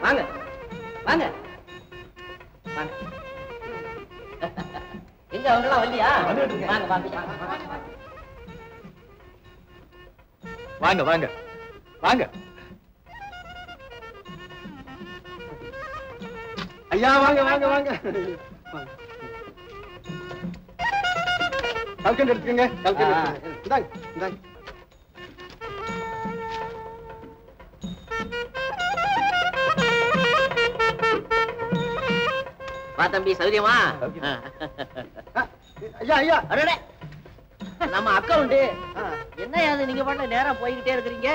வாங்க வாங்க வாங்க எங்க அவங்க எல்லாம் வரலையா வாங்க வாங்க வாங்க வாங்க வாங்க வாங்க ஐயா வாங்க வாங்க வாங்க கல்கண்டு எடுத்துக்கங்க கல்கண்டு ஆ. எடுத்துக்கங்க. இந்தாங்க இந்தாங்க வா தம்பி சௌரியமா ஆ, ஐயா ஐயா அடடே நம்ம அக்கவுண்ட் என்ன அது நீங்க பாட்டுல நேரா போய்கிட்டே இருக்கிறீங்க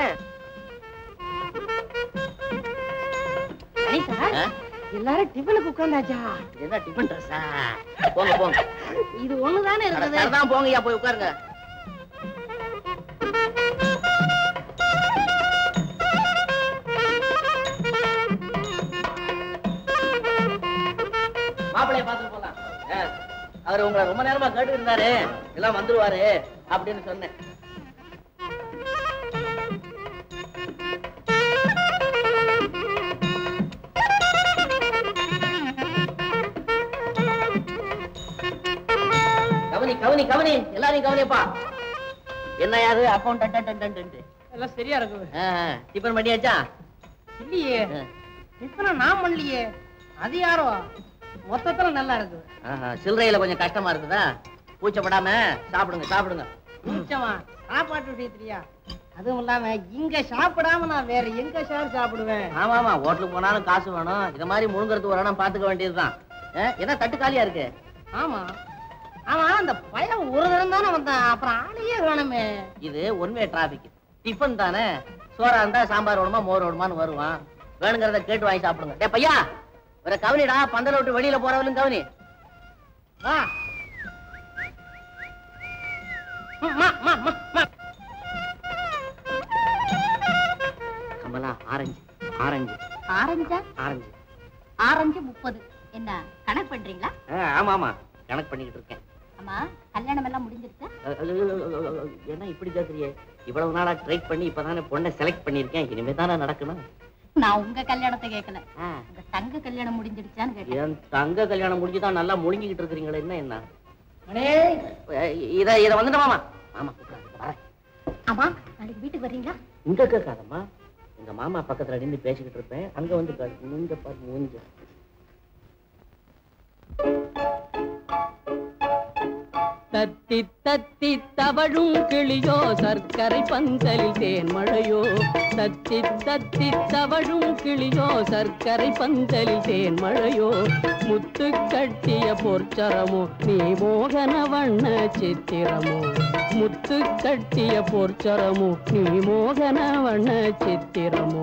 சார் ஆ? எல்லாரும் டிஃபனுக்கு உட்காந்தாச்சா இது என்ன டிஃபன் ட்ரெஸ்ஸா போங்க போங்க இது ஒண்ணுதானே அட, இருக்குது சரிதான் போங்கய்யா போய் உட்காருங்க மாப்பிள்ளைய பார்த்துட்டு போலாம் ஆ, அவர் உங்களை ரொம்ப நேரமா கேட்டு இருந்தாரு எல்லாம் வந்துருவாரு அப்படின்னு சொன்னேன் கவனி கவனி கவனி எல்லாரையும் கவனிப்பா என்ன யாது அக்கௌண்ட் எல்லாம் சரியா இருக்குது டிஃபன் பண்ணியாச்சா இல்லையே ஆ. டிஃபனை நான் பண்ணலையே அது யாரோ மொத்தத்துல நல்லா இருக்குது ஆஹா, சில்லறையில கொஞ்சம் கஷ்டமா இருக்குதா பூச்சப்படாம சாப்பிடுங்க சாப்பிடுங்க நிச்சயமா சாப்பாட்டு விஷயத்துலயா அதுவும் இல்லாம இங்க சாப்பிடாம நான் வேற எங்க சார் சாப்பிடுவேன் ஆமா ஆமா ஹோட்டலுக்கு போனாலும் காசு வேணும் இத மாதிரி முழுங்குறதுக்கு ஒரு இடம் பாத்துக்க வேண்டியதுதான் ஆ, என்ன தட்டு காலியா இருக்கு ஆமா ஆமா அந்த பையன் ஒரு தரம் தானே வந்தான் அப்புறம் ஆளையே வேணுமே இது ஒன்வே டிராபிக் டிஃபன் தானே சோறா இருந்தா சாம்பார் வேணுமா மோர் வேணுமான்னு வருவான் வேணுங்கிறத கேட்டு வாங்கி சாப்பிடுங்க டே பையா வேற கவனிடா பந்தல விட்டு வெளியில போறவளும் கவனி வா ம், மா, மா, மா, மா. கமலா ஆரஞ்சு ஆரஞ்சு ஆரஞ்சா ஆரஞ்சு ஆரஞ்சு முப்பது என்ன கணக்கு பண்றீங்களா ஆ, ஆமா ஆமா கணக்கு பண்ணிக்கிட்டு இருக்கேன் அம்மா கல்யாணம் எல்லாம் முடிஞ்சிருச்சா அ, அ, அ, அ, அ, என்ன இப்படி கேக்குறியே இவ்வளவு நாளா ட்ரை பண்ணி இப்பதானே பொண்ணை செலக்ட் பண்ணிருக்கேன் இனிமே தானே நடக்கணும் நான் உங்க கல்யாணத்தை கேட்கல ஆ, உங்க தங்க கல்யாணம் முடிஞ்சிருச்சான்னு கேட்டேன் என் தங்க கல்யாணம் முடிஞ்சுதான் நல்லா முழுங்கிக்கிட்டு இருக்கிறீங்களே என்ன என்ன அடே, அ, இத இத வந்துட்டு மாமா மாமா கூப்பிடுறாங்க, வரேன் அம்மா நாளைக்கு வீட்டுக்கு வர்றீங்களா இங்க கேட்காதம்மா எங்க மாமா பக்கத்துல நின்று பேசிக்கிட்டு இருப்பேன் அங்க வந்து கேளு. மூஞ்ச பாரு மூஞ்ச தத்தி தத்தி தவழும் கிளியோ சர்க்கரை பந்தலில் தேன்மழையோ தத்தி தத்தி தவழும் கிளியோ சர்க்கரை பந்தலில் தேன்மழையோ முத்து கட்டிய பொற்சரமோ நீ மோகன வண்ண சித்திரமோ முத்து கட்டிய பொற்சரமோ நீ மோகன வண்ண சித்திரமோ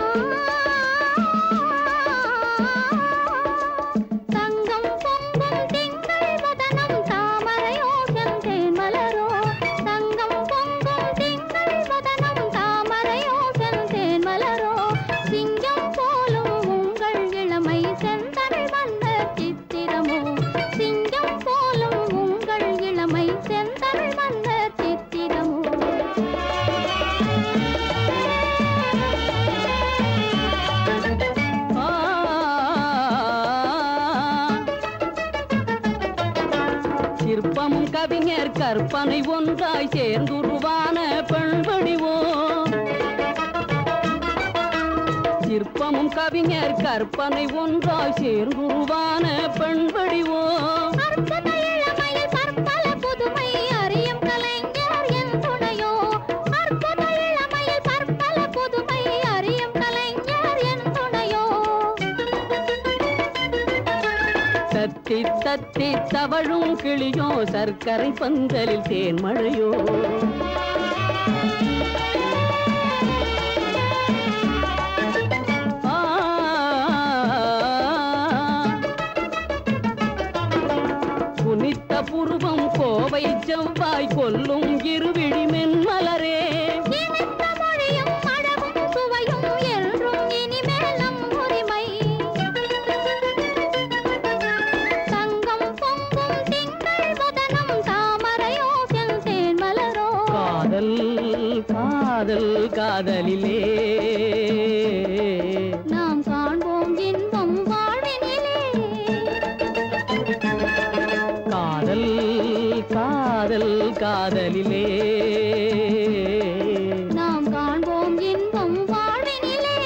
தங்கம் பொங்கும் திங்கள் வதனம் தாமரையோ செந்தேன் மலரோ தங்கம் பொங்கும் திங்கள் வதனம் தாமரையோ செந்தேன் மலரோ சிங்கம் போலும் உங்கள் இளமை செந்தமிழ் வந்த சித்திரமோ சிங்கம் போலும் உங்கள் இளமை செந்தமிழ் வந்த சித்திரமோ ஆ சிற்பமும் கவிஞர் கற்பனை ஒன்றாய் சேர்ந்துருவான பெண்படிவோ சிற்பமும் கவிஞர் கற்பனை ஒன்றாய் சேர்ந்துருவான பெண்படிவோ அற்புத இளமையில் பற்பல புதுமை அறியும் கலைஞர் என் துணையோ அற்புத இளமையில் பற்பல புதுமை அறியும் கலைஞர் என் துணையோ தத்தி தத்தி தவழும் கிளியோ சர்க்கரை பந்தலில் தேன்மழையோ ஆ புனித்த புருவம் கோவை செவ்வாய் கொல்லும் இருவிழி மென்மலரே இனித்த மொழியும் அழகும் சுவையும் என்றும் இனிமேல் நம் உரிமை தங்கம் பொங்கும் திங்கள் வதனம் தாமரையோ செந்தேன் மலரோ காதல் காதல் காதலிலே நாம் காண்போம் காதல் காதல் காதலிலே நாம் காண்போம் இன்பம் வாழ்வினிலே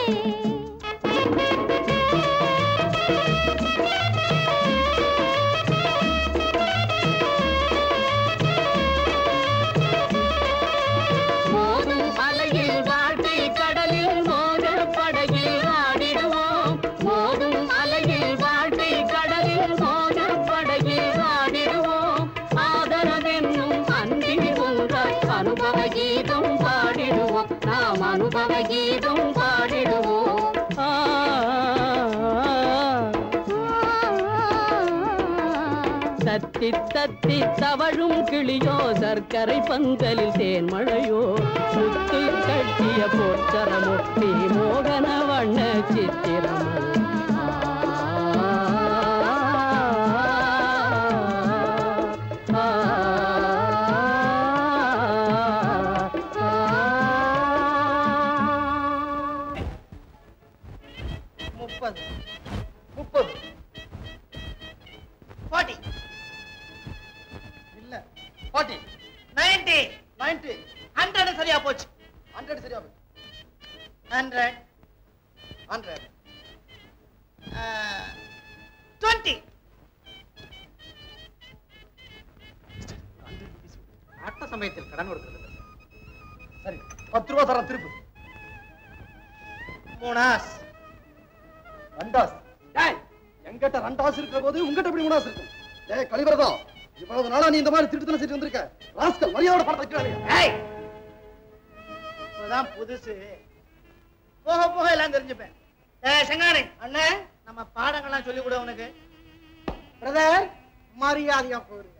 மோதும் அலையில் வாழ்க்கை கடலில் மோத படகில் ஆடிடுவோம் மோதும் அலையில் வாழ்க்கை கடலில் மோத படகில் ஆடிடுவோம் ஆதரவென்னும் அன்பின் ஊராய் அனுபவ கீதம் பாடிடுவோம் நாம் அனுபவ கீதம் பாடிடுவோம் ஆ, தத்தி தத்தி தவழும் கிளியோ சர்க்கரை பந்தலில் தேன்மழையோ முத்து கட்டிய போற்றரமோ நீ மோகன வண்ண சித்திரமோ ஆ, ஆ, ஆ. முப்பது முப்பது ஃபார்ட்டி இல்ல ஃபார்ட்டி நைன்டி நைன்டி ஹண்ட்ரட் சரியா போச்சு ஹண்ட்ரட் சரியா ஹண்ட்ரட் ஹண்ட்ரட் டுவெண்ட்டி ஆட்ட சமயத்தில் கடன் கொடுக்கிறது சரி பத்து ரூபா தர திருப்பு மூணாஸ் ரெண்டாஸ் டேய் எங்கிட்ட ரெண்டாஸ் இருக்கிற போது உங்ககிட்ட எப்படி மூணாஸ் இருக்கும் டேய் கழிவறதா இவ்வளவு நாளா நீ இந்த மாதிரி திருட்டுத்தனம் செஞ்சு வந்திருக்க ராஸ்கல் மரியாதை படத்தை வைக்கிறானே ஏய் இப்பதான் புதுசு போக போக எல்லாம் தெரிஞ்சுப்பேன் ஏய் செங்கானி அண்ணே நம்ம பாடங்கள்லாம் சொல்லி கொடு உனக்கு பிரதர் மரியாதையா போயிருங்க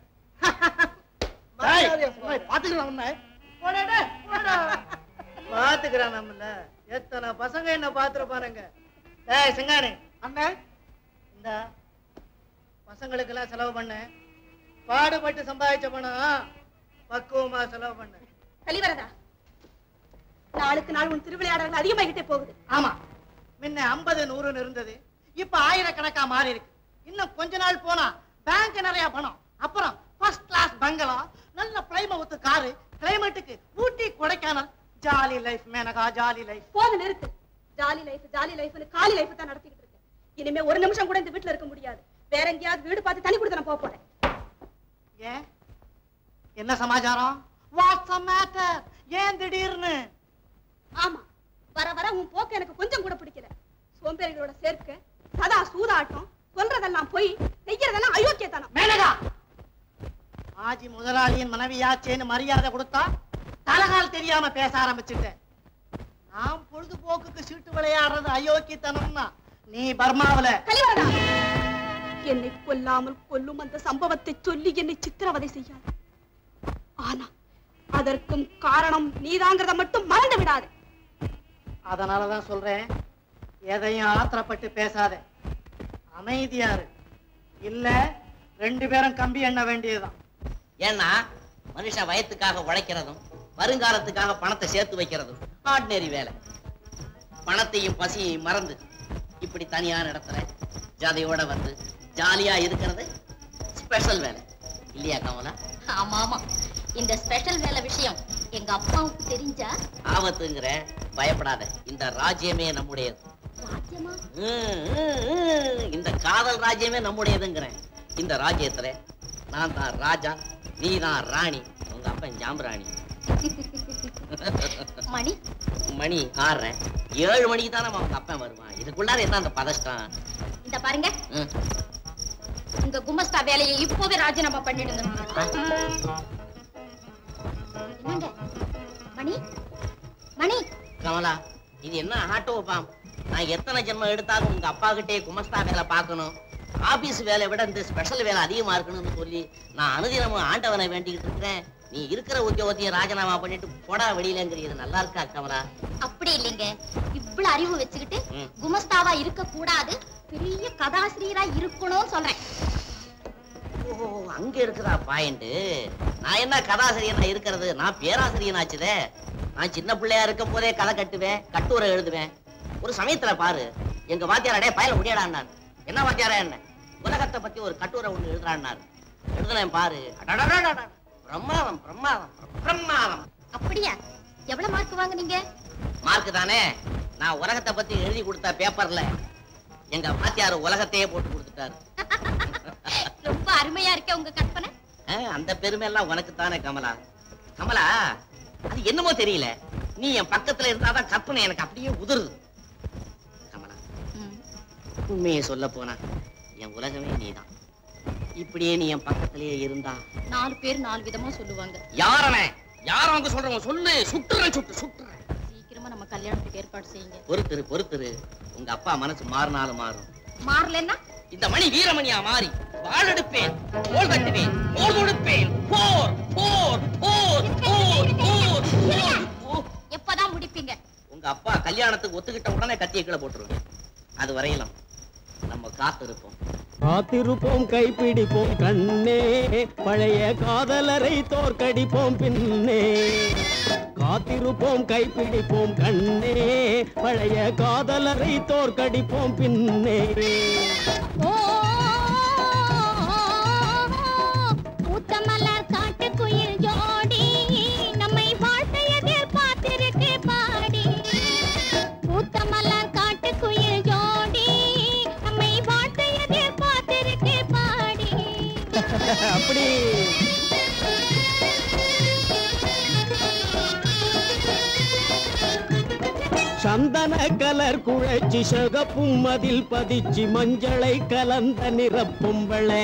மரியாதையா போய் பாத்துக்கலாம் உன்னை போடா, டேய், போடா. பாத்துக்கிறான் நம்மள எத்தனை பசங்க என்ன பாத்துருப்பாருங்க ஏய் செங்கானி அண்ணே இந்த பசங்களுக்கு எல்லாம் செலவு பண்ண பாடுபட்டு சம்பாதிச்ச பணம் பக்குவமா செலவு பண்ண கலிவரதா நாளுக்கு நாள் உன் திருவிளையாடல்கள் அதிகமாகிட்டே போகுது ஆமா முன்ன ஐம்பது நூறுன்னு இருந்தது இப்ப ஆயிரக்கணக்கா மாறி இருக்கு இன்னும் கொஞ்ச நாள் போனா பேங்க் நிறைய பணம் அப்புறம் ஃபர்ஸ்ட் கிளாஸ் பங்களா நல்ல பிளைமவுத் காரு கிளைமேட்டுக்கு Ooty Kodaikanal jolly life Menaka jolly life போது நிறுத்து ஜாலி லைஃப் ஜாலி லைஃப்னு காலி லைஃப் தான் நடத்திக்கிட்டு இருக்கேன் இனிமே ஒரு நிமிஷம் கூட இந்த வீட்டுல இருக்க முடியாது வேற எங்கேயாவது வீடு பார்த்து தனி கொடுத்து நான் போக போறேன் ஏன் என்ன சமாச்சாரம் வாட்ஸ் மேட்டர் ஏன் திடீர்னு ஆமா வர வர உன் போக்கு எனக்கு கொஞ்சம் கூட பிடிக்கல சோம்பேறிகளோட சேர்க்க சதா சூதாட்டம் சொல்றதெல்லாம் பொய் செய்யறதெல்லாம் அயோக்கியத்தனம் மேனகா ஆஜி முதலாளியின் மனைவியாச்சேன்னு மரியாதை கொடுத்தா தலகால் தெரியாம பேச ஆரம்பிச்சுட்டேன் நான் பொழுதுபோக்குக்கு சீட்டு விளையாடுறது அயோக்கியத்தனம்னா நீ பர்மாவுல கலிவரதா என்னை கொல்லாமல் கொல்லும் அந்த சம்பவத்தை சொல்லி என்னை சித்திரவதை செய்யாது ஆனா அதற்கும் காரணம் நீதாங்கிறத மட்டும் மறந்து விடாது அதனாலதான் சொல்றேன் எதையும் ஆத்திரப்பட்டு பேசாத அமைதியாரு இல்ல ரெண்டு பேரும் கம்பி எண்ண வேண்டியதுதான் ஏன்னா மனுஷன் வயத்துக்காக உழைக்கிறதும் வருங்காலத்துக்காக பணத்தை சேர்த்து வைக்கிறதும் ஆர்டினரி வேலை பணத்தையும் பசியையும் மறந்து இப்படி தனியான இடத்துல ஜாதியோட வந்து ஜாலியா இருக்கிறது ஸ்பெஷல் வேலை இல்லையா கமலா ஆமா ஆமா இந்த ஸ்பெஷல் வேலை விஷயம் எங்க அப்பாவுக்கு தெரிஞ்சா ஆபத்துங்கிற பயப்படாத இந்த ராஜ்யமே நம்முடையது ராஜ்யமா ம், ம், ம். இந்த காதல் ராஜ்யமே நம்முடையதுங்கிறேன் இந்த ராஜ்யத்துல நான் தான் ராஜா நீ தான் ராணி உங்க அப்பன் ஜாம்பராணி மணி மணி ஆறரை ஏழு மணிக்கு தான் நம்ம அவங்க அப்பன் வருவான் இதுக்குள்ளார என்ன அந்த பதஷ்டம் இந்த பாருங்க ம். உங்க குமஸ்தா வேலையை இப்போவே ராஜினாமா பண்ணிடுங்க என்னங்க மணி மணி கமலா இது என்ன ஆட்டோ பாம் நான் எத்தனை ஜென்மம் எடுத்தாலும் உங்க அப்பா கிட்டே குமஸ்தா வேலை பார்க்கணும் ஆபீஸ் வேலை விட இந்த ஸ்பெஷல் வேலை அதிகமா இருக்கணும்னு சொல்லி நான் அனுதினமும் ஆண்டவனை வேண்டிக்கிட்டு இருக்கிறேன் நீ இருக்கிற உத்தியோகத்தையும் ராஜினாமா பண்ணிட்டு போடா வெளியிலங்கிறது நல்லா இருக்கா கமலா அப்படி இல்லைங்க இவ்வளவு அறிவு வச்சுக்கிட்டு ம். குமஸ்தாவா இருக்க கூடாது பெரிய கதாசிரியரா இருக்கணும்னு சொல்றேன் ஓ அங்க இருக்குதா பாயிண்ட் நான் என்ன கதாசிரியனா இருக்கிறது நான் பேராசிரியனாச்சுதே நான் சின்ன பிள்ளையா இருக்கும் போதே கதை கட்டுவேன் கட்டுரை எழுதுவேன் ஒரு சமயத்துல பாரு எங்க வாத்தியாரடே பயல முடியாடான்னான் என்ன வாத்தியாரா என்ன உலகத்தை பத்தி ஒரு கட்டுரை ஒண்ணு எழுதுறான்னாரு எழுதுனேன் பாரு அடடடடடட. பிரமாதம் பிரமாதம் பிரமாதம் அப்படியா எவ்வளவு மார்க் வாங்குனீங்க மார்க் தானே நான் உலகத்தை பத்தி எழுதி கொடுத்த பேப்பர்ல எங்க வாத்தியார் உலகத்தையே போட்டு கொடுத்துட்டாரு ரொம்ப அருமையா இருக்கே உங்க கற்பனை ஆ, அந்த பெருமை எல்லாம் உனக்கு தானே கமலா கமலா அது என்னமோ தெரியல நீ என் பக்கத்துல இருந்தாதான் கற்பனை எனக்கு அப்படியே உதிருது கமலா ம். உண்மையை சொல்ல போனா என் உலகமே நீதான் இப்படியே நீ என் பக்கத்திலேயே இருந்தா நாலு பேர் நாலு விதமா சொல்லுவாங்க யாரனே யார் அவங்க சொல்றவங்க சொல்லு சுட்டுறேன் சுட்டு சுட்டுறேன் சீக்கிரமா நம்ம கல்யாணத்துக்கு ஏற்பாடு செய்யுங்க பொறுத்துரு பொறுத்துரு உங்க அப்பா மனசு மாறினாலும் மாறும் மாறலன்னா இந்த மணி வீரமணியா மாறி வாழெடுப்பேன் தோல் தட்டுவேன் தோல் கொடுப்பேன் போர் போர் போர் போர் போர் போர் போர். எப்பதான் முடிப்பீங்க உங்க அப்பா கல்யாணத்துக்கு ஒத்துக்கிட்ட உடனே கத்திய கீழே போட்டுருவேன் அது வரையிலும் நம்ம காத்திருப்போம் காத்திருப்போம் கைப்பிடிப்போம் கண்ணே பழைய காதலரை தோற்கடிப்போம் பின்னே காத்திருப்போம் கைப்பிடிப்போம் கண்ணே பழைய காதலரை தோற்கடிப்போம் பின்னே ஊத்தமலர் காட்டுக்குயில் ஜோடி நம்மை வாழ்த்தையதில் பார்த்திருக்கு பாடி ஊத்தமலர் காட்டுக்குயில் ஜோடி நம்மை வாழ்த்தையதில் பார்த்திருக்கு பாடி அப்படி சந்தன கலர் குழைச்சி சகப்பும் அதில் பதிச்சு மஞ்சளை கலந்த நிறப்பொம்பளே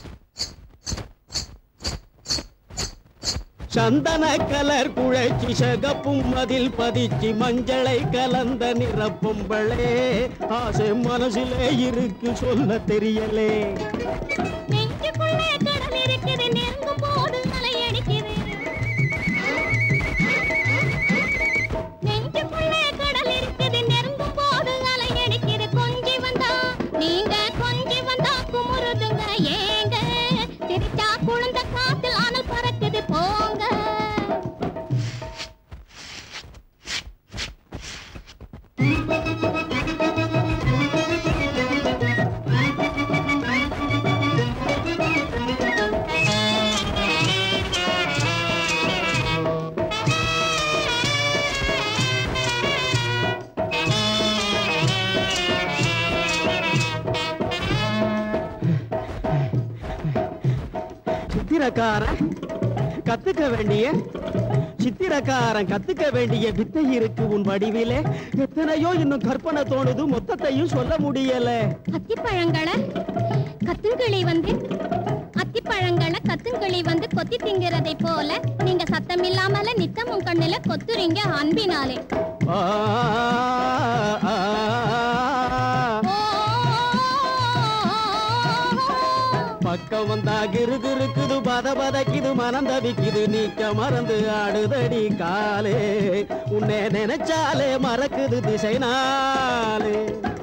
சந்தன கலர் குழைச்சி சகப்பும் அதில் பதிச்சு மஞ்சளை கலந்த நிறப்பொம்பளே ஆசை மனசிலே இருக்கு சொல்ல தெரியலே நெஞ்சுக்குள்ளே கடல் இருக்குது நெருங்கும் போது அலை அடிக்குது நெஞ்சுக்குள்ளே கடல் இருக்குது நெருங்கும் போது அலை அடிக்குது கொஞ்சி வந்தா நீங்க கொஞ்சி வந்தா குமுறுதுங்க ஏங்க சிரிச்சா குழந்த காத்தில் ஆனல் பறக்குது போங்க சித்திரக்காரன் கத்துக்க வேண்டிய சித்திரக்காரன் கத்துக்க வேண்டிய வித்தை இருக்கு உன் வடிவிலே எத்தனையோ இன்னும் கற்பனை தோணுது மொத்தத்தையும் சொல்ல முடியல அத்திப்பழங்களை கத்துங்கிளி வந்து அத்திப்பழங்களை கத்துங்கிளி வந்து கொத்தி திங்கிறதை போல நீங்க சத்தம் இல்லாமல நித்தமும் கண்ணுல கொத்துறீங்க அன்பினாலே ஆ, ஆ, ஆ. பக்கம் வந்தா கிருகிருக்குது பத பதக்குது மனம் தவிக்குது நீக்க மறந்து ஆடுதடி காலே உன்னை நினைச்சாலே மறக்குது திசை நாளே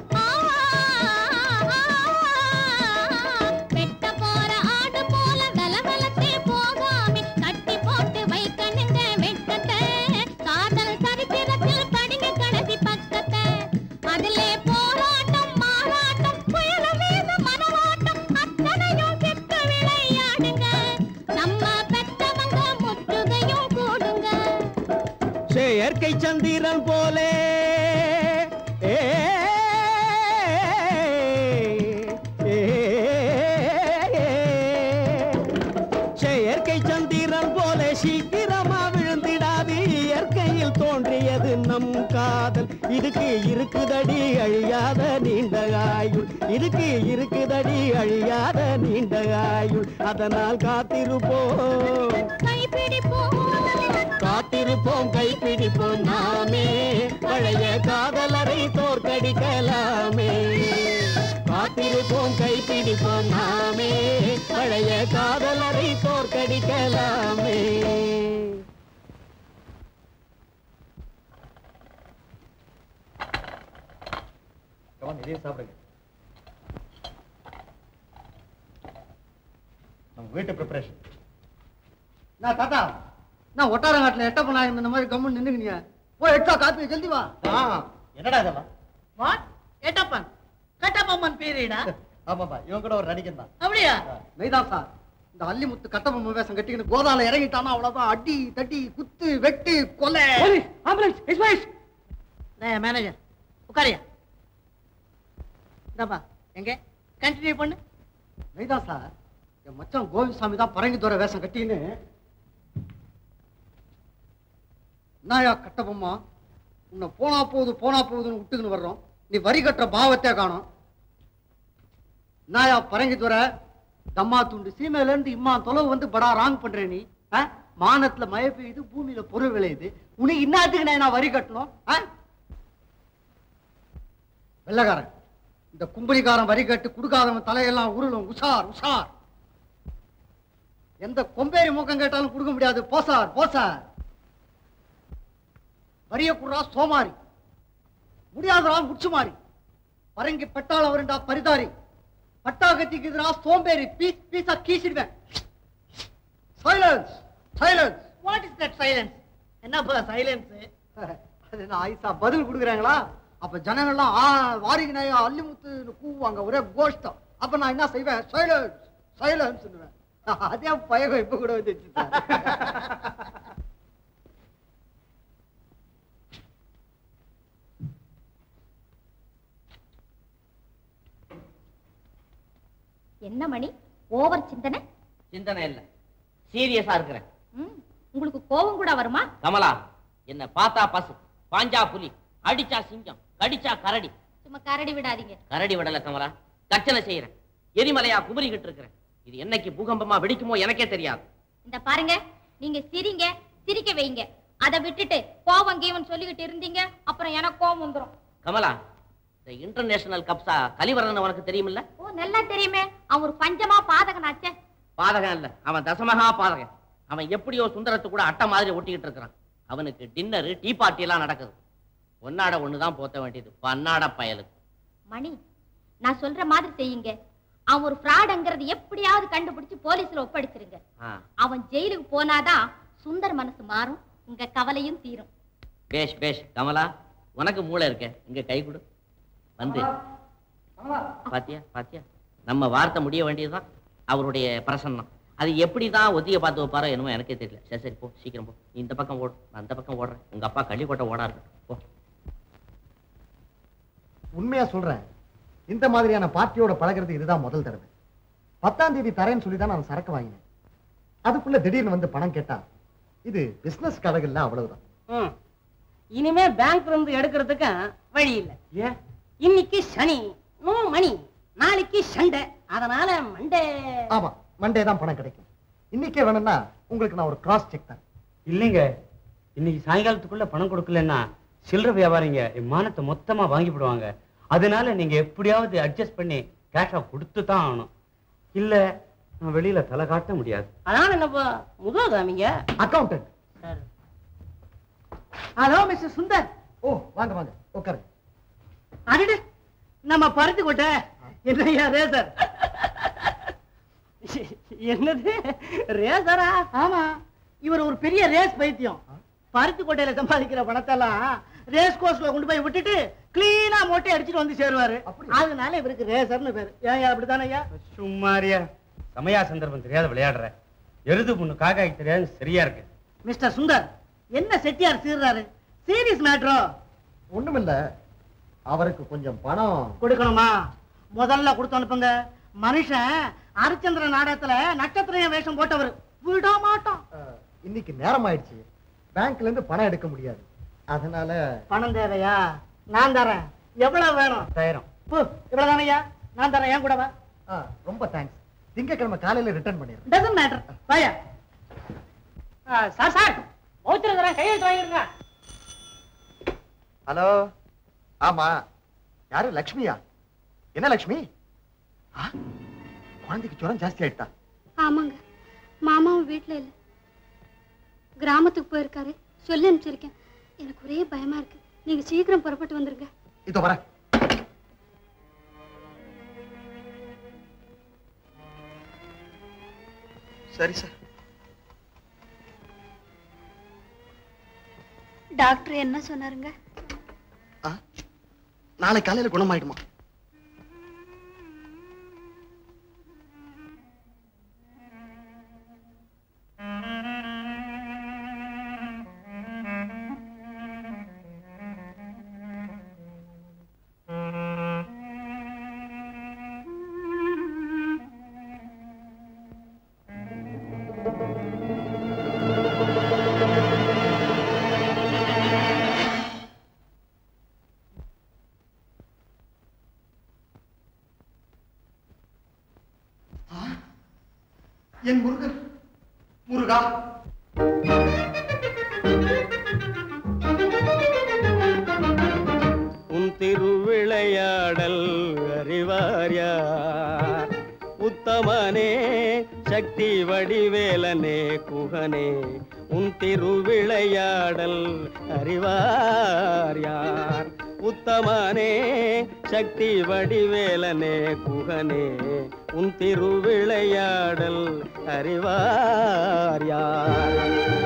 வெட்ட போற ஆடு போல வெலவெலத்தே போகாம கட்டி போட்டு வைக்கணுங்க வெட்டத்தை காதல் சரித்திரத்தில் படிங்க கடைசி பக்கத்தை அதிலே போராட்டம் மாறாட்டம் புயல மீது மனவாட்டம் அத்தனையும் செத்து விளையாடுங்க நம்ம பெத்தவங்க முற்றுகையும் கூடுங்க செயற்கை சந்திரன் போலே ஏ, ஏ, செயற்கை சந்திரன் போலே சீக்கிரமா விழுந்திடாது இயற்கையில் தோன்றியது நம் காதல் இதுக்கு இருக்குதடி அழியாத நீண்ட ஆயுள் இதுக்கு இருக்குதடி அழியாத நீண்ட ஆயுள் அதனால் காத்திருப்போம் கைப்பிடிப்போம் காத்திருப்போம் கைப்பிடிப்போம் நாமே பழைய காதலரை தோற்கடிக்கலாமே காத்திருப்போம் கைப்பிடிப்போம் நாமே பழைய காதலரை தோற்கடிக்கலாமே இதையும் சாப்பிடுங்க நம்ம வீட்டு ப்ரிப்பரேஷன் நான் தாத்தா நான் ஒட்டாரங்காட்டுல எட்ட போனா இந்த மாதிரி கம்முன்னு நின்னுக்கினிய போய் எட்டா காப்பி ஜல்தி வா என்னடா இதெல்லாம் வாட் எட்டப்பன் கட்டப்பம்மன் பீரியடா ஆமாப்பா இவன் கூட ஒரு நடிகன் தான் அப்படியா மெய்தான் சார் இந்த அல்லிமுத்து கட்டபொம்மை வேஷம் கட்டிக்கிட்டு கோதால இறங்கிட்டானா அவ்வளவுதான் அடி தட்டி குத்து வெட்டு கொலை ஆம்புலன்ஸ் எக்ஸ்பிரஸ் மேனேஜர் உட்காரியா இந்தாப்பா எங்க கண்டினியூ பண்ணு மெய்தான் சார் என் மச்சான் கோவிந்தசாமி தான் பரங்கி தோற வேஷம் கட்டின்னு நாயா கட்டபொம்மா உன்னை போனா போகுது போனா போகுதுன்னு விட்டுக்கின்னு வர்றோம் நீ வரி கட்டுற பாவத்தை காணும் நாயா பரங்கி துறை தம்மா துண்டு சீமையில இருந்து இம்மா தொலைவு வந்து படா ராங் பண்ற நீ ஆ? மானத்துல மழை பெய்யுது பூமியில பொருள் விளையுது உனக்கு இன்னாத்துக்கு நான் வரி கட்டணும் ஆ? வெள்ளக்காரன் இந்த கும்பலிக்காரன் வரி கட்டு குடுக்காதவன் தலையெல்லாம் உருளும் உஷார் உஷார் எந்த கொம்பேரி மூக்கம் கேட்டாலும் கொடுக்க முடியாது போசார் போசார் வரிய குடுறா சோமாரி முடியாதரா முச்சுமாரி பரங்கி பெட்டாள வருண்டா பரிதாரி பட்டாகத்திக்கு எதிரா சோம்பேறி பீஸ் பீஸா கீசிடுவேன் silence silence what is that silence என்னப்பா சைலன்ஸ் அது என்ன ஆயிசா பதில் கொடுக்குறாங்களா அப்ப ஜனங்கள்லாம் ஆ வாரிங்க நாயா அல்லிமுத்துன்னு கூவுவாங்க ஒரே கோஷ்டம் அப்ப நான் என்ன செய்வேன் சைலன்ஸ் சைலன்ஸ் அதே பயகம் இப்ப கூட வந்துச்சு சார். என்ன மணி ஓவர் சிந்தனை சிந்தனை இல்ல சீரியஸா இருக்கிறேன் ம், உங்களுக்கு கோபம் கூட வருமா கமலா என்ன பார்த்தா பசு பாஞ்சா புலி அடிச்சா சிங்கம் கடிச்சா கரடி சும்மா கரடி விடாதீங்க கரடி விடல கமலா கர்ச்சனை செய்யறேன் எரிமலையா குமரிக்கிட்டு இருக்கிறேன் இது என்னைக்கு பூகம்பமா வெடிக்குமோ எனக்கே தெரியாது இந்த பாருங்க நீங்க சிரிங்க சிரிக்க வைங்க அதை விட்டுட்டு கோவம் கீவன் சொல்லிக்கிட்டு இருந்தீங்க அப்புறம் எனக்கு கோவம் வந்துரும் கமலா இந்த இன்டர்நேஷனல் கப்ஸா கலிவரன் உனக்கு தெரியுமில்ல ஓ நல்லா தெரியுமே அவன் ஒரு பஞ்சமா பாதகனாச்சே பாதகம் இல்ல அவன் தசமகா பாதகன் அவன் எப்படியோ சுந்தரத்து கூட அட்டை மாதிரி ஒட்டிக்கிட்டு இருக்கிறான் அவனுக்கு டின்னரு டீ பார்ட்டி எல்லாம் நடக்குது ஒன்னாட ஒண்ணுதான் போத்த வேண்டியது பன்னாட பயலுக்கு மணி நான் சொல்ற மாதிரி செய்யுங்க அவன் ஒரு ஃப்ராடுங்கிறது எப்படியாவது கண்டுபிடிச்சு போலீஸ்ல ஒப்படைச்சிருங்க ஆ, அவன் ஜெயிலுக்கு போனாதான் சுந்தர் மனசு மாறும் உங்க கவலையும் தீரும் பேஷ் பேஷ் கமலா உனக்கு மூளை இருக்க இங்க கை கொடு வந்து பாத்தியா பாத்தியா நம்ம வார்த்தை முடிய வேண்டியதுதான் அவருடைய பிரசன்னம் அது எப்படிதான் ஒத்திய பார்த்து வைப்பாரோ என்னமோ எனக்கே தெரியல சரி சரி போ சீக்கிரம் போ நீ இந்த பக்கம் ஓடு நான் அந்த பக்கம் ஓடுறேன் உங்க அப்பா கள்ளிக்கோட்டை ஓடா இருக்கட்டும் போ உண்மையா சொல்றேன் இந்த மாதிரியான பார்ட்டியோட பழகிறது இதுதான் முதல் தடவை பத்தாம் தேதி தரேன்னு சொல்லி தான் நான் சரக்கு வாங்கினேன் அதுக்குள்ள திடீர்னு வந்து பணம் கேட்டா இது பிசினஸ் கழகல்ல அவ்வளவுதான் ம். இனிமே பேங்க்ல இருந்து எடுக்கிறதுக்கு வழி இல்ல ஏன் இன்னைக்கு சனி நோ மணி நாளைக்கு சண்டை அதனால மண்டே ஆமா மண்டே தான் பணம் கிடைக்கும் இன்னைக்கே வேணும்னா உங்களுக்கு நான் ஒரு கிராஸ் செக் தான் இல்லைங்க இன்னைக்கு சாயங்காலத்துக்குள்ள பணம் கொடுக்கலன்னா சில்லறை வியாபாரிங்க என் மானத்தை மொத்தமா வாங்கி விடுவாங்க அதனால நீங்க எப்படியாவது அட்ஜஸ்ட் பண்ணி கேஷா கொடுத்து தான் ஆகணும் இல்ல நான் வெளியில தலை காட்ட முடியாது அதான் என்னப்பா முதுகாமிங்க அக்கௌண்டன்ட் ஹலோ மிஸ்டர் சுந்தர் ஓ வாங்க வாங்க உட்காருங்க அடடு நம்ம பருத்தி கொட்டை என்னையா ரேசர் என்னது ரேசரா ஆமா இவர் ஒரு பெரிய ரேஸ் பைத்தியம் பருத்தி கொட்டையில சம்பாதிக்கிற பணத்தெல்லாம் ரேஸ் கோர்ஸ்ல கொண்டு போய் விட்டுட்டு கிளீனா மொட்டை அடிச்சுட்டு வந்து சேருவாரு அப்படி? அதனால இவருக்கு ரேசர்னு பேரு ஏன் அப்படித்தானே ஐயா சும்மாரியா சமயா சந்தர்ப்பம் தெரியாத விளையாடுற எருது பொண்ணு காக்காய்க்கு தெரியாது சரியா இருக்கு மிஸ்டர் சுந்தர் என்ன செட்டியார் சீர்றாரு சீரியஸ் மேட்ரோ ஒண்ணுமில்ல அவருக்கு கொஞ்சம் பணம் கொடுக்கணுமா முதல்ல கொடுத்து அனுப்புங்க மனுஷன் ஹரிச்சந்திர நாடகத்துல நட்சத்திரம் வேஷம் போட்டவர் விட மாட்டான் அஹ், இன்னைக்கு நேரம் ஆயிடுச்சு பேங்க்ல இருந்து பணம் எடுக்க முடியாது அதனால பணம் தேவையா நான் தரேன் எவ்வளவு வேணும் பத்தாயிரம் பு, இவ்வளவுதானையா நான் தரேன் ஏன் கூடவா அஹ், ரொம்ப தேங்க்ஸ் திங்கக்கிழமை காலையில ரிட்டர்ன் பண்ணிடுறேன் டசன் மேட்டர் வாயா சார் சார் பௌத்திர தரேன் கையெழுத்து வாங்கிருங்க ஹலோ ஆமா யாரு லக்ஷ்மியா என்ன லக்ஷ்மி ஆ, குழந்தைக்கு ஜுரம் ஜாஸ்தி ஆயிட்டா ஆமாங்க மாமாவும் வீட்ல இல்ல கிராமத்துக்கு போயிருக்காரு சொல்லி அனுப்பிச்சிருக்கேன் எனக்கு ஒரே பயமா இருக்கு நீங்க சீக்கிரம் புறப்பட்டு வந்துருங்க இதோ வரேன் சரி சார் டாக்டர் என்ன சொன்னாருங்க நாளை காலையில குணமாயிடுமா என் முருகன் முருகா உன் திருவிளையாடல் அறிவார் யார் உத்தமனே சக்தி வடிவேலனே குகனே உன் திருவிளையாடல் அறிவார் யார் உத்தமனே சக்தி வடிவேலனே குகனே உன் திருவிளையாடல் அறிவார் யார்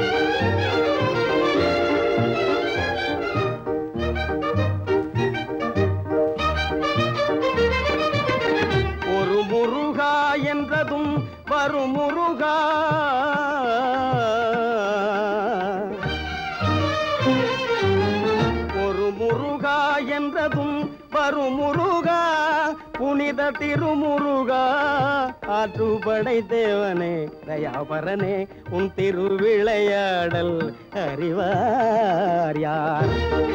ஒரு முருகா என்றதும் வரும் முருகா ஒரு முருகா என்றதும் வரும் முருகா புனித திருமுருகா ஆற்றுப்படை தேவனே தயாபரனே உன் திருவிளையாடல் அறிவார் யார்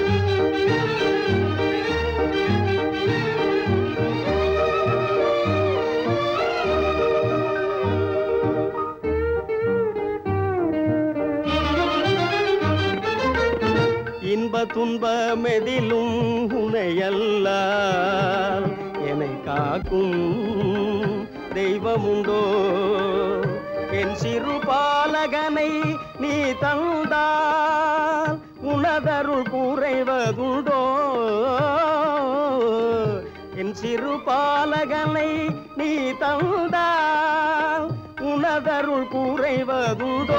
இன்ப துன்ப மெதிலும் உனையல்லால் என்னை காக்கும் தெய்வமுண்டோ என் சிறு பாலகனை நீ தந்தால் உனதருள் குறைவதுண்டோ என் சிறு பாலகனை நீ தந்தால் உனதருள் குறைவதுண்டோ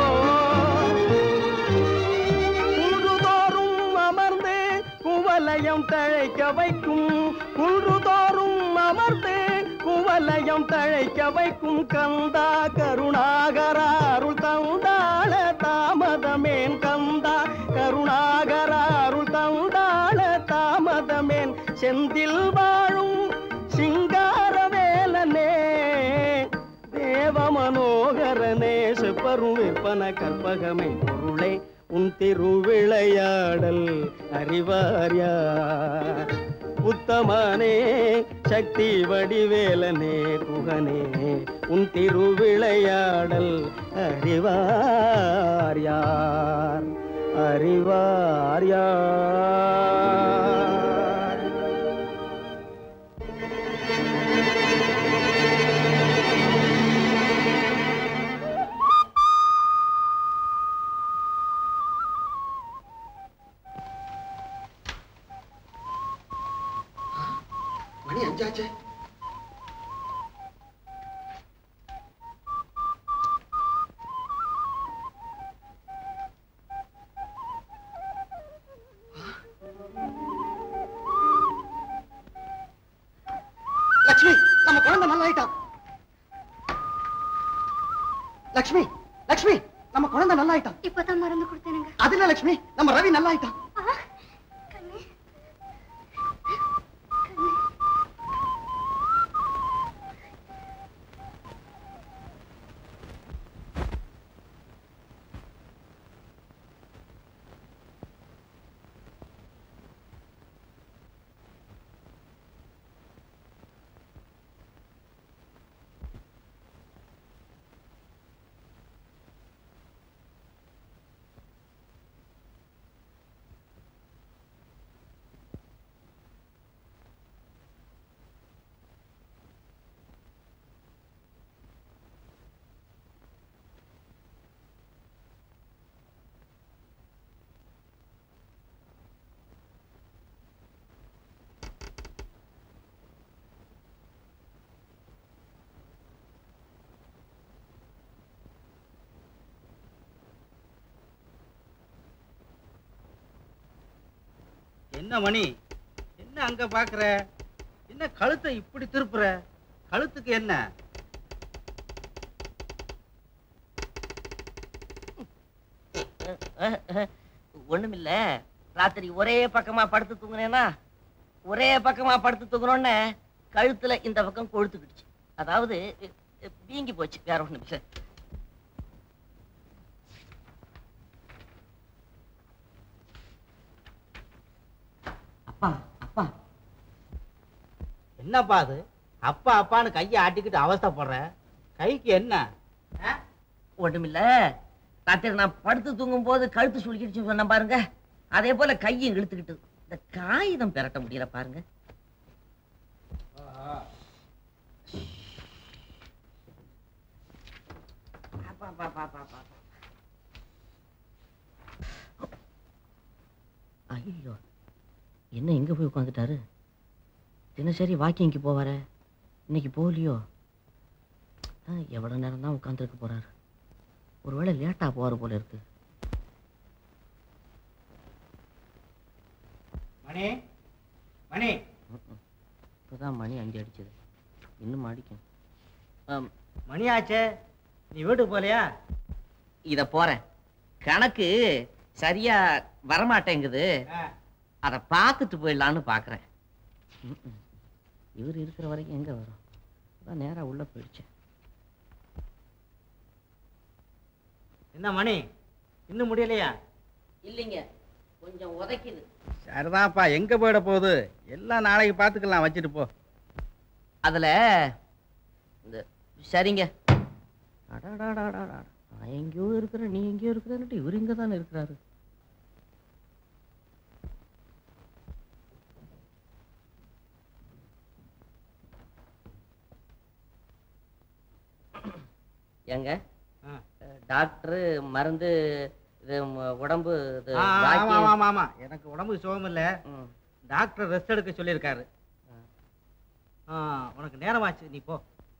குன்றுதோறும் அமர்ந்து குவலயம் தழைக்க வைக்கும் குன்றுதோறும் அமர்ந்து குவலயம் தழைக்க வைக்கும் கந்தா கருணாகர அருள் தந்தாள தாமதமேன் கந்தா கருணாகர அருள் தந்தாள தாமதமேன் செந்தில் வாழும் சிங்கார வேலனே தேவ மனோகரனே செப்பரும் விற்பன கற்பகமை பொருளே உன் திருவிளையாடல் அறிவார் யார் உத்தமனே சக்தி வடிவேலனே குகனே உன் திருவிளையாடல் அறிவார் யார் அறிவார் யார் மணி அஞ்சாச்சே லக்ஷ்மி நம்ம குழந்தை நல்லா ஆயிட்டான் லக்ஷ்மி லக்ஷ்மி நம்ம குழந்தை நல்லா ஆயிட்டான் இப்பதான் மருந்து கொடுத்தேனுங்க அது இல்ல லக்ஷ்மி நம்ம ரவி நல்லா ஆயிட்டான் கண்ணு என்ன மணி என்ன அங்க பாக்குற என்ன கழுத்தை இப்படி திருப்புற கழுத்துக்கு என்ன ஒண்ணுமில்ல ராத்திரி ஒரே பக்கமா படுத்து தூங்குனேனா ஒரே பக்கமா படுத்து தூங்குனோடனே கழுத்துல இந்த பக்கம் கொழுத்துக்கிடுச்சு அதாவது அஹ், வீங்கி போச்சு வேற ஒண்ணும் இல்ல என்னப்பா அது அப்பா அப்பான்னு கையை ஆட்டிக்கிட்டு அவஸ்தைப்படுற கைக்கு என்ன ஒண்ணுமில்ல ராத்திரி நான் படுத்து தூங்கும் போது கழுத்து சுளுக்கிடுச்சு சொன்ன பாருங்க அதே போல கையும் இழுத்துக்கிட்டு இந்த காகிதம் பெரட்ட முடியல பாருங்க அப்பா, அப்பா, அப்பா, அப்பா, அப்பா. ஐயோ என்ன எங்க போய் உட்காந்துட்டாரு தினசரி வாக்கிங்க்கு போவாரே இன்னைக்கு போகலையோ ஆ, எவ்வளவு நேரம் தான் உட்காந்துருக்க போறாரு ஒருவேளை லேட்டா போவாரு போல இருக்கு மணி மணி இப்பதான் மணி அஞ்சு அடிச்சது இன்னும் அடிக்கும் ஆம், மணி ஆச்சே நீ வீட்டுக்கு போலையா இத போறேன் கணக்கு சரியா வரமாட்டேங்குது அத பார்த்துட்டு போயிடலான்னு பாக்குறேன் ம்ம். இவர் இருக்கிற வரைக்கும் எங்க வரும் அதான் நேரா உள்ள போயிடுச்சேன் என்ன மணி இன்னும் முடியலையா இல்லைங்க கொஞ்சம் உதைக்குது சரிதான்ப்பா எங்க போயிட போகுது எல்லாம் நாளைக்கு பார்த்துக்கலாம் வச்சுட்டு போ அதுல இந்த சரிங்க அடாடாடாடாடா. நான் எங்கேயோ இருக்கிறேன் நீ எங்கேயோ இருக்கிறேன்னுட்டு இவர் இங்க தானே இருக்கிறாரு ஏங்க ஆ. டாக்டர் மருந்து இது ம- உடம்பு இது ஆ, ஆமா வாக்கியம். ஆமா ஆமா எனக்கு உடம்புக்கு சுகம் இல்ல ம். டாக்டர் ரெஸ்ட் எடுக்க சொல்லியிருக்காரு ஆ, உனக்கு நேரமாச்சு நீ போ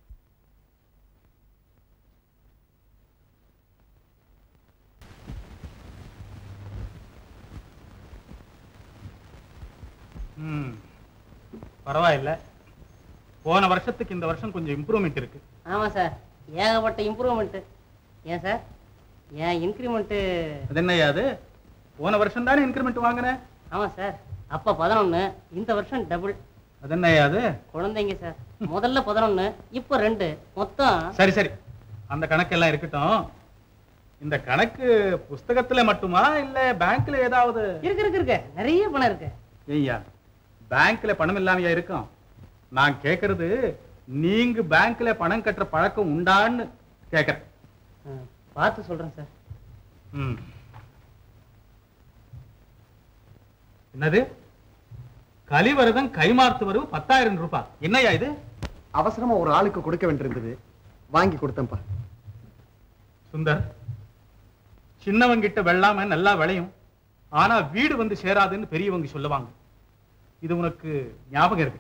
ம் பரவாயில்ல போன வருஷத்துக்கு இந்த வருஷம் கொஞ்சம் இம்ப்ரூவ்மெண்ட் இருக்கு ஆமா சார் ஏகப்பட்ட இம்ப்ரூவ்மெண்ட் ஏன் சார் ஏன் இன்க்ரிமெண்ட்டு அது என்னய்யா அது போன வருஷம் தானே இன்க்ரிமெண்ட் வாங்கினேன் ஆமா சார் அப்ப பதினொன்னு இந்த வருஷம் டபுள் அது என்னய்யா அது குழந்தைங்க சார் முதல்ல பதினொன்னு இப்போ ரெண்டு மொத்தம் சரி சரி அந்த கணக்கெல்லாம் இருக்கட்டும் இந்த கணக்கு புஸ்தகத்துல மட்டுமா இல்ல பேங்க்ல ஏதாவது இருக்கு இருக்கு இருக்கு நிறைய பணம் இருக்கு ஐயா பேங்க்ல பணம் இல்லாமையா இருக்கும் நான் கேக்குறது நீங்க பேங்க்ல பணம் கட்டுற பழக்கம் உண்டான்னு கேக்குறேன் ஆ, பார்த்து சொல்றேன் சார் ம். என்னது கலிவரதம் கைமாத்து வரவு பத்தாயிரம் ரூபாய் என்னய்யா இது அவசரமா ஒரு ஆளுக்கு கொடுக்க வேண்டியிருந்தது வாங்கி கொடுத்தேன்ப்பா சுந்தர் சின்னவங்கிட்ட வெள்ளாம நல்லா விளையும் ஆனா வீடு வந்து சேராதுன்னு பெரியவங்க சொல்லுவாங்க இது உனக்கு ஞாபகம் இருக்கு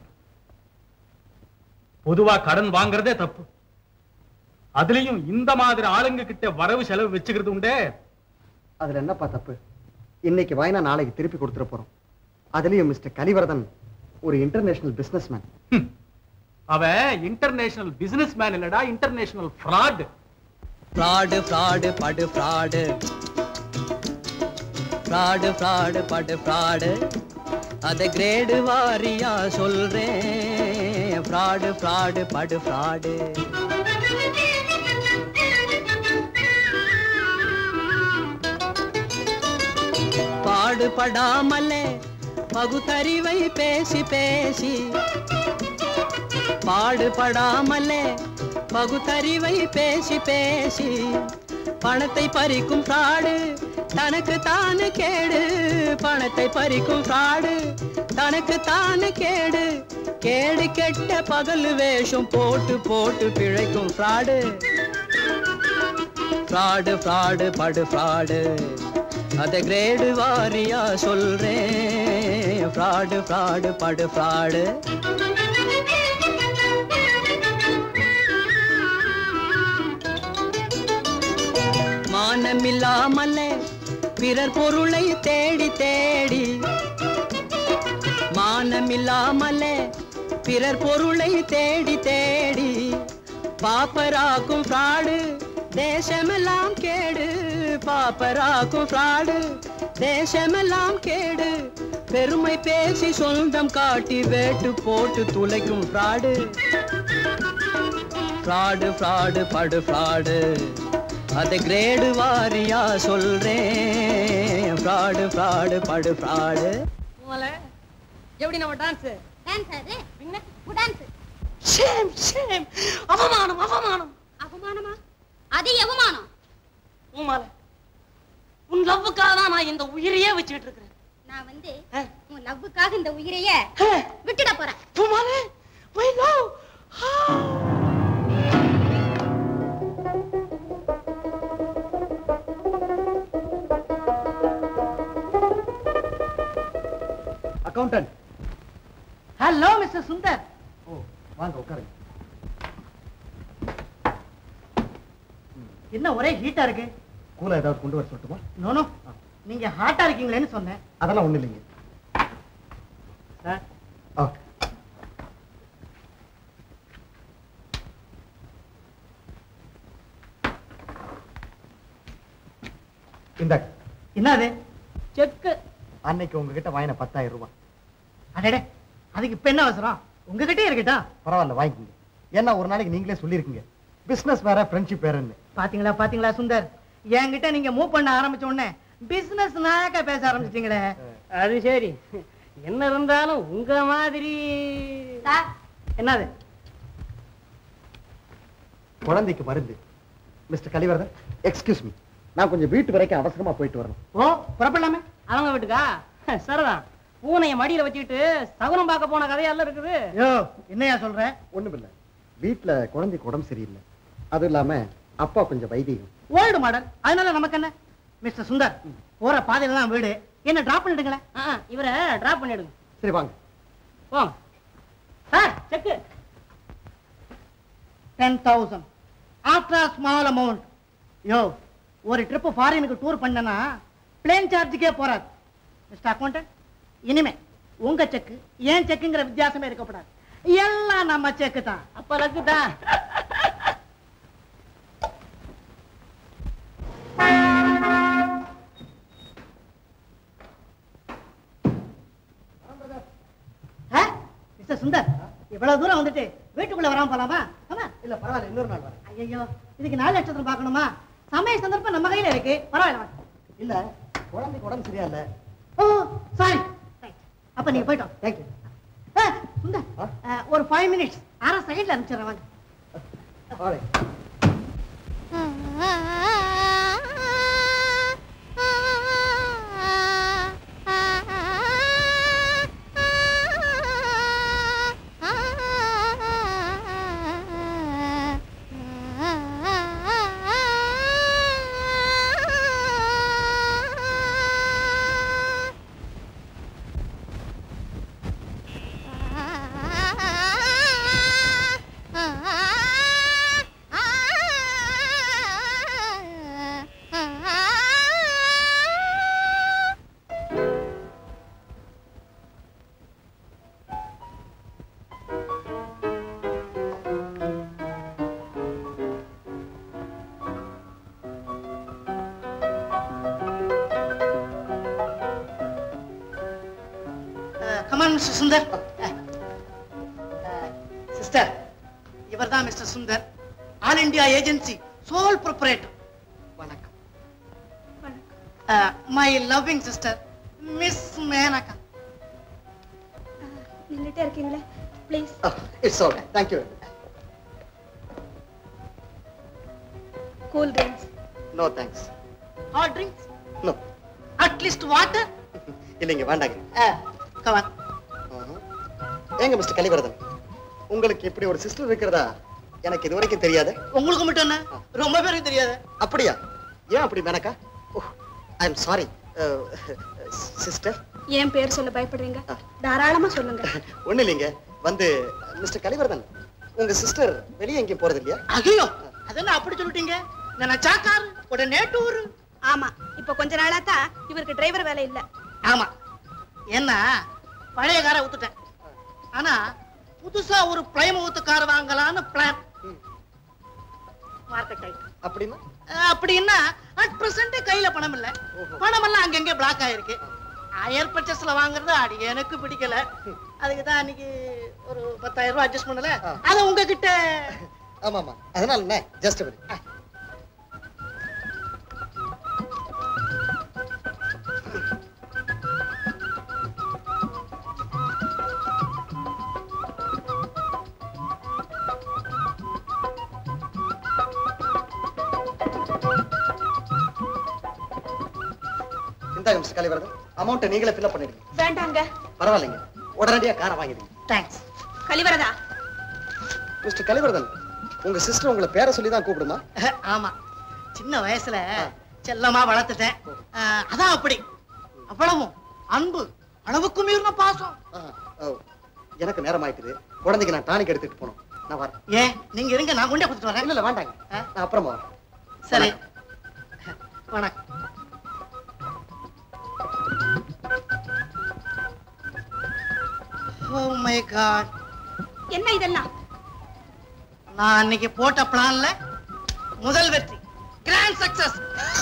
பொதுவா கடன் வாங்குறதே தப்பு அதுலயும் இந்த மாதிரி ஆளுங்க கிட்ட வரவு செலவு வச்சுக்கிறது உண்டே அதுல என்னப்பா தப்பு இன்னைக்கு வாங்கினா நாளைக்கு திருப்பி கொடுத்துட போறோம் அதுலயும் மிஸ்டர் கலிவரதன் ஒரு இன்டர்நேஷனல் பிசினஸ் மேன் அவன் இன்டர்நேஷனல் பிசினஸ் மேன் இல்லடா இன்டர்நேஷனல் ஃப்ராட் ஃப்ராடு ஃப்ராடு படு ஃப்ராடு ஃப்ராடு ஃப்ராடு படு ஃப்ராடு அதை கிரேடு வாரியா சொல்றேன் ஃப்ராடு ஃப்ராடு படு ஃப்ராடு பாடுபடாமலே பகுத்தறிவை பேசி பேசி பாடுபடாமலே பகுத்தறிவை பேசி பேசி பணத்தை பறிக்கும் ஃப்ராடு தனக்கு தானே கேடு பணத்தை பறிக்கும் ஃப்ராடு தனக்கு தானே கேடு கேடு கெட்ட பகல் வேஷம் போட்டு போட்டு பிழைக்கும் ஃப்ராடு ஃப்ராடு ஃப்ராடு படு ஃப்ராடு அதை கிரேடு வாரியா சொல்றேன் ஃப்ராடு ஃப்ராடு படு ஃப்ராடு மானமில்லாமலே பிறர் பொருளை தேடி தேடி மானமில்லாமலே பிறர் பொருளை தேடி தேடி பாப்பராக்கும் ஃப்ராடு தேசமெல்லாம் கேடு பாப்பராக்கும் ஃப்ராடு தேசமெல்லாம் கேடு பெருமை பேசி சொந்தம் காட்டி வேட்டு போட்டு துளைக்கும் ஃப்ராடு ஃப்ராடு ஃப்ராடு படு ஃப்ராடு அதை கிரேடு வாரியா சொல்றேன் ஃப்ராடு ஃப்ராடு படு ஃப்ராடு எப்படி நம்ம டான்ஸ் டான்ஸ் அது பின்ன கூட டான்ஸ் ஷேம் ஷேம் அவமானம் அவமானம் அவமானமா அது அவமானம் உமால உன் லவ்வுக்காக தான் நான் இந்த உயிரையே வச்சுக்கிட்டு இருக்கிறேன் நான் வந்து உன் லவ்வுக்காக இந்த உயிரைய விட்டுட போறேன் உமாலே my love accountant hello mister Sundar ஓ வாங்க உட்காருங்க என்ன ஒரே ஹீட்டா இருக்கு கூலா ஏதாவது கொண்டு வர சொல்லட்டுமா நோனோ நீங்க ஹாட்டா இருக்கீங்களேன்னு சொன்னேன் அதெல்லாம் ஒண்ணு இல்லைங்க சார் ஆ இந்தாங்க என்னது செக்கு அன்னைக்கு உங்ககிட்ட வாங்கின பத்தாயிரம் ரூபாய் அடடே அதுக்கு இப்ப என்ன அவசரம் உங்ககிட்டயே இருக்கட்டா பரவாயில்ல வாங்கிக்கோங்க ஏன்னா ஒரு நாளைக்கு நீங்களே சொல்லியிருக்கீங்க பிசினஸ் வேற ஃப்ரெண்ட்ஷிப் வேறன்னு பாத்தீங்களா பாத்தீங்களா சுந்தர் என்கிட்ட நீங்க மூவ் பண்ண ஆரம்பிச்ச உடனே பிசினஸ் நாக்க பேச ஆரம்பிச்சிட்டீங்களே அது சரி என்ன இருந்தாலும் உங்க மாதிரி என்னது குழந்தைக்கு மருந்து மிஸ்டர் கலிவரதன் எக்ஸ்கியூஸ் மீ நான் கொஞ்சம் வீட்டு வரைக்கும் அவசரமா போயிட்டு வரணும் ஓ புறப்படலாமே அவங்க வீட்டுக்கா சரிதான் பூனைய மடியில வச்சுக்கிட்டு சகுனம் பார்க்க போன கதையெல்லாம் இருக்குது யோ என்னையா சொல்ற ஒண்ணுமில்ல வீட்டுல குழந்தைக்கு உடம்பு சரியில்லை அதுவும் இல்லாம அப்பா கொஞ்சம் வைத்தியம் ஓல்டு மாடல் அதனால நமக்கு என்ன மிஸ்டர் சுந்தர் போற பாதையில தான் வீடு என்ன டிராப் பண்ணிடுங்களேன் இவரை டிராப் பண்ணிடுங்க சரி வாங்க போங்க sir cheque ten thousand after small amount யோ ஒரு ட்ரிப்பு ஃபாரினுக்கு டூர் பண்ணனா பிளேன் சார்ஜுக்கே போறாது மிஸ்டர் அக்கௌண்டன்ட் இனிமே உங்க செக்கு ஏன் செக்குங்கிற வித்தியாசமே இருக்கப்படாது எல்லாம் நம்ம செக்கு தான் அப்ப லக்கு தான் ஆ? மிஸ்டர் சுந்தர் இவ்வளவு தூரம் வந்துட்டு வீட்டுக்குள்ள வராம போலாமா ஆமா இல்ல பரவாயில்ல இன்னொரு நாள் வரேன் ஐயோ இதுக்கு நாலு லட்சத்துல பார்க்கணுமா சமய சந்தர்ப்பம் நம்ம கையில இருக்கு பரவாயில்ல வாங்க. இல்ல குழந்தைக்கு உடம்பு சரியா இல்ல ஓ சாரி அப்ப நீங்க போயிட்டோம் தேங்க்யூ சுந்தர் ஆ, ஒரு ஃபைவ் மினிட்ஸ் அரை செகண்ட்ல அனுப்பிச்சிடுறேன் வாங்க கமான் மிஸ்டர் சுந்தர் சிஸ்டர் இவர் தான் mister Sundar all India agency sole proprietor வணக்கம் my loving sister miss Menaka நின்னுட்டே இருக்கீங்களே please it's okay thank you cool drinks no thanks hot drinks no at least water இல்லைங்க வேண்டாங்க கமான் ஏங்க மிஸ்டர் கலிவரதன் உங்களுக்கு இப்படி ஒரு சிஸ்டர் இருக்கிறதா எனக்கு இது வரைக்கும் தெரியாது உங்களுக்கு மட்டும் என்ன ரொம்ப பேருக்கு தெரியாது அப்படியா ஏன் அப்படி Menaka I am sorry sister ஏன் பேர் சொல்ல பயப்படுறீங்க தாராளமா சொல்லுங்க ஒண்ணு இல்லைங்க வந்து மிஸ்டர் கலிவர்தன் உங்க சிஸ்டர் வெளியே எங்கேயும் போறது இல்லையா ஐயோ அதெல்லாம் அப்படி சொல்லிட்டீங்க நான் சாக்கார் உடனே டூர் ஆமா இப்ப கொஞ்ச நாளா தான் இவருக்கு டிரைவர் வேலை இல்ல ஆமா என்ன பழைய காரை வித்துட்டேன் ஆனா புதுசா ஒரு பிளைமவுத் கார் வாங்கலாம்னு பிளான் மார்க்கெட் ஆயிட்டு அப்படின்னா அப்படின்னா அட் பிரசன்ட் கையில பணம் இல்ல பணம் எல்லாம் அங்கங்க பிளாக் ஆயிருக்கு ஹையர் பர்ச்சேஸ்ல வாங்குறது அடி எனக்கு பிடிக்கல அதுக்கு தான் அன்னைக்கு ஒரு பத்தாயிரம் ரூபாய் அட்ஜஸ்ட் பண்ணல அத உங்ககிட்ட ஆமா ஆமா அதனால என்ன ஜஸ்ட் இந்தாங்க மிஸ்டர் கலிவரதன் அமௌண்ட்டை நீங்களே ஃபில்அப் பண்ணிடுங்க வேண்டாங்க பரவாயில்லைங்க உடனடியா காரை வாங்கிடுங்க தேங்க்ஸ் கலிவரதா மிஸ்டர் கலிவரதன் உங்க சிஸ்டர் உங்களை பேரை சொல்லி தான் கூப்பிடுமா ஆமா சின்ன வயசுல செல்லமா வளர்த்துட்டேன் அஹ், அதான் அப்படி அவ்வளவும் அன்பு அளவுக்கு மீறின பாசம் ஆ, ஓ, எனக்கு நேரம் ஆயிட்டுது குழந்தைக்கு நான் டானிக் எடுத்துட்டு போகணும் நான் வரேன் ஏன் நீங்க இருங்க நான் கொண்டே கொடுத்துட்டு வரேன் இல்ல இல்ல வேண்டாங்க ஆ? நான் அப்புறமா வரேன் சரி வணக்கம் ஓ மை காட் என்ன இதெல்லாம் நான் அன்னைக்கு போட்ட பிளான்ல முதல் வெற்றி கிராண்ட் சக்சஸ்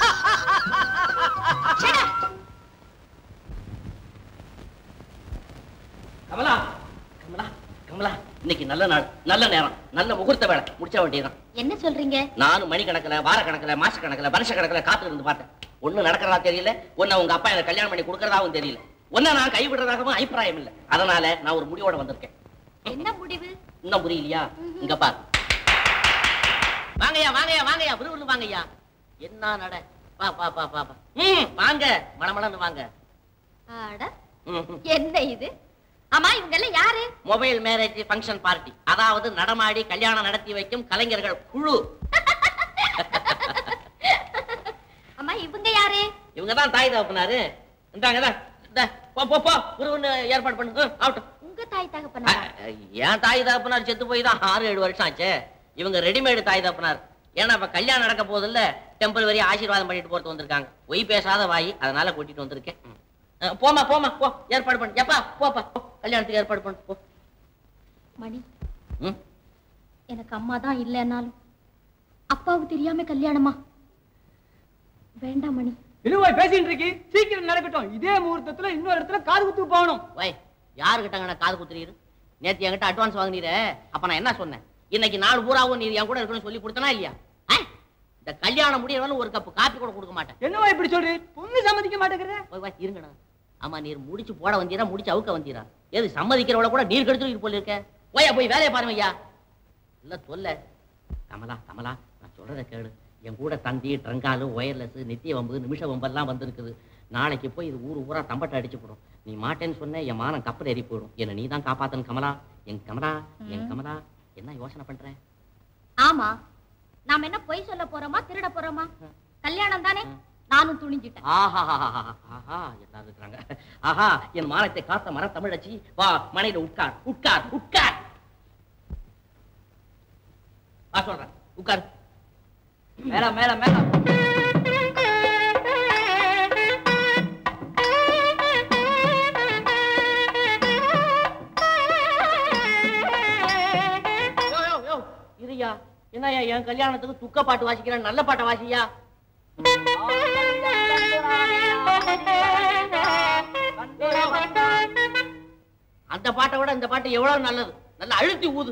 கமலா கமலா கமலா இன்னைக்கு நல்ல நாள் நல்ல நேரம் நல்ல முகூர்த்த வேலை முடிச்ச வேண்டியதுதான் என்ன சொல்றீங்க நானும் மணிக்கணக்கில் வாரக்கணக்கில் மாசக்கணக்கில் வருஷக்கணக்கில் காத்து இருந்து பார்த்தேன் ஒண்ணு நடக்கிறதா தெரியல ஒன்னு உங்க அப்பா எனக்கு கல்யாணம் பண்ணி கொடுக்கறதாவும் தெரியல ஒன்ன நான் கைவிடுறதாகவும் அபிப்பிராயம் இல்லை அதனால நான் ஒரு முடிவோட வந்திருக்கேன் என்ன முடிவு இன்னும் புரியலையா இங்க பாரு வாங்கய்யா வாங்கய்யா வாங்கய்யா விறுவிறு வாங்கய்யா என்ன நட பா பா பா பா பா ம் வாங்க மணமளன்னு வாங்க ஆட ம் என்ன இது ஆமா இவங்க எல்லாம் யாரு மொபைல் மேரேஜ் ஃபங்க்ஷன் பார்ட்டி அதாவது நடமாடி கல்யாணம் நடத்தி வைக்கும் கலைஞர்கள் குழு அம்மா இவங்க யாரு இவங்க தான் தாய் தகப்பனாரு இந்தாங்க இந்தா, இந்தா, போ போ போ குருன்னு ஏற்பாடு பண்ணு ம், ஆகட்டும் உங்க தாய் தகப்பனா அ, என் தாய் தகப்பனார் செத்து போய் தான் ஆறு ஏழு வருஷம் ஆச்சே இவங்க ரெடிமேடு தாய் தகப்பனார் ஏன்னா இப்ப கல்யாணம் நடக்க போதில்ல டெம்பிள் வரி ஆசீர்வாதம் பண்ணிட்டு போறது வந்திருக்காங்க பொய் பேசாத வாய் அதனால கூட்டிட்டு வந்திருக்கேன் ம். அ, போம்மா போம்மா போ ஏற்பாடு பண்ணு எப்பா போப்பா போ, கல்யாணத்துக்கு ஏற்பாடு பண்ணு போ மணி ம் எனக்கு அம்மா தான் இல்லைன்னாலும் அப்பாவுக்கு தெரியாம கல்யாணமா வேண்டாம் மணி இழுவாய் பேசிட்டு இருக்கி சீக்கிரம் நடக்கட்டும் இதே முகூர்த்தத்துல இன்னொரு இடத்துல காது குத்து போகணும் வை யாருக்கிட்டங்க நான் காது குத்துறீரு நேத்து என்கிட்ட அட்வான்ஸ் வாங்குனீரே அப்ப நான் என்ன சொன்னேன் இன்னைக்கு நாலு பூராவும் நீ என் கூட இருக்கணும்னு சொல்லி கொடுத்தனா இல்லையா ஆ? இந்த கல்யாணம் முடியறவங்க ஒரு கப் காப்பி கூட கொடுக்க மாட்டேன் என்னவா இப்படி சொல்றீ பொண்ணு சம்மதிக்க மாட்டேங்கிற போய் வா இருங்கண்ணா ஆமா நீர் முடிச்சு போட வந்தீரா முடிச்சு அவுக்க வந்தீரா ஏது சம்மதிக்கிறவள கூட நீர் கெடுத்து போல இருக்க போயா போய் வேலையை பாருங்க ஐயா இல்ல சொல்ல கமலா கமலா நான் சொல்றத கேளு என் கூட தந்தி ட்ரங்காலு ஒயர்லெஸ் நித்திய வம்பு நிமிஷ வம்பெல்லாம் வந்திருக்குது நாளைக்கு போய் இது ஊர் ஊரா தம்பட்டை அடிச்சு போடும் நீ மாட்டேன்னு சொன்ன என் மானம் கப்பல் ஏறி போயிடும் என்ன நீ தான் காப்பாத்தணும் கமலா என் கமலா என் கமலா என்ன யோசனை பண்ற ஆமா நாம என்ன பொய் சொல்ல போறோமா திருட போறோமா கல்யாணம் தானே நானும் துணிஞ்சிட்டேன் ஆஹா ஆஹா எல்லாரும் இருக்கிறாங்க ஆஹா என் மானத்தை காத்த மர தமிழச்சி வா மனையில உட்கார் உட்கார் உட்கார் வா சொல்றேன் உட்கார் மேல மேல மேல யோ, யோ, யோ, இருயா என்னய்யா என் கல்யாணத்துக்கு துக்க பாட்டு வாசிக்கிறேன் நல்ல பாட்டை வாசியா அந்த பாட்டை விட இந்த பாட்டு எவ்வளவு நல்லது நல்லா அழுத்தி ஊது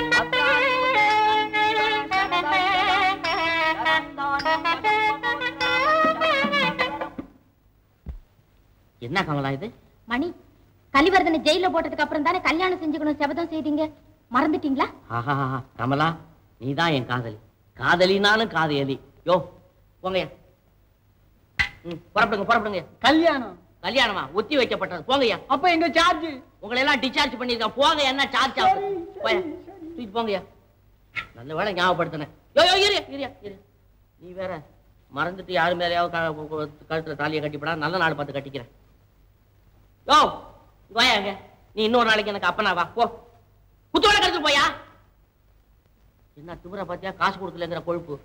என்ன கமலா இது மணி கலிவர்தனை ஜெயில போட்டதுக்கு அப்புறம் தானே கல்யாணம் செஞ்சுக்கணும் செபதம் செய்தீங்க மறந்துட்டீங்களா ஆஹா கமலா நீதான் என் காதலி காதலினாலும் காதலி யோ போங்கய்யா ம், புறப்படுங்க புறப்படுங்க கல்யாணம் கல்யாணமா ஒத்தி வைக்கப்பட்டது போங்கய்யா அப்ப எங்க சார்ஜ் உங்களை எல்லாம் டிஸ்சார்ஜ் பண்ணிருக்கேன் போங்க என்ன சார்ஜ் ஆகுது போயா தூக்கிட்டு போங்கய்யா நல்ல வேலை ஞாபகப்படுத்தினேன் யோ யோ இரு இரியா இரு நீ வேற மறந்துட்டு யாரு மேலேயாவது க- கு- கு- கழுத்துல தாலியை கட்டிப்படா நல்ல நாள் பார்த்து கட்டிக்கிறேன் யோ வாயா அங்க நீ இன்னொரு நாளைக்கு எனக்கு அப்பனா வா போ குத்துவலை கழுத்து போயா என்ன திமிர பாத்தியா காசு கொடுக்கலங்கிற கொழுப்பு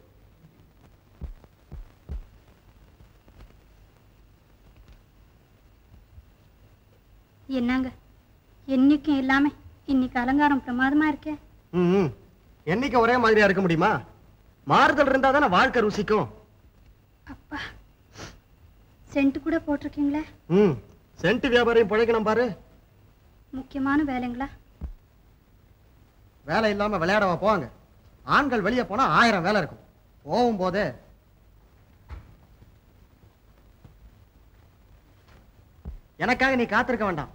என்னங்க என்னைக்கும் இல்லாம இன்னைக்கு அலங்காரம் பிரமாதமா இருக்கே ம் என்னைக்கு ஒரே மாதிரியா இருக்க முடியுமா மாறுதல் இருந்தா தானே வாழ்க்கை ருசிக்கும் அப்பா சென்ட் கூட போட்டிருக்கீங்களே ம் சென்ட் வியாபாரியும் பிழைக்கணும் பாரு முக்கியமான வேலைங்களா வேலை இல்லாம விளையாடவா போவாங்க ஆண்கள் வெளியே போனா ஆயிரம் வேலை இருக்கும் போகும்போதே எனக்காக நீ காத்திருக்க வேண்டாம்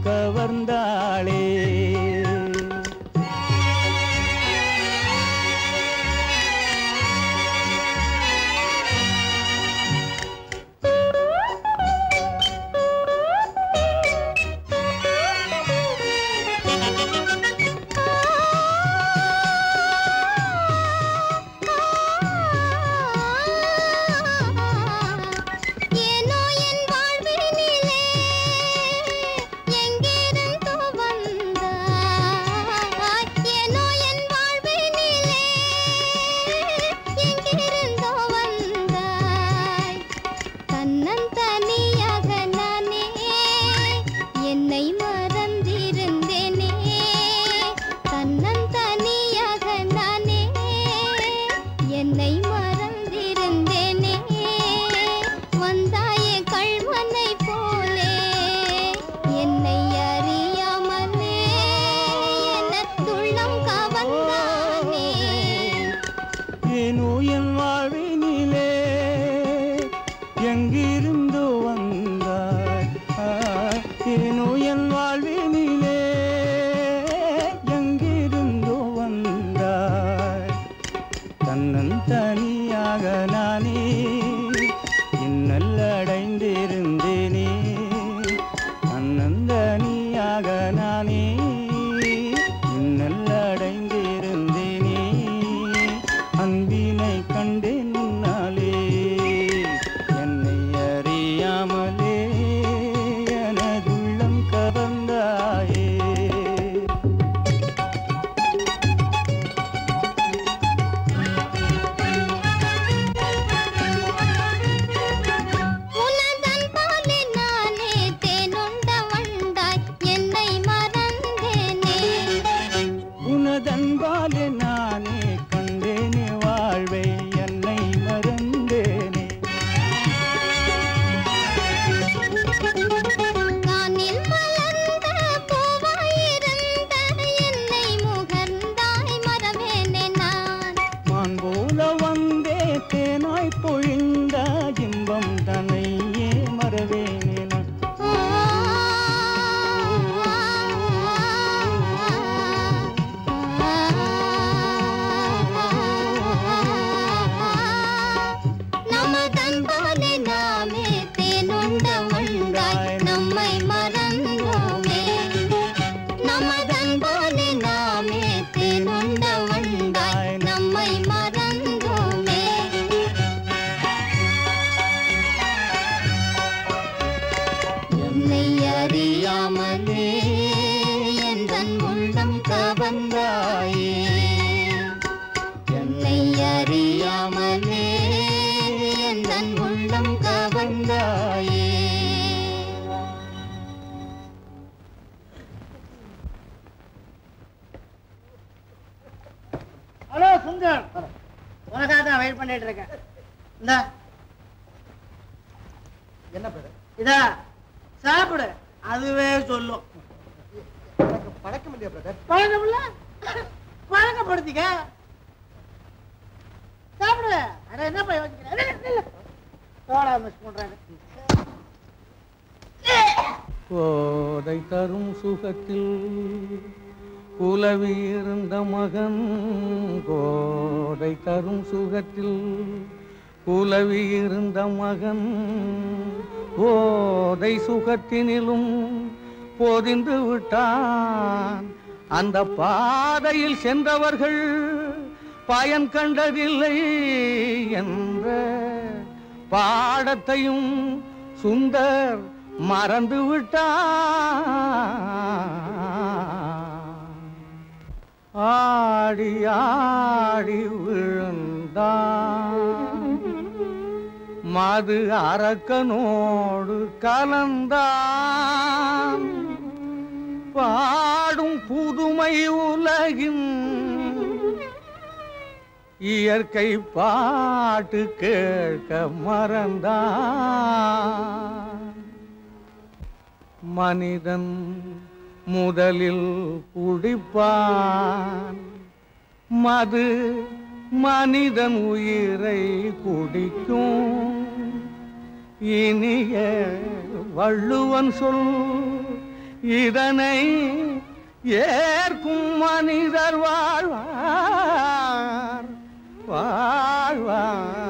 கவர்ந்தாளே ஏனோ என் வாழ்வினிலே எங்கிருந்தோ வந்தாய் ஏனோ என் வாழ்வினிலே எங்கிருந்தோ வந்தாய் தன்னந்தனியாக நானே என்னை மறந்திருந்தேனே தன்னந்தனியாக நானே என்னை மறந்திருந்தேனே வந்தாயே கள்வனை போலே என்னை அறியாமலே எனதுள்ளம் கவர்ந்தானே ஏனோ என் வாழ்வினிலே எங்கிருந்தோ வந்தாய் ஆ, ஏனோ என் வாழ்வினிலே எங்கிருந்தோ வந்தாய் தன்னன் தனியாக நானே இன்னல் அடைந்திருந்தேனே தன்னந்தனியாக நானே இன்னல் அடைந்திருந்தேனே அன்பினை கண்டேன் முன்னாலே என்னை அறியாமலே எனதுள்ளம் கவர்ந்தாயே உனதன் பாலே நானே தேனுண்ட வண்டாய் என்னை மறந்தேனே உனதன்பாலே நானே கண்டேனே வாழ்வை என்னை மறந்தேனே கானில் மலர்ந்த பூவாயிருந்த என்னை முகர்ந்தாய் மறவேனே நான் மான் போல வந்தே தேனாய் பொழிந்த இன்பம் தன்னையே மறவேனே நான். நமதன் போலே நாமே தேனுண்ட வந்தாய் நம்மை மறந்தோமே நமதன் போலே நாமே தேனுண்ட வந்தாய் நம்மை மறந்தோமே என்னை அறியாமலே எந்தன் உள்ளம் கவர்ந்தாயே என்னை அறியாமலே எந்தன் உள்ளம் கவர்ந்தாயே ஹலோ சுந்தர் உனக்காக தான் வெயிட் பண்ணிட்டு இருக்கேன் இந்தா என்ன பேரு இதா சாப்பிடு அதுவே சொல்லும் எனக்கு பழக்கம் இல்லையா பிரதர் பழக்கம் இல்ல பழக்கப்படுத்திக்க சாப்பிடு அட என்ன போய் யோசிக்கிறேன் சோடா மிஸ் பண்றாங்க போதை தரும் சுகத்தில் உலவி இருந்த மகன் போதை தரும் சுகத்தில் உலவி இருந்த மகன் போதை சுகத்தினிலும் போதிந்து விட்டான் அந்த பாதையில் சென்றவர்கள் பயன் கண்டதில்லை என்ற பாடத்தையும் சுந்தர் மறந்து விட்டான் ஆடி ஆடி விழுந்தான் மது அரக்கனோடு கலந்தான் பாடும் புதுமை உலகின் இயற்கை பாட்டு கேட்க மறந்தான் மனிதன் முதலில் குடிப்பான் மது மனிதன் உயிரை குடிக்கும் இனிய வள்ளுவன் சொல் இதனை ஏற்கும் மனிதர் வாழ்வார் வாழ்வார்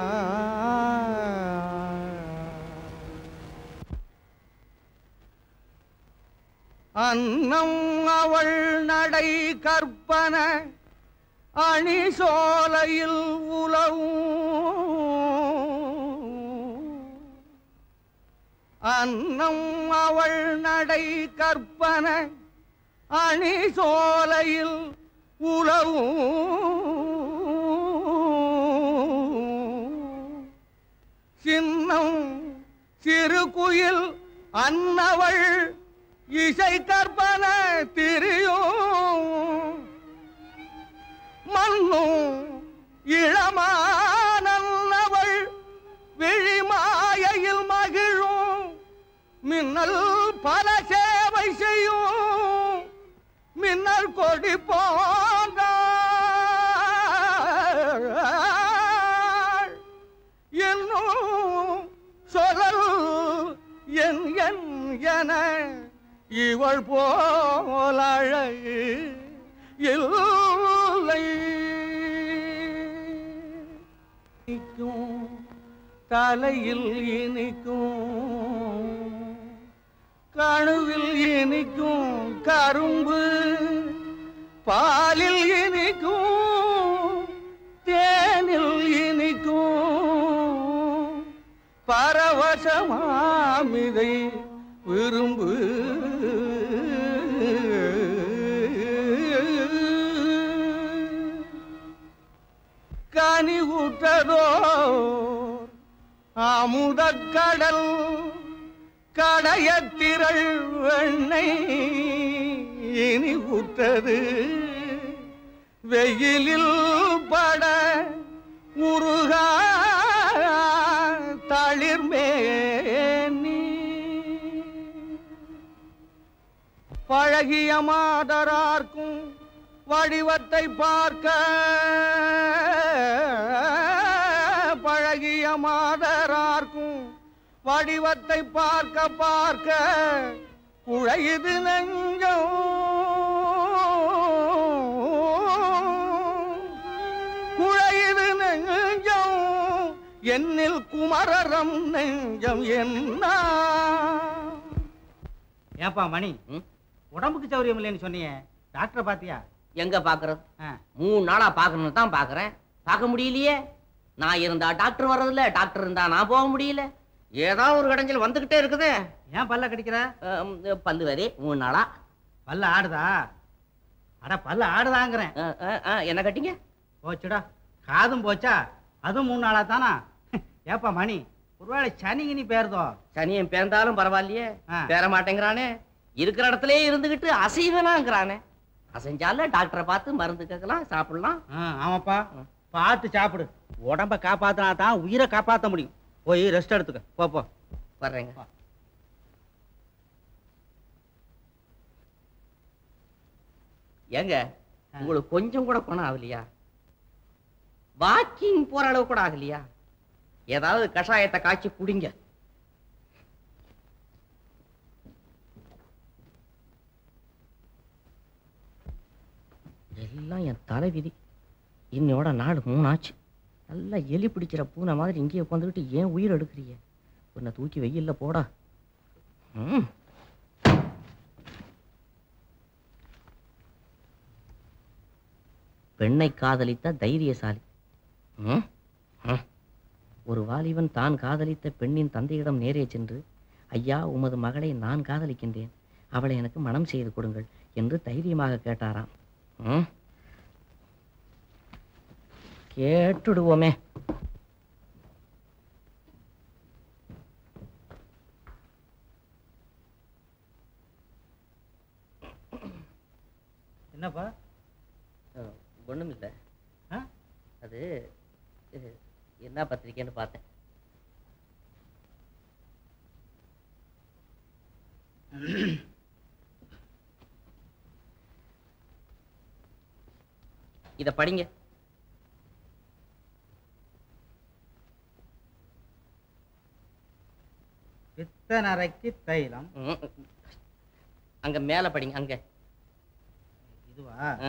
அன்னம் அவள் நடை கற்பன அணி சோலையில் உலவும் அன்னம் அவள் நடை கற்பன அணி சோலையில் உலவும் சின்னம் சிறு குயில் அன்னவள் இசை கற்பன திரியும் மண்ணும் இளமானவள் விழிமாயையில் மகிழும் மின்னல் பல சேவை செய்யும் மின்னல் கொடி போங்க என்னும் சொல்லல் என் என் என இவள் போல் அழகு இல்லை இனிக்கும் தலையில் இனிக்கும் கணுவில் இனிக்கும் கரும்பு பாலில் இனிக்கும் தேனில் இனிக்கும் பரவசமாமிதை விரும்பு கனி ஊற்றதோ அமுதக்கடல் கடையத்திரள் வெண்ணெய் இனி ஊற்றது வெயிலில் பட முருகா தளிர்மேனி பழகிய மாதரார்க்கும் வடிவத்தை பார்க்க பழகிய மாதரார்க்கும் வடிவத்தை பார்க்க பார்க்க குழையுது நெஞ்சம் குழையுது நெஞ்சம் என்னில் குமரரம் நெஞ்சம் என்ன ஏப்பா மணி ம்? உடம்புக்கு சௌரியம் இல்லைன்னு சொன்னியே டாக்டரை பாத்தியா எங்க பாக்குறது ஆ. மூணு நாளா பாக்கணும்னு தான் பாக்குறேன் பார்க்க முடியலையே நான் இருந்தா டாக்டர் வர்றதில்ல டாக்டர் இருந்தா நான் போக முடியல ஏதாவது ஒரு கடைஞ்சல் வந்துகிட்டே இருக்குதே ஏன் பல்ல கடிக்கிற அம், பல்லு வரி மூணு நாளா பல்ல ஆடுதா அட பல்ல ஆடுதாங்கிறேன் அ, அ, அ, என்ன கட்டிங்க போச்சுடா காதும் போச்சா அதுவும் மூணு நாளா தானா ஏப்பா மணி ஒருவேளை சனி கினி பேருதோ சனியன் பேர்ந்தாலும் பரவாயில்லையே ஆ. பேர மாட்டேங்கிறானே இருக்கிற இடத்துலயே இருந்துகிட்டு அசைவனாங்கிறானே அசைஞ்சால டாக்டரை பார்த்து மருந்து கேட்கலாம் சாப்பிடலாம் ஆ, ஆமாப்பா பார்த்து சாப்பிடு உடம்ப காப்பாத்தினா தான் உயிரை காப்பாத்த முடியும் போய் ரெஸ்ட் எடுத்துக்க போ போ வர்றேங்க ஏங்க உங்களுக்கு கொஞ்சம் கூட பணம் ஆகலையா வாக்கிங் போற அளவு கூட ஆகலையா ஏதாவது கஷாயத்தை காய்ச்சி குடிங்க எல்லாம் என் தலைவிதி இன்னையோட நாள் மூணாச்சு நல்லா எலி பிடிக்கிற பூனை மாதிரி இங்கேயே உட்காந்துக்கிட்டு ஏன் உயிர் எடுக்கிறிய உன்னை தூக்கி வெயில்ல போடா ம் பெண்ணை காதலித்த தைரியசாலி ம்? ம். ஒரு வாலிபன் தான் காதலித்த பெண்ணின் தந்தையிடம் நேரே சென்று ஐயா உமது மகளை நான் காதலிக்கின்றேன் அவளை எனக்கு மனம் செய்து கொடுங்கள் என்று தைரியமாக கேட்டாராம் ம்? கேட்டுடுவோமே என்னப்பா ஒண்ணும் இல்லை ஆ? அது இது, என்ன பத்திரிக்கைன்னு பார்த்தேன் இத படிங்க பித்தனரைக்கு தைலம் ம். அங்க மேல படிங்க அங்க இதுவா ஆ.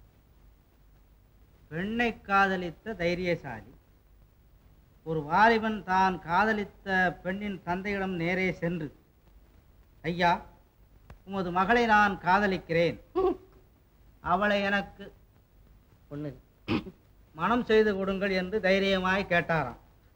பெண்ணை காதலித்த தைரியசாலி ஒரு வாலிபன் தான் காதலித்த பெண்ணின் தந்தையிடம் நேரே சென்று ஐயா உமது மகளை நான் காதலிக்கிறேன் அவளை எனக்கு பொண்ணு மனம் செய்து கொடுங்கள் என்று தைரியமாய் கேட்டாராம்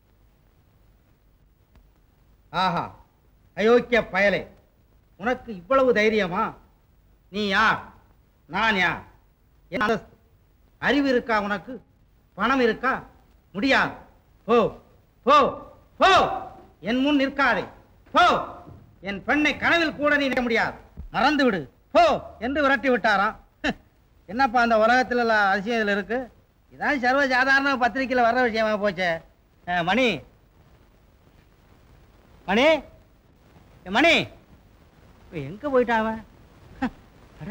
ஆஹா அயோக்கிய பயலே உனக்கு இவ்வளவு தைரியமா நீ யார் நான் யார் என் அந்தஸ்து அறிவு இருக்கா உனக்கு பணம் இருக்கா முடியாது போ போ போ என் முன் நிற்காதே போ என் பெண்ணை கனவில் கூட நீ நிற்க முடியாது மறந்து விடு போ என்று விரட்டி விட்டாராம் என்னப்பா அந்த உலகத்துல எல்லாம் அதிசயம் இதுல இருக்கு இதான் சர்வ சாதாரண பத்திரிக்கையில வர்ற விஷயமா போச்சே அஹ், மணி மணி ஏ, மணி இப்ப எங்க போயிட்டான் அவன் அட.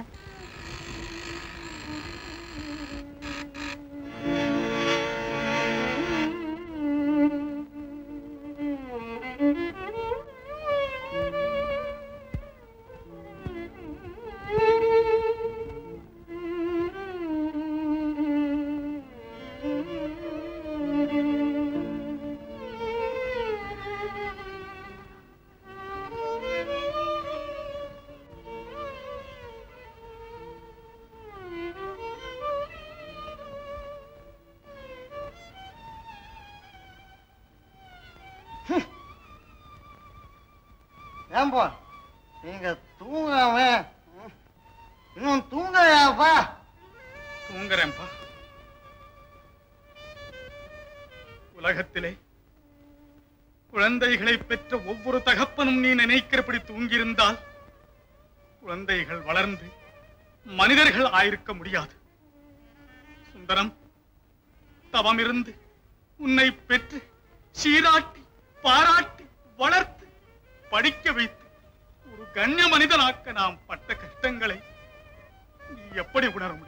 ஏன்பா நீங்க தூங்காம இன்னும் தூங்கலையாப்பா தூங்குறேன்பா உலகத்திலே குழந்தைகளை பெற்ற ஒவ்வொரு தகப்பனும் நீ நினைக்கிறபடி தூங்கியிருந்தால் குழந்தைகள் வளர்ந்து மனிதர்கள் ஆயிருக்க முடியாது சுந்தரம் தவமிருந்து உன்னை பெற்று சீராட்டி பாராட்டி வளர்த்து படிக்க வைத்து ஒரு கண்ணிய மனிதனாக்க நாம் பட்ட கஷ்டங்களை நீ எப்படி உணர முடியும்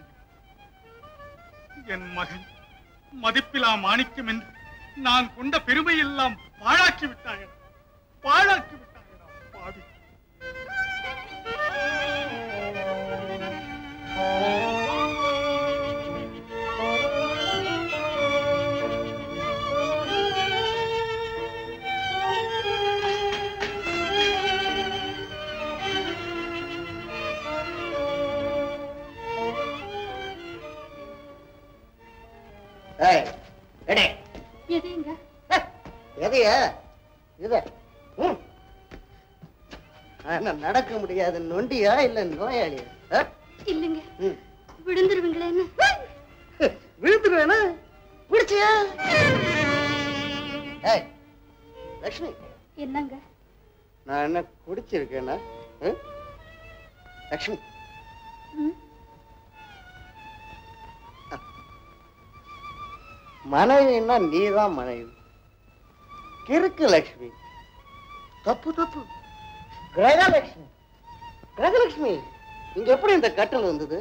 என் மகன் மதிப்பிலா மாணிக்கம் என்று நான் கொண்ட பெருமையெல்லாம் பாழாக்கி விட்டாயடா பாழாக்கி விட்டாயடா பாவி ஏய் எடே எதைங்க எதைய இத ம். என்ன நடக்க முடியாது நொண்டியா இல்ல நோயாளியா ஆ? இல்லைங்க ம். விழுந்துருவீங்களேன்னு விழுந்துருவேனா பிடிச்சியா ஏய் லக்ஷ்மி என்னங்க நான் என்ன குடிச்சிருக்கேனா ம்? லக்ஷ்மி ம்? மனைவின்னா நீதான் மனைவி கிறுக்கு லக்ஷ்மி தப்பு தப்பு கிரகலட்சுமி கிரகலட்சுமி இங்க எப்படி இந்த கட்டல் வந்தது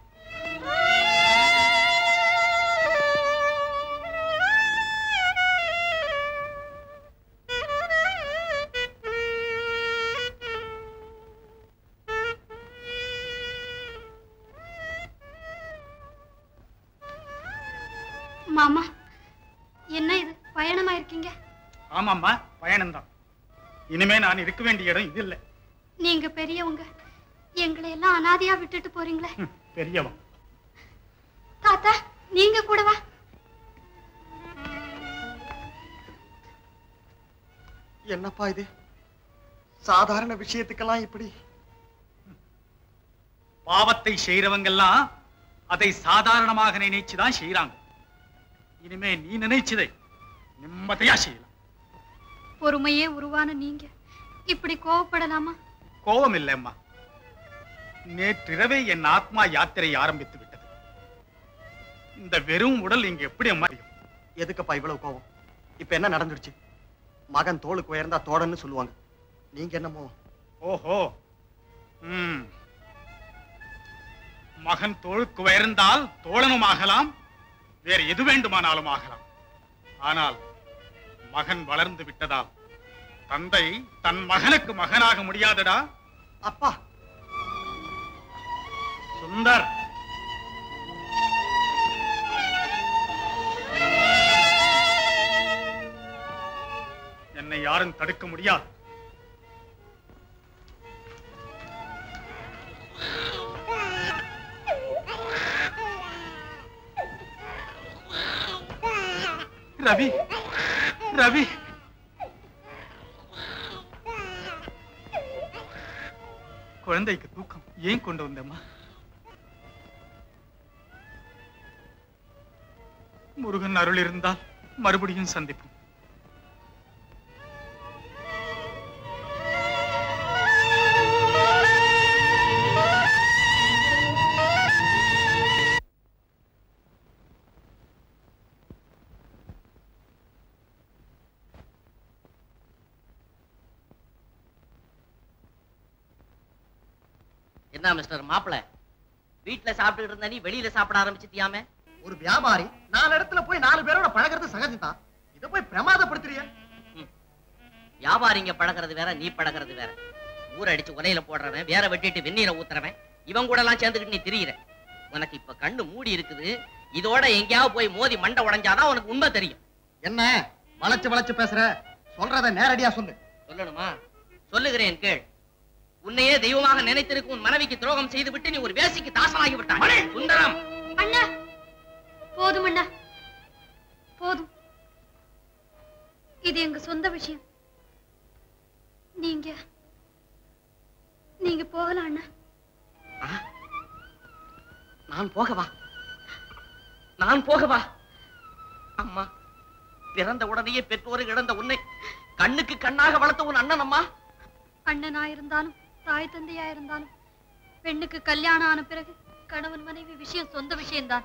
மாமா என்ன இது பயணமா இருக்கீங்க ஆமாம்மா பயணம்தான் இனிமே நான் இருக்க வேண்டிய இடம் இது இல்லை நீங்க பெரியவங்க எங்களை எல்லாம் அனாதையா விட்டுட்டு போறீங்களே ம், பெரியவன் தாத்தா நீங்க கூட வா என்னப்பா இது சாதாரண விஷயத்துக்கெல்லாம் இப்படி பாவத்தை செய்யறவங்கெல்லாம் அதை சாதாரணமாக நினைச்சுதான் செய்யறாங்க இனிமே நீ நினைச்சதை நிம்மதியா செய்யலாம் பொறுமையே உருவான நீங்க இப்படி கோவப்படலாமா கோபம் இல்லைம்மா நேற்றிரவே என் ஆத்மா யாத்திரை ஆரம்பித்து விட்டது இந்த வெறும் உடல் இங்க எப்படி அம்மா இருக்கும்? எதுக்குப்பா இவ்வளவு கோவம் இப்ப என்ன நடந்துருச்சு மகன் தோளுக்கு உயர்ந்தா தோடன்னு சொல்லுவாங்க நீங்க என்னமோ ஓஹோ ம் மகன் தோளுக்கு உயர்ந்தால் தோழனும் ஆகலாம் வேறு எது வேண்டுமானாலும் ஆகலாம் ஆனால் மகன் வளர்ந்து விட்டதால் தந்தை தன் மகனுக்கு மகனாக முடியாதடா அப்பா சுந்தர் என்னை யாரும் தடுக்க முடியாது ரவி ரவி குழந்தைக்கு தூக்கம் ஏன் கொண்டு வந்தம்மா முருகன் அருள் இருந்தால் மறுபடியும் சந்திப்போம் என்ன மிஸ்டர் மாப்பிள வீட்டுல சாப்பிட்டுட்டு இருந்த நீ வெளியில சாப்பிட ஆரம்பிச்சிட்டியாமே ஒரு வியாபாரி நாலு இடத்துல போய் நாலு பேரோட பழகிறது சகஜம்தான் இதை போய் பிரமாதப்படுத்துறிய வியாபாரிங்க பழகிறது வேற நீ பழகிறது வேற ஊர் அடிச்சு உலையில போடுறவன் வேற வெட்டிட்டு வெந்நீரை ஊத்துறவன் இவன் கூட எல்லாம் சேர்ந்துக்கிட்டு நீ திரியிற உனக்கு இப்ப கண்ணு மூடி இருக்குது இதோட எங்கேயாவது போய் மோதி மண்டை உடைஞ்சாதான் உனக்கு உண்மை தெரியும் என்ன வளைச்சு வளைச்சு பேசுற சொல்றத நேரடியா சொல்லு சொல்லணுமா சொல்லுகிறேன் கேள் உன்னையே தெய்வமாக நினைத்திருக்கும் உன் மனைவிக்கு துரோகம் செய்து விட்டு நீ ஒரு வேசிக்கு தாசனாகி விட்டாய் சுந்தரம் அண்ணா போதும் அண்ணா போதும் இது எங்க சொந்த விஷயம் நீங்க நீங்க போகலாம் அண்ணா நான் போகவா நான் போகவா அம்மா பிறந்த உடனேயே பெற்றோரை இழந்த உன்னை கண்ணுக்கு கண்ணாக வளர்த்த உன் அண்ணன் அம்மா அண்ணனா இருந்தாலும் தாய் தந்தையா இருந்தாலும் பெண்ணுக்கு கல்யாணம் ஆன பிறகு கணவன் மனைவி விஷயம் சொந்த விஷயம்தான்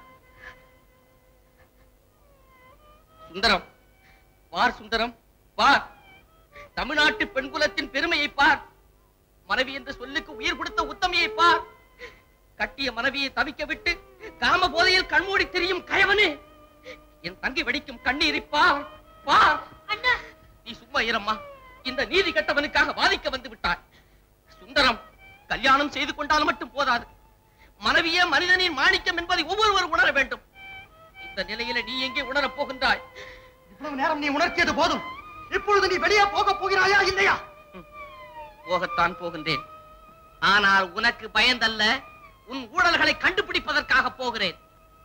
சுந்தரம் பார் சுந்தரம் பார் தமிழ்நாட்டு பெண்குலத்தின் பெருமையை பார் மனைவி என்ற சொல்லுக்கு உயிர் கொடுத்த உத்தமையை பார் கட்டிய மனைவியை தவிக்க விட்டு காம போதையில் கண்மூடி திரியும் கயவனே என் தங்கி வெடிக்கும் கண்ணீரை பார் பார் அண்ணா நீ சும்மா இரம்மா இந்த நீதி கட்டவனுக்காக வாதிக்க வந்து விட்டாய் சுந்தரம் கல்யாணம் செய்து கொண்டால் மட்டும் போதாது மனைவியே மனிதனின் மாணிக்கம் என்பதை ஒவ்வொருவர் உணர வேண்டும் இந்த நிலையில நீ எங்கே உணரப் போகின்றாய் இவ்வளவு நேரம் நீ உணர்த்தியது போதும் இப்பொழுது நீ வெளியே போக போகிறாயா இல்லையா போகத்தான் போகின்றேன் ஆனால் உனக்கு பயந்தல்ல உன் ஊழல்களை கண்டுபிடிப்பதற்காக போகிறேன்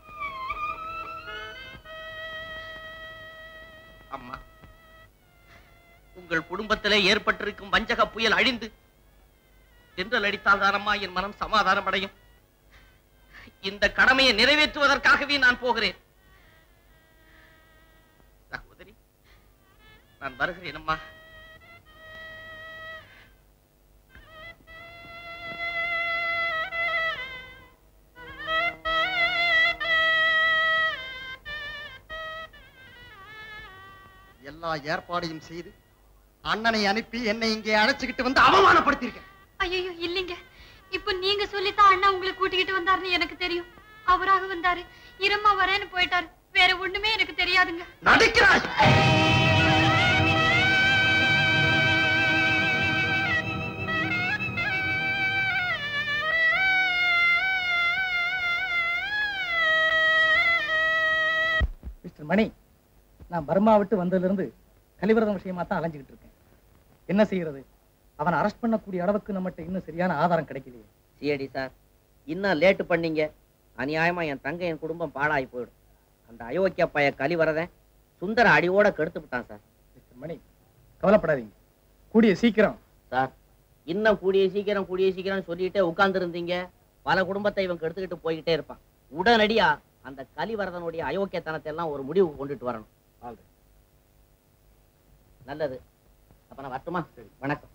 அம்மா உங்கள் குடும்பத்திலே ஏற்பட்டிருக்கும் வஞ்சக புயல் அழிந்து தென்றல் அடித்தால் தானம்மா என் மனம் சமாதானம் அடையும் இந்த கடமையை நிறைவேற்றுவதற்காகவே நான் போகிறேன் சகோதரி நான் வருகிறேன் அம்மா எல்லா ஏற்பாடையும் செய்து அண்ணனை அனுப்பி என்னை இங்கே அழைச்சுக்கிட்டு வந்து அவமானப்படுத்தியிருக்கேன் ஐயோ இல்லைங்க இப்ப நீங்க சொல்லித்தான் அண்ணா உங்களை கூட்டிக்கிட்டு வந்தாருன்னு எனக்கு தெரியும் அவராக வந்தாரு இரம்மா வரேன்னு போயிட்டாரு வேற ஒண்ணுமே எனக்கு தெரியாதுங்க நடிக்கிறாய் மிஸ்டர் மணி நான் பர்மா விட்டு வந்ததிலிருந்து கலிவிரதம் விஷயமா தான் அலைஞ்சுக்கிட்டு இருக்கேன் என்ன செய்யறது அவனை அரெஸ்ட் பண்ணக்கூடிய அளவுக்கு நம்மகிட்ட இன்னும் சரியான ஆதாரம் கிடைக்கலையே சிஐடி சார் இன்னும் லேட்டு பண்ணீங்க அநியாயமா என் தங்க என் குடும்பம் பாழாகி போயிடும் அந்த அயோக்கிய பைய கலி வரதன் சுந்தர அடியோட கெடுத்து விட்டான் சார் மிஸ்டர் மணி கவலைப்படாதீங்க கூடிய சீக்கிரம் சார் இன்னும் கூடிய சீக்கிரம் கூடிய சீக்கிரம் சொல்லிட்டே உட்கார்ந்து இருந்தீங்க பல குடும்பத்தை இவன் கெடுத்துக்கிட்டு போய்கிட்டே இருப்பான் உடனடியா அந்த கலிவரதனுடைய அயோக்கியத்தனத்தை எல்லாம் ஒரு முடிவுக்கு கொண்டுட்டு வரணும் நல்லது அப்ப நான் வரட்டுமா வணக்கம்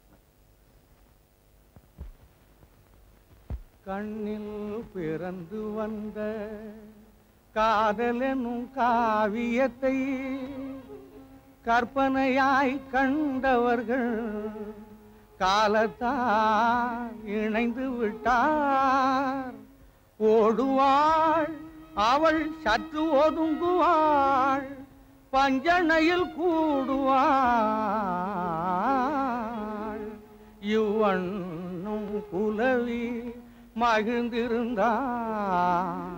கண்ணில் பிறந்து வந்த காதலெனும் காவியத்தை கற்பனையாய் கண்டவர்கள் காலத்தால் இணைந்து விட்டார் ஓடுவாள் அவள் சற்று ஒதுங்குவாள் பஞ்சனையில் கூடுவாள் இவ்வண்ணும் புலவி மகிழ்ந்திருந்தான்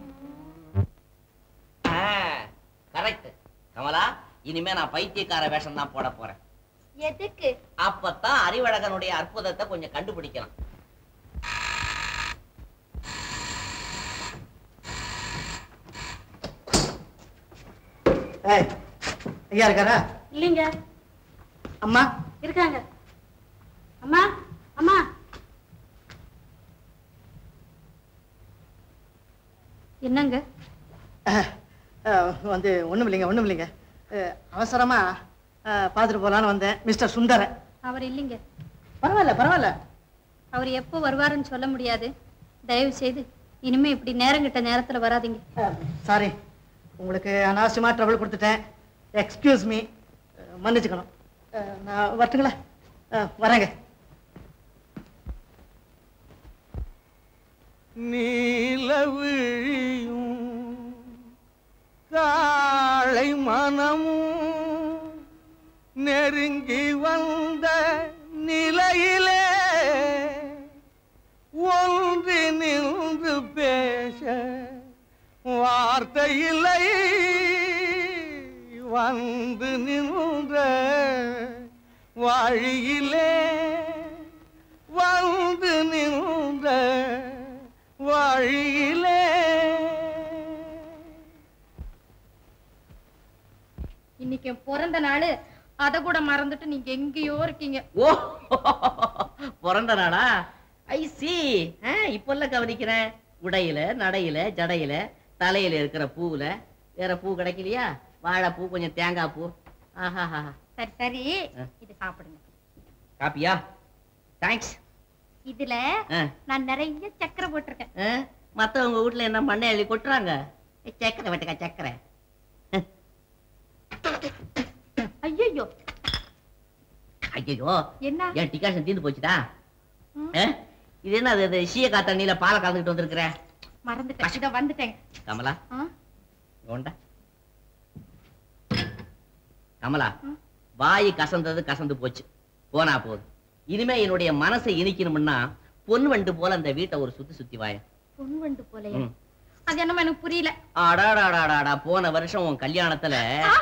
கரெக்ட் கமலா இனிமே நான் பைத்தியக்கார வேஷம் தான் போட போறேன் எதுக்கு அப்பதான் அறிவழகனுடைய அற்புதத்தை கொஞ்சம் கண்டுபிடிக்கலாம் ஏய் ஐயா இருக்காரா இல்லைங்க அம்மா இருக்காங்க அம்மா அம்மா என்னங்க அஹ், அஹ், வந்து ஒண்ணும் இல்லைங்க ஒண்ணும் இல்லைங்க அஹ், அவசரமா அஹ், பார்த்துட்டு போலான்னு வந்தேன் மிஸ்டர் சுந்தரன் அவர் இல்லைங்க பரவாயில்ல பரவாயில்ல அவர் எப்போ வருவாருன்னு சொல்ல முடியாது தயவு செய்து இனிமே இப்படி நேரங்கிட்ட நேரத்துல வராதீங்க சாரி உங்களுக்கு அனாவசியமா ட்ரபிள் கொடுத்துட்டேன் எக்ஸ்கியூஸ் மீ மன்னிச்சுக்கணும் அஹ், நான் வரட்டுங்களா அஹ், வரேங்க நீலவிழியும் காளை மனமும் நெருங்கி வந்த நிலையிலே ஒன்று நின்று பேச வார்த்தை இல்லை வந்து நின்ற வழியிலே வந்து நின்ற வழியிலே இன்னைக்கு என் பிறந்த நாள் அத கூட மறந்துட்டு நீங்க எங்கேயோ இருக்கீங்க ஓ பிறந்த நாளா ஐ சி இப்பெல்லாம் கவனிக்கிறேன் உடையில நடையில ஜடையில தலையில இருக்கிற பூவுல வேற பூ கிடைக்கலையா வாழைப்பூ கொஞ்சம் தேங்காய் பூ ஆஹா சரி சரி ஆ. இது சாப்பிடுங்க காப்பியா தேங்க்ஸ் இதுல நான் நிறைய சக்கரை போட்டிருக்கேன் மத்தவங்க வீட்ல என்ன மண்ணை அள்ளி கொட்டுறாங்க ஏய், சக்கரை வெட்டுக்கா சக்கரை ஐயோ ஐயோ என்ன ஏன் டிகாஷன் தீர்ந்து போச்சுடா ம். ஆ? இது என்ன அது சீயக்கா தண்ணியில பாலை கலந்துக்கிட்டு வந்திருக்கிற மறந்துட்டேன் இத வந்துட்டேன் கமலா ஆ? கொண்டா கமலா ம். வாய் கசந்தது கசந்து போச்சு போனா போதும் இனிமே என்னுடைய மனசை இனிக்கணும்னா பொன் வண்டு போல அந்த வீட்டை ஒரு சுத்தி சுத்தி வாய பொன் வண்டு போலயா ம். அது என்னமோ எனக்கு புரியல அடாடாடாடாடா போன வருஷம் உன் கல்யாணத்துல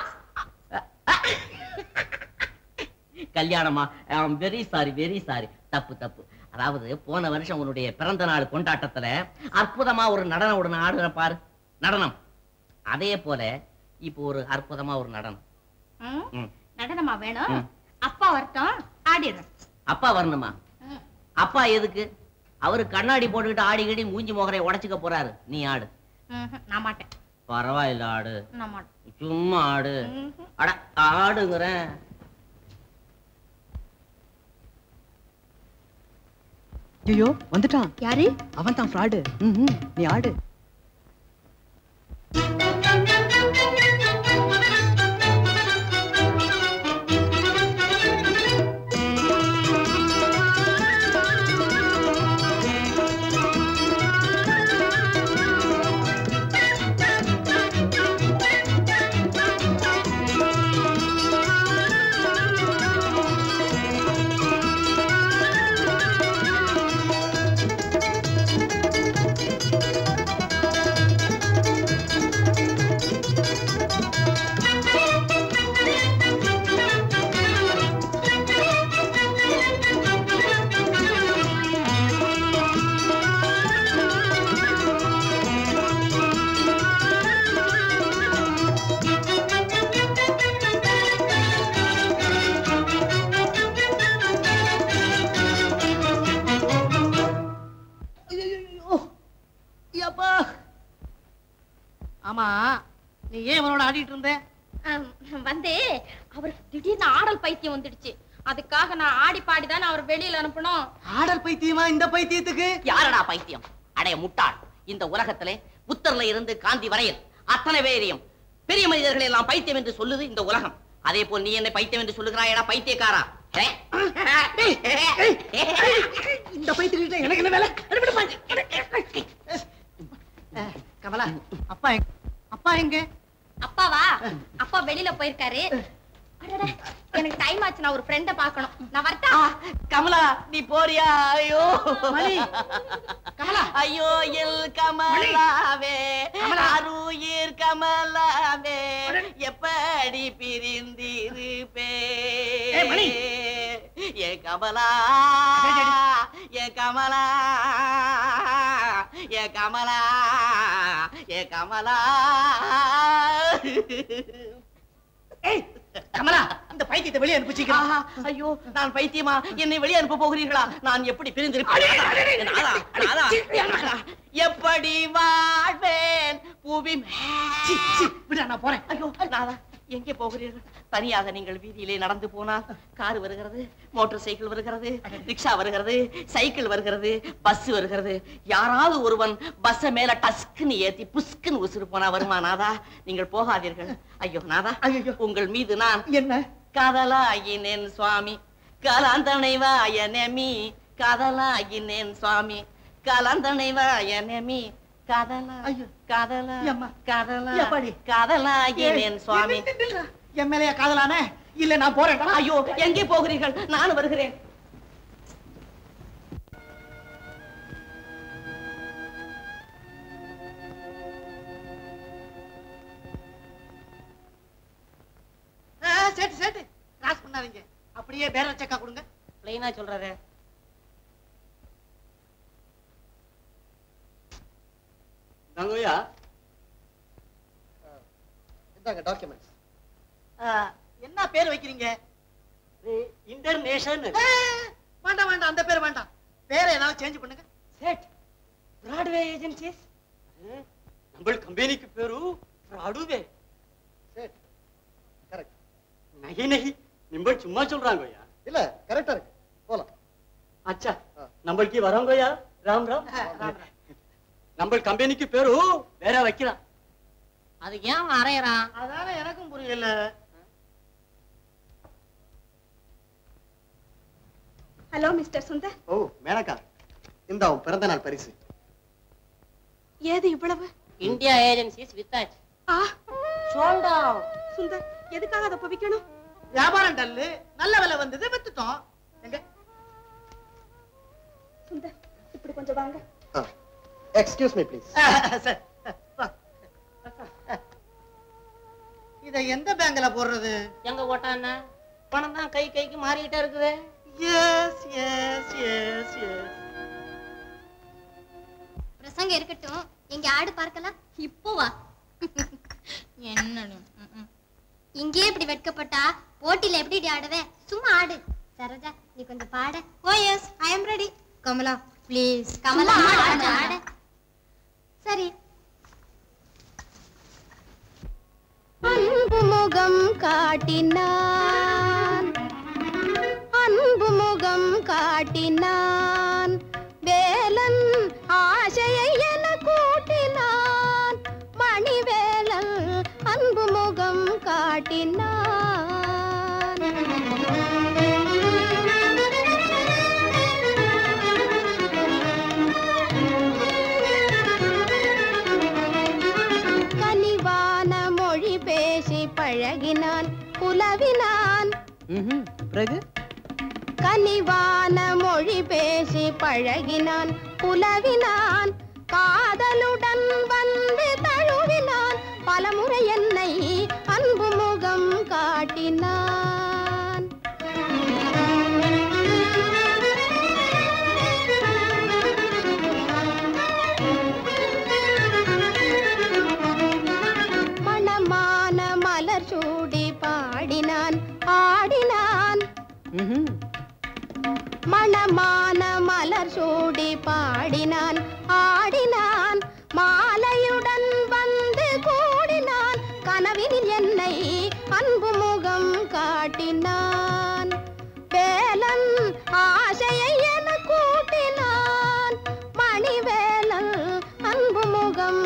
கல்யாணமா வெரி சாரி வெரி சாரி தப்பு தப்பு அதாவது போன வருஷம் உன்னுடைய பிறந்த நாள் கொண்டாட்டத்துல அற்புதமா ஒரு நடனம் உடனே ஆடுற பாரு நடனம் அதே போல இப்போ ஒரு அற்புதமா ஒரு நடனம் ம்? ம். நடனமா வேணும் ம். அப்பா வரட்டும் ஆடிடுறேன் அப்பா வரணுமா ம். அப்பா எதுக்கு அவரு கண்ணாடி போட்டுக்கிட்டு ஆடி கீடி மூஞ்சி முகரை உடைச்சுக்க போறாரு நீ ஆடு ம்ஹும், நான் மாட்டேன் பரவாயில்ல ஆடு நான் மாட்டேன் சும்மா ஆடு ம்ஹும். அட ஆடுங்கிறேன் ஐயோ வந்துட்டான் யாரு அவன் தான் ஃப்ராடு நீ ஆடு ஐயப்பா ஆமா நீ ஏன் இவனோட ஆடிட்டு இருந்த ஆம், வந்து அவருக்கு திடீர்னு ஆடல் பைத்தியம் வந்துடுச்சு அதுக்காக நான் ஆடி பாடி தானே அவர் வெளியில அனுப்பணும் ஆடல் பைத்தியமா இந்த பைத்தியத்துக்கு யாரடா பைத்தியம் அடைய முட்டாள் இந்த உலகத்திலே புத்தர்ல இருந்து காந்தி வரையில் அத்தனை பேரையும் பெரிய மனிதர்களை எல்லாம் பைத்தியம் என்று சொல்லுது இந்த உலகம் அதே போல் நீ என்ன பைத்தியம் என்று சொல்லுகிறாயடா பைத்தியக்காரா ஏ? இந்த பைத்தியக்கிட்ட எனக்கு என்ன வேலை அஹ், கமலா அப்பா எங்க அப்பா எங்க அப்பாவா அப்பா வெளியில போயிருக்காரு அடடே, எனக்கு டைம் ஆச்சு நான் ஒரு ஃப்ரெண்ட பார்க்கணும் நான் வரட்டா கமலா நீ போறியா ஐயோ மணி, ஐயோ எல் கமலாவே அருயிர் கமலாவே எப்படி பிரிந்திருப்பே ஏய், மணி. ஏ கமலா ஏ கமலா ஏ கமலா ஏ கமலா ஏய் கமலா இந்த பைத்தியத்தை வெளியே அனுப்பிச்சிக்க ஆஹா, ஐயோ நான் பைத்தியமா என்னை வெளியே அனுப்ப போகிறீர்களா நான் எப்படி பிரிந்திருப்பேன் நானா, நானா, நானா, எப்படி வாழ்வேன் புவி விட நான் போறேன் ஐயோ நானா எங்கே போகிறீர்கள் தனியாக நீங்கள் வீதியிலே நடந்து போனால் கார் வருகிறது மோட்டார் சைக்கிள் வருகிறது ரிக்ஷா வருகிறது சைக்கிள் வருகிறது பஸ் வருகிறது யாராவது ஒருவன் பஸ்ஸ மேல டஸ்க்குன்னு ஏத்தி புஸ்க்குன்னு உசுறு போனா வருமா நாதா நீங்கள் போகாதீர்கள் ஐயோ நாதா உங்கள் மீது நான் என்ன காதலாகினேன் சுவாமி கலாந்தனை வாயனமி காதலாகினேன் சுவாமி கலாந்தனை வாயனமி காதலா காதலா காதலா எப்பாடி? காதலாகினேன் சுவாமி என் மேலயா காதலானே இல்ல நான் போறேன் ஐயோ எங்கே போகிறீர்கள் நான் வருகிறேன் ஆ, சேட்டு சேட்டு கிராஸ் பண்ணாதீங்க அப்படியே பேர செக்கா கொடுங்க பிளைனா சொல்றாரு தங்கோயா இந்தாங்க டாக்குமெண்ட்ஸ் என்ன பேர் வைக்கிறீங்க இன்டர்நேஷன் வேண்டாம் வேண்டாம் அந்த பேர் வேண்டாம் பேரை ஏதாவது சேஞ்ச் பண்ணுங்க சேட் பிராட்வே ஏஜென்சிஸ் நம்ம கம்பெனிக்கு பேரு பிராடுவே சேட் கரெக்ட் நகி நகி நிம்ப சும்மா சொல்றாங்கய்யா இல்ல கரெக்டா இருக்கு போலாம் அச்சா நம்மளுக்கு வரோங்கய்யா ராம் ராம் நம்ம கம்பெனிக்கு பேரு வேற வைக்கலாம் அது ஏன் அரையறான் அதானே எனக்கும் புரியல ஹலோ மிஸ்டர் சுந்தர் ஓ மேனகா இந்த உன் பிறந்த நாள் பரிசு ஏது இவ்வளவு இந்தியா ஏஜென்சிஸ் வித்தாச்சு ஆ சோல்டா சுந்தர் எதுக்காக அதை பவிக்கணும் வியாபாரம் டல்லு நல்ல விலை வந்தது வித்துட்டோம் எங்க சுந்தர் இப்படி கொஞ்சம் வாங்க எக்ஸ்கியூஸ் மீ ப்ளீஸ் சரி, வா. இத எந்த பேங்க்ல போடுறது எங்க ஓட்டான பணம் தான் கை கைக்கு மாறிக்கிட்டே இருக்குது எஸ் எஸ் எஸ் எஸ் பிரசங்க இருக்கட்டும் எங்க ஆடு பார்க்கலாம் இப்போ வா என்னடு இங்கேயே இப்படி வெட்கப்பட்டா போட்டியில எப்படி ஆடுவேன் சும்மா ஆடு சரோஜா நீ கொஞ்சம் பாட oh yes I am ready Kamala please Kamala ஆடு ஆடு சரி அன்பு முகம் காட்டினான் அன்பு முகம் காட்டினான் வேலன் ஆசையை என கூட்டினான் மணிவேலன் அன்பு முகம் காட்டினான் கனிவான மொழி பேசி பழகினான் புலவினான் பிறகு கனிவான மொழி பேசி பழகினான் புலவினான் காதலுடன் வந்து தழுவினான் பலமுறை என்னை அன்பு முகம் காட்டினான் மணமான மலர் சூடி பாடினான் ஆடினான் மணமான மலர் சூடி பாடினான் ஆடினான் மாலையுடன் வந்து கூடினான் கனவினில் என்னை அன்பு முகம் காட்டினான் வேலன் ஆசையை என கூட்டினான் மணிவேலன் அன்பு முகம்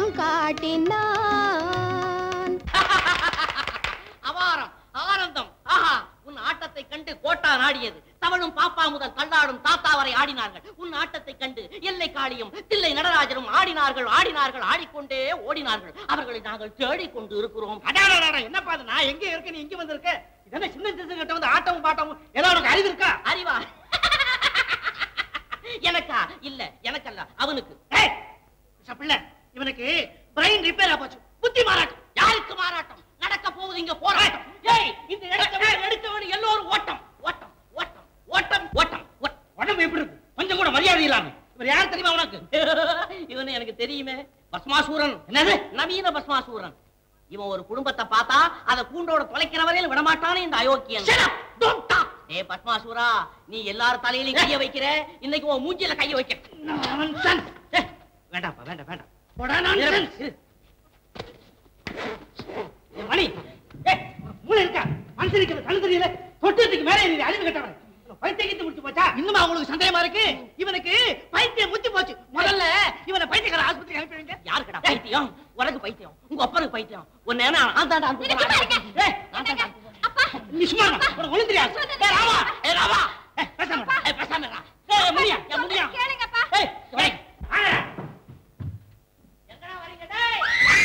காட்டினான் அபாரம் ஆனந்தம் ஆஹா உன் ஆட்டத்தை கண்டு கோட்டா நாடியது தவழும் பாப்பா முதல் தள்ளாடும் தாத்தா வரை ஆடினார்கள் உன் ஆட்டத்தை கண்டு எல்லை காளியும் தில்லை நடராஜரும் ஆடினார்கள் ஆடினார்கள் ஆடிக்கொண்டே ஓடினார்கள் அவர்களை நாங்கள் தேடிக்கொண்டு இருக்கிறோம் அடாடாடா, என்னப்பா இது நான் எங்க இருக்கேன் நீ இங்க வந்திருக்க இதென்ன சின்ன சின்ன கிட்ட வந்து ஆட்டமும் பாட்டமும் ஏதாவது உனக்கு அறிவு இருக்கா அறிவா எனக்கா இல்ல எனக்கல்ல அவனுக்கு ஏய், ச, பிள்ளை இவனுக்கு பிரெயின் ரிப்பேர் போச்சு புத்தி மாறாட்டம் யாருக்கு மாறாட்டம் நடக்க போகுது இங்க போராட்டம் ஏய் இந்த எடுத்தவன் எடுத்தவன் எல்லோரும் ஓட்டம் ஓட்டம் ஓட்டம் ஓட்டம் ஓட்டம் ஓட்டம். உடம்பு எப்படி இருக்கு கொஞ்சம் கூட மரியாதை இல்லாம இவர் யார் தெரியுமா உனக்கு இவன் எனக்கு தெரியுமே பஸ்மாசூரன் என்னது நவீன பஸ்மாசூரன் இவன் ஒரு குடும்பத்தை பார்த்தா அதை கூண்டோட தொலைக்கிற வரையில் விடமாட்டானே இந்த அயோக்கியன் ஏ பத்மாசூரா நீ எல்லார் தலையிலையும் கைய வைக்கிற இன்னைக்கு உன் மூஞ்சில கைய வைக்க ஏய், வேண்டாம்ப்பா வேண்டாம் வேண்டாம் போடா nonsense. இரு. ஏய், மணி ஏய், மூளை இருக்கா மனுஷனுக்கு கண்ணு தெரியல தொட்டத்துக்கு மேலே நீ அறிவு கட்டவன் பைத்தியத்தை முடிச்சு போச்சா இன்னுமா உங்களுக்கு சந்தேகமா இருக்கு இவனுக்கு பைத்தியம் முத்தி போச்சு முதல்ல இவனை பைத்தியக்கார ஆஸ்பத்திரி அனுப்பி வைங்க யாருக்குடா பைத்தியம் உனக்கு பைத்தியம் உங்க அப்பனுக்கு பைத்தியம் உன்னை என்ன நான் தான்டா அனுப்ப போறேன். ஏய், நான் தான்டா அனுப்ப போறேன். நீ சும்மா இருடா. உனக்கு ஒண்ணும் தெரியாது ஏய், ராமா ஏய், ராமா ஏய், பேசாம இருடா. ஏய், பேசாம இருடா. ஏய், முடியா ஏய், முடியா ஏய், டேய், வாடா. எங்கடா வரீங்க, டேய்?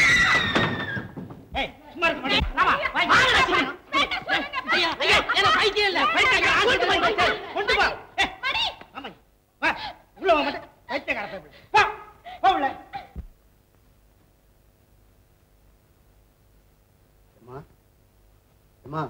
ஏய், சும்மா இருக்க மாட்டியா? ராமா, வா, வாங்கடா, சீக்கிரம். ஐயா, ஐயா, எனக்கு பைத்தியம் இல்ல. பைத்தியம் ஆஸ்பத்திரி போய் கொண்டு போ. கொண்டு போ. ஏய், ஆமா, வா, உள்ள வா மாட்டேன். பைத்தியக்கார பயப்படு. போ, போ உள்ள. அம்மா அம்மா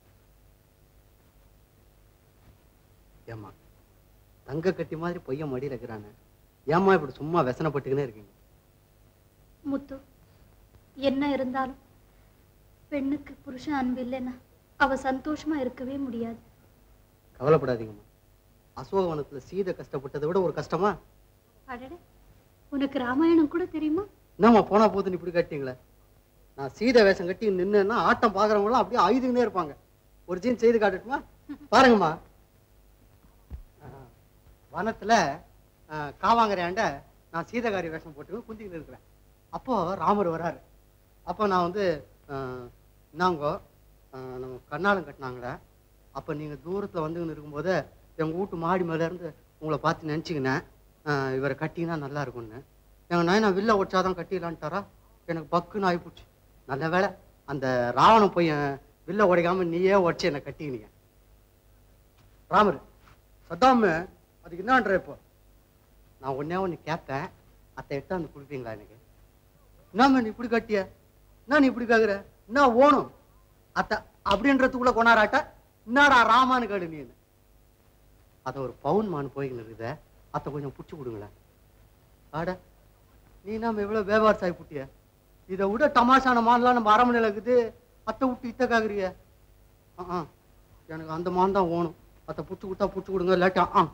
ஏம்மா தங்க கட்டி மாதிரி பொய்ய மடியில் இருக்கிறானே ஏம்மா இப்படி சும்மா व्यசனப்பட்டுக்கினே இருக்கீங்க முத்து என்ன இருந்தாலும் பெண்ணுக்கு புருஷன் அன்பு இல்லைன்னா அவ சந்தோஷமா இருக்கவே முடியாது கவலைப்படாதீங்கம்மா அசோகவனத்துல சீதை கஷ்டப்பட்டதை விட ஒரு கஷ்டமா அடடே உனக்கு ராமாயணம் கூட தெரியுமா என்னம்மா போனா போதுன்னு இப்படி கட்டிங்களே நான் சீதை வேஷம் கட்டி நின்னேன்னா ஆட்டம் பாக்குறவங்களாம் அப்படியே ஆயுதுங்கன்னே இருப்பாங்க ஒரு சீன் செய்து காட்டட்டுமா பாருங்கம்மா ஆஹ், வனத்துல ஆஹ், காவாங்கரையாண்ட நான் சீதகாரி வேஷம் போட்டு குந்திக்கிட்டு இருக்கிறேன் அப்போ ராமர் வராரு அப்போ நான் வந்து ஆஹ், இன்னாங்கோ ஆஹ், நம்ம கண்ணாலம் கட்டினாங்களே அப்போ நீங்கள் தூரத்தில் வந்துக்கின்னு இருக்கும்போது எங்கள் வீட்டு மாடி மேல இருந்து உங்களை பார்த்து நினச்சிக்கினேன் இவரை கட்டினா நல்லா இருக்கும்னு எங்கள் நாயனா வில்ல ஒடிச்சாதான் கட்டிடலான்ட்டாரா எனக்கு பக்குன்னு ஆகிப்போச்சு நல்ல வேளை அந்த ராவணன் பையன் வில்ல உடைக்காம நீயே உடச்சி என்னை கட்டிக்கினீங்க ராமர் சத்தாம அதுக்கு என்னன்ற இப்போ நான் ஒன்னே ஒன்று கேட்பேன் அத்தை எட்டாந்து கொடுப்பீங்களா எனக்கு என்னம்மா நீ இப்படி கட்டிய என்ன நீ இப்படி கேட்குற என்ன ஓணும் அத்தை அப்படின்றதுக்குள்ள கொண்டாராட்ட என்னடா ராமான்னு கேடு நீ அதை ஒரு பவுன் மான் போய்கின்னு இருக்குதே அத்தை கொஞ்சம் பிடிச்சி கொடுங்களேன் ஆட நீ நாம எவ்வளவு வியாபாரம் சாய் புட்டிய இதை விட தமாஷான மான்லாம் நம்ம அரமனையில் இருக்குது அத்தை விட்டு இத்த காக்குறிய ஆ எனக்கு அந்த மான் தான் ஓணும் அத்தை புடிச்சு கொடுத்தா புடிச்சு கொடுங்க லேட்டா ஆ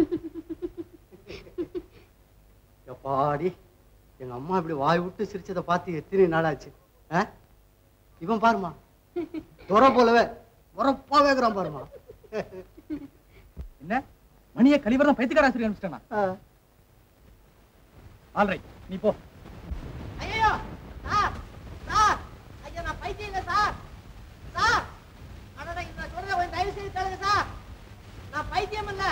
எப்பாடி எங்க அம்மா இப்படி வாய் விட்டு சிரிச்சதை பார்த்து எத்தனை நாளாச்சு ஆ? இவன் பாருமா துறை போலவே உரப்பா வேகுறான் பாருமா என்ன மணியை கலிவரம் பைத்தியக்கார ஆசிரியர் அனுப்பிச்சிட்டானா ஆல்ரைட் நீ போ ஐயோ சார் சார் ஐயா நான் பைத்தியம் இல்லை சார் சார் அடடா நான் சொல்றத கொஞ்சம் தயவு செய்து கேளுங்க சார் நான் பைத்தியம் இல்ல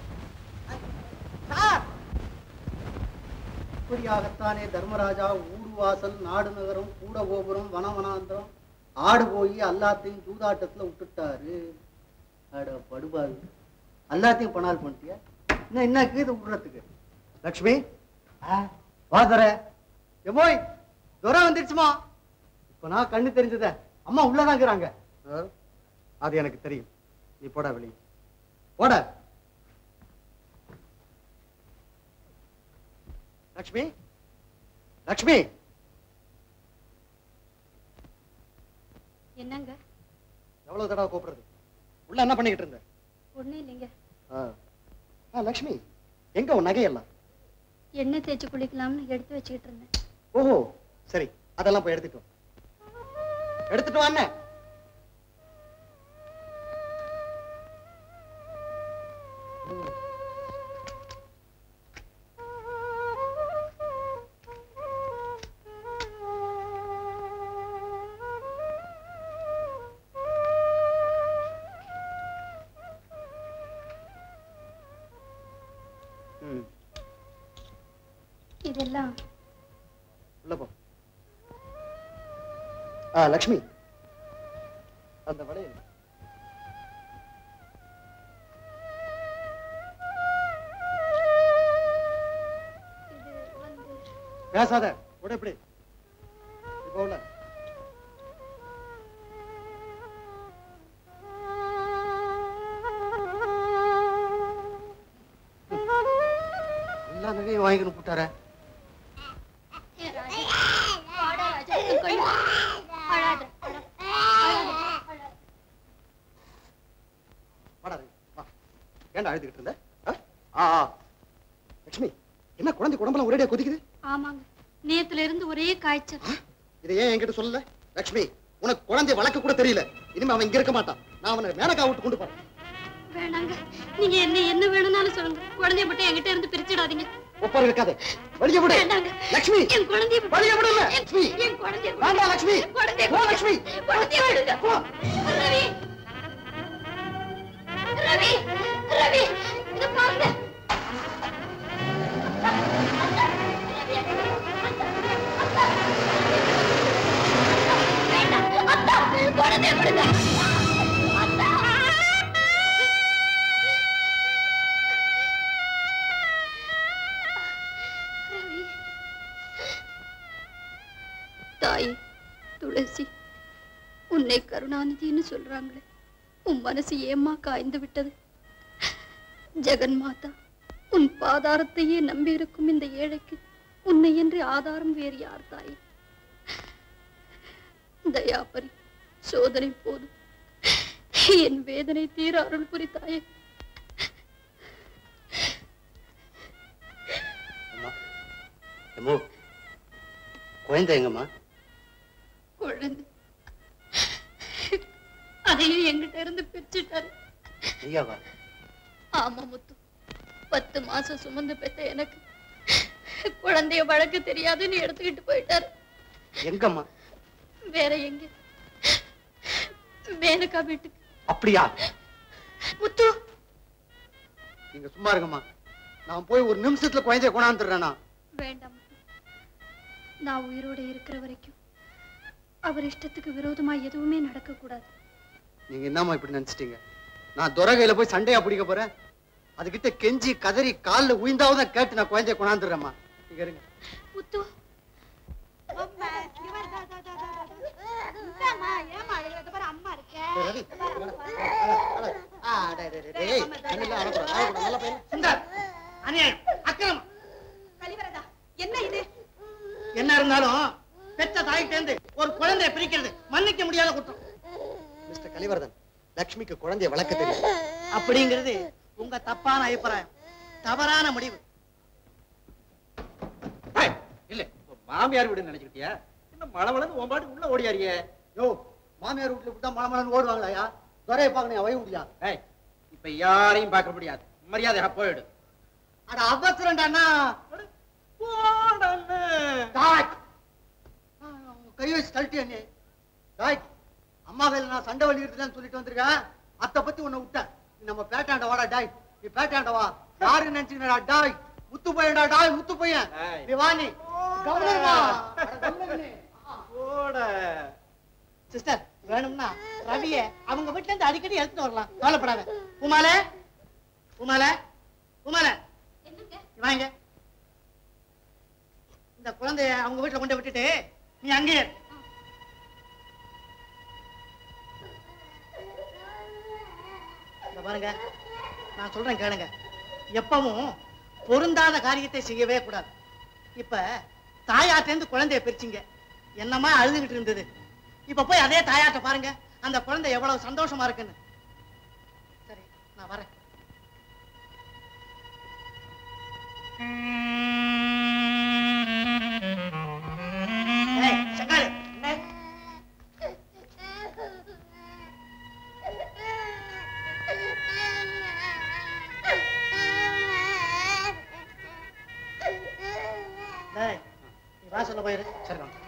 சார் இப்படியாகத்தானே தர்மராஜா ஊடு வாசல் நாடு நகரம் கூட கோபுரம் வனவனாந்திரம் ஆடு போய் எல்லாத்தையும் சூதாட்டத்துல விட்டுட்டாரு அட படுபாது எல்லாத்தையும் பணால் பண்ணிட்டியா இன்னும் என்ன கீது விடுறதுக்கு லக்ஷ்மி வா துரை எமோய் துரை வந்துடுச்சுமா இப்ப நான் கண்ணு தெரிஞ்சத அம்மா உள்ளதான் இருக்கிறாங்க ஆ, அது எனக்கு தெரியும் நீ போடா வெளியே போட லக்ஷ்மி லக்ஷ்மி என்னங்க எவ்வளவு தடவை கூப்பிடுறது உள்ள என்ன பண்ணிக்கிட்டு இருந்த ஒண்ணும் இல்லைங்க ஆ. ஆ, லக்ஷ்மி எங்க உன் நகையெல்லாம் எண்ணெய் தேய்ச்சி குளிக்கலாம்னு எடுத்து வச்சுக்கிட்டு இருந்தேன் ஓஹோ சரி அதெல்லாம் போய் எடுத்துட்டு வா. எடுத்துட்டு வாண்ணே ம் இதெல்லாம் உள்ள போ ஆ லக்ஷ்மி அந்த வளையல் இது வந்து பேசாத கூட இப்படி இப்போ உள்ள எல்லா நகையும் வாங்கிக்கணும் போட்டார வாடா ரவி, வா ஏன்டா அழுதுகிட்டு இருந்த ஆ? ஆ ஆ. லட்சுமி என்ன குழந்தை குடம்பெல்லாம் ஒரேடியா கொதிக்குது ஆமாங்க நேத்துல இருந்து ஒரே காய்ச்சல் இதை ஏன் என்கிட்ட சொல்லல லட்சுமி உனக்கு குழந்தை வளர்க்க கூட தெரியல இனிமே அவன் இங்க இருக்க மாட்டான் நான் அவனை மேனகா விட்டு கொண்டு போறேன் வேணாங்க நீங்க என்ன என்ன வேணும்னாலும் சொல்லுங்க குழந்தைய மட்டும் என்கிட்ட இருந்து பிரிச்சிடாதீங்க ஒப்பாரு இருக்காத வெளியே விடு வேண்டாங்க. லட்சுமி என் குழந்தைய வெளியே விடுங்க லட்சுமி என் குழந்தைய வேண்டாம் லட்சுமி என் குழந்தைய போ லட்சுமி குழந்தைய விடுங்க போ ரவி ரவி ரவி இத பாருங்க வேண்டாம் அத்தா குழந்தைய விடுங்க அத்தா ரவி தாயே துளசி உன்னை கருணாநிதின்னு சொல்றாங்களே உன் மனசு ஏம்மா காய்ந்து விட்டது ஜெகன் மாதா உன் பாதாரத்தையே நம்பியிருக்கும் இந்த ஏழைக்கு உன்னை என்று ஆதாரம் வேறு யார் தாயே தயாபரி சோதனை போதும் என் வேதனை தீர அருள் புரி தாயே எம்மோ குழந்தை எங்கம்மா குழந்தை அதையும் எங்கிட்ட இருந்து பிரிச்சுட்டாரு ஐயாவா ஆமா முத்து பத்து மாசம் சுமந்து பெத்த எனக்கு குழந்தைய வழக்க தெரியாதுன்னு எடுத்துக்கிட்டு போயிட்டாரு எங்கம்மா வேற எங்க மேனகா வீட்டுக்கு அப்படியா முத்து நீங்க சும்மா இருங்கம்மா நான் போய் ஒரு நிமிஷத்துல குழந்தைய கொண்டாந்துடுறேனா வேண்டாம் முத்து. நான் உயிரோட இருக்கிற வரைக்கும் அவர் இஷ்டத்துக்கு விரோதமா எதுவுமே நடக்க கூடாது நீங்க என்னம்மா இப்படி நினைச்சிட்டீங்க நான் துரகையில போய் சண்டையா பிடிக்க போறேன் அதுகிட்ட கெஞ்சி கதறி கால்ல உயிந்தாவது தான் கேட்டு நான் குழந்தைய கொண்டாந்துடுறேம்மா நீங்க இருங்க முத்து ரவி, ஆ, டேய், டேய், டேய், டேய், கண்ணுல அழக்கூடாது, அழக்கூடாது, நல்ல பையன். சுந்தர் அநியாயம் அக்கிரமம் கலிவரதா என்ன இது என்ன இருந்தாலும் பெற்ற தாய்கிட்ட இருந்து ஒரு குழந்தையை பிரிக்கிறது மன்னிக்க முடியாத குற்றம் மிஸ்டர் கலிவர்தன் லக்ஷ்மிக்கு குழந்தைய வளர்க்க தெரியும் அப்படிங்கிறது உங்க தப்பான அபிப்பிராயம் தவறான முடிவு இல்ல மாமியார் வீடு நினைச்சுக்கிட்டியா என்ன மழை வளர்ந்து உன் பாட்டுக்கு உள்ள ஓடியாரியே யோ மாமியார் வீட்டுல விட்டா மழை மழைன்னு ஓடுவாங்களாயா துறையை பார்க்கணும் வய முடியா ஏய் இப்ப யாரையும் பார்க்க முடியாது மரியாதையா போயிடு அட அவசரம்டாண்ணா டாக் கை வச்சு தள்ளிட்டியா நீ டாக் அம்மா வேலை நான் சண்டை வலிக்கிறதுலாம் சொல்லிட்டு வந்திருக்கேன் அத்தை பத்தி உன்னை விட்டேன் நீ நம்ம பேட்டாண்ட வாடா டாய் நீ பேட்டாண்ட வா யாரு நினைச்சுக்கிறா டாய் முத்து பையன்டா டாய் முத்து பையன் நீ வா நீ கவனிமா சிஸ்டர் வேணும்னா ரவிய அவங்க வீட்ல இருந்து அடிக்கடி எடுத்துட்டு வரலாம் கவலைப்படாத உமால உமால உமால வாங்க இந்த குழந்தைய அவங்க வீட்டுல கொண்டு விட்டுட்டு நீ அங்கேயே இரு. இங்க பாருங்க நான் சொல்றேன் கேளுங்க எப்பவும் பொருந்தாத காரியத்தை செய்யவே கூடாது இப்ப தாயாட்டேந்து குழந்தைய பிரிச்சிங்க என்னமா அழுதுகிட்டு இருந்தது இப்ப போய் அதே தாயாட்ட பாருங்க அந்த குழந்தை எவ்வளவு சந்தோஷமா இருக்குன்னு சரி நான் வரேன் ஏய், சங்காரு, என்ன? டேய், நீ வாசல்ல போயிரு சரி வாங்க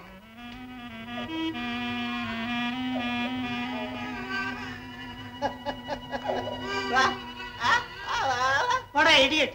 வா. ஆ, ஆ, வா, வா. போடா இடியட்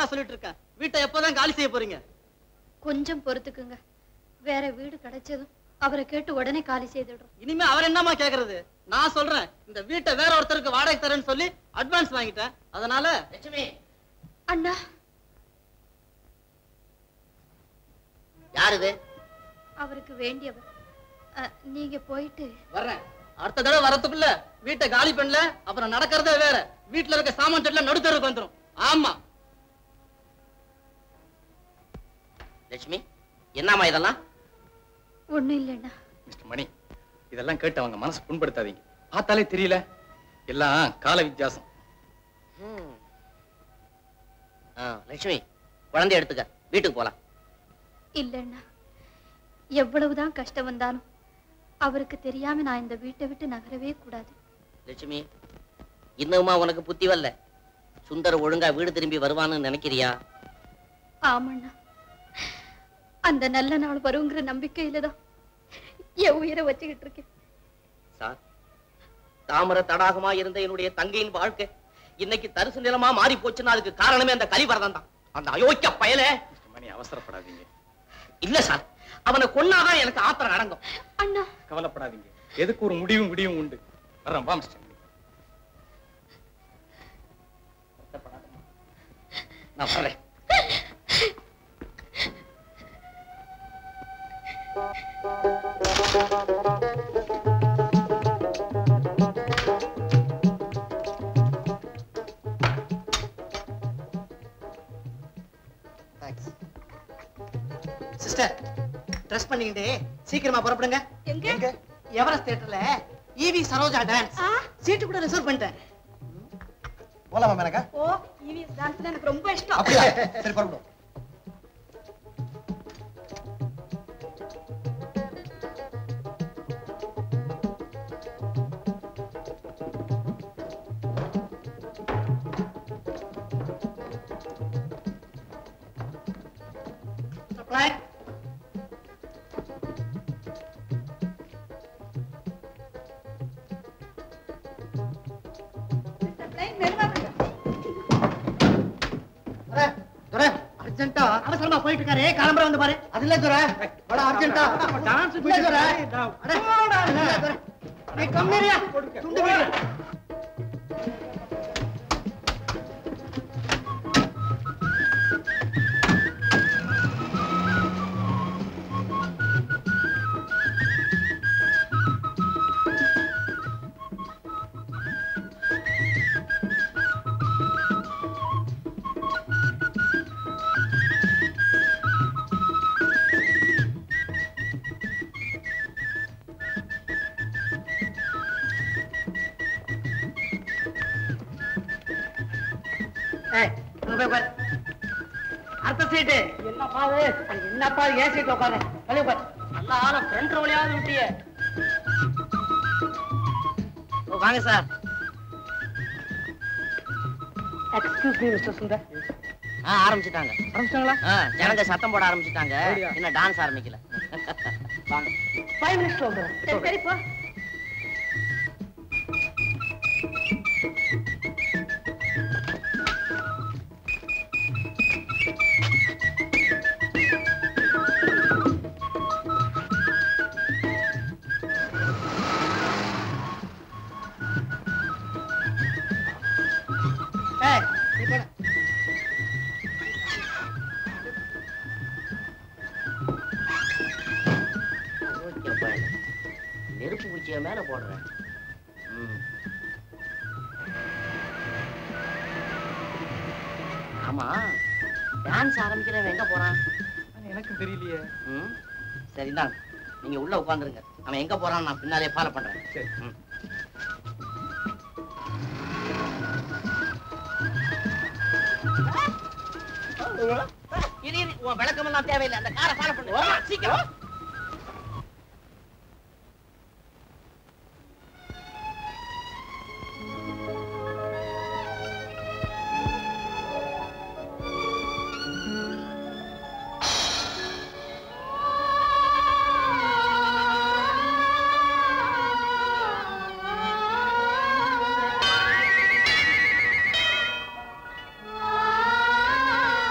நாளா சொல்லிட்டு இருக்கேன் வீட்டை எப்பதான் காலி செய்ய போறீங்க கொஞ்சம் பொறுத்துக்குங்க வேற வீடு கிடைச்சதும் அவரை கேட்டு உடனே காலி செய்துடுறோம் இனிமே அவர் என்னமா கேக்குறது நான் சொல்றேன் இந்த வீட்டை வேற ஒருத்தருக்கு வாடகை தரேன்னு சொல்லி அட்வான்ஸ் வாங்கிட்டேன் அதனால லட்சுமி அண்ணா யார் இது அவருக்கு வேண்டியவர் அ, நீங்க போயிட்டு வர்றேன் அடுத்த தடவை வரதுக்குள்ள வீட்டை காலி பண்ணல அப்புறம் நடக்கிறதே வேற வீட்டுல இருக்க சாமான் செட்ல நடுத்தருக்கு வந்துரும் ஆமா லட்சுமி என்னம்மா இதெல்லாம் ஒண்ணும் இல்லைண்ணா மிஸ்டர் மணி இதெல்லாம் கேட்டு அவங்க மனசு புண்படுத்தாதீங்க பார்த்தாலே தெரியல எல்லாம் கால வித்தியாசம் ம். ஆ, லட்சுமி குழந்தை எடுத்துக்க வீட்டுக்கு போலாம் இல்லைண்ணா எவ்வளவுதான் கஷ்டம் வந்தாலும் அவருக்கு தெரியாம நான் இந்த வீட்டை விட்டு நகரவே கூடாது லட்சுமி இன்னுமா உனக்கு புத்தி வரல சுந்தர் ஒழுங்கா வீடு திரும்பி வருவான்னு நினைக்கிறியா ஆமாண்ணா அந்த நல்ல நாள் வருங்கிற நம்பிக்கையில தான் என் உயிரை வச்சுக்கிட்டு இருக்கேன் சார் தாமர தடாகமா இருந்த என்னுடைய தங்கையின் வாழ்க்கை இன்னைக்கு தரிசு நிலமா மாறி போச்சுன்னா அதுக்கு காரணமே அந்த கலிவரதம் தான் அந்த அயோக்கிய பயலே மிஸ்டர் மணி அவசரப்படாதீங்க இல்ல சார் அவனை கொன்னாதான் எனக்கு ஆத்திரம் அடங்கும் அண்ணா கவலைப்படாதீங்க எதுக்கு ஒரு முடிவும் முடிவும் உண்டு வர்றேன் வா மிஸ்டர் மணி நான் வர்றேன் தேங்க்ஸ் சிஸ்டர் ட்ரெஸ் பண்ணிக்கிட்டு சீக்கிரமா புறப்படுங்க எங்க எங்க எவரெஸ்ட் தியேட்டர்ல ஈவி சரோஜா டான்ஸ் சீட்டு கூட ரிசர்வ் பண்ணிட்டேன் போலாமா மேனக்கா ஓ இவிஎஸ் டான்ஸ்னா எனக்கு ரொம்ப இஷ்டம் அப்படியா சரி புறப்படும் Supply. துரை, துரை, அர்ஜென்ட்டா அவசரமா போயிட்டு இருக்காரு கிளம்புற வந்து பாரு அது இல்ல துரை வட அர்ஜென்ட்டா டான்ஸ் இல்ல துரை அட, இல்ல துரை. நீ கம்மியா துண்டு வீடு ஏய், அங்க போய் உட்காரு. அடுத்த சீட்டு என்னப்பா இது? என்னப்பா ஏன் சீட்ல உட்காரு வெளிய போய் நல்ல ஆள ஃப்ரண்ட் ரோலையாவது விட்டியே ஓ, வாங்க sir excuse me mister Sundar ஆ ஆரம்பிச்சிட்டாங்க ஆரம்பிச்சாங்களா ஆ, ஜனங்க சத்தம் போட ஆரம்பிச்சிட்டாங்க இன்னும் டான்ஸ் ஆரம்பிக்கல வாங்க ஃபைவ் மினிட்ஸ்ல வந்துடும் சரி சரி போ ஏய் நீ போட யோசிக்கிற பயல. நெருப்பு குச்சிய மேல போடுறேன் ம். ஆமா டான்ஸ் ஆரம்பிக்கிறவன் எங்க போறான் எனக்கு தெரியலையே ம் சரிதான் நீங்க உள்ள உட்காந்துருங்க அவன் எங்க போறான் நான் பின்னாலே ஃபாலோ பண்றேன் சரி. ம். இரு, இரு, உன் விளக்கமெல்லாம் தேவையில்லை அந்த காரை ஃபாலோ பண்ணு வா, சீக்கிரம் ஆ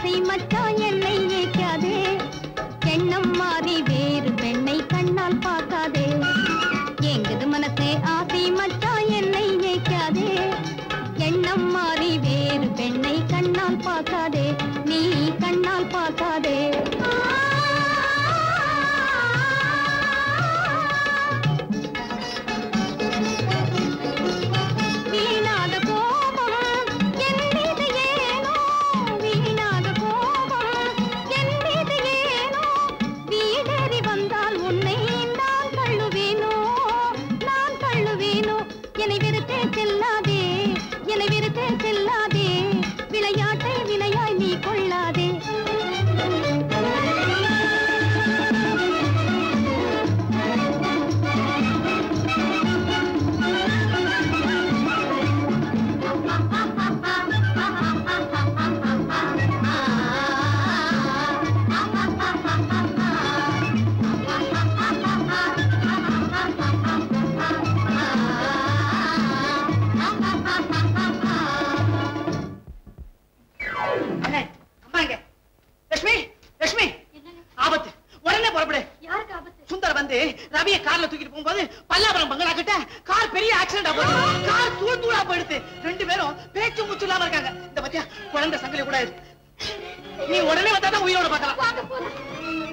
ஆசை மச்சான் என்னை ஏற்காதே எண்ணம் மாறி வேறு பெண்ணை கண்ணால் பார்க்காதே எங்குது மனசு ஆசை மச்சான் என்னை ஏற்காதே எண்ணம் மாறி வேறு பெண்ணை கண்ணால் பார்க்காதே நீ கண்ணால் பார்க்காதே வீணாத கோபம் என் மீது ஏனோ வீணாத கோபம் என் மீது ஏனோ வீடேறி வந்தால் உன்னை நான் தள்ளுவேனோ நான் தள்ளுவேனோ என்னை வெறுத்தே செல்லாதே என்னை வெறுத்தே செல்லாதே விளையாட்டை வினையாய் நீ கொள்ளாதே அண்ணே, அம்மா எங்க? லட்சுமி லட்சுமி ஆபத்து உடனே புறப்படு யாருக்கு ஆபத்து சுந்தர் வந்து ரவியை கார்ல தூக்கிட்டு போகும்போது பல்லாவரம் பங்களா கிட்ட கார் பெரிய ஆக்சிடென்ட் ஆகும் கார் தூள் தூளா போயிடுது ரெண்டு பேரும் பேச்சு மூச்சு இல்லாம இருக்காங்க இந்த பத்தியா குழந்தை சங்கிலி கூட இருக்கு நீ உடனே வந்தா தான் உயிரோட பார்க்கலாம்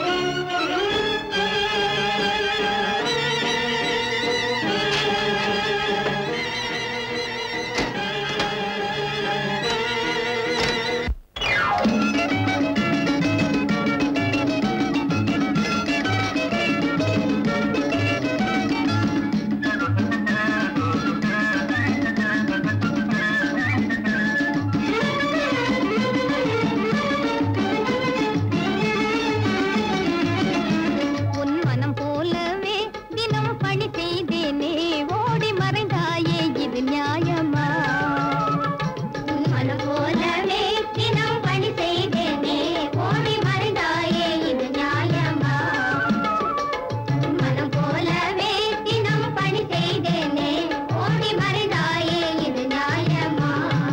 உன் மனம் போலவே தினம் பணி செய்தேனே ஓடி மறைந்தாயே இது நியாயமா உன் மனம் போலவே தினம் பணி செய்தேனே ஓடி மறைந்தாயே இது நியாயமா உன் மனம் போலவே தினம் பணி செய்தேனே ஓடி மறைந்தாயே இது நியாயமா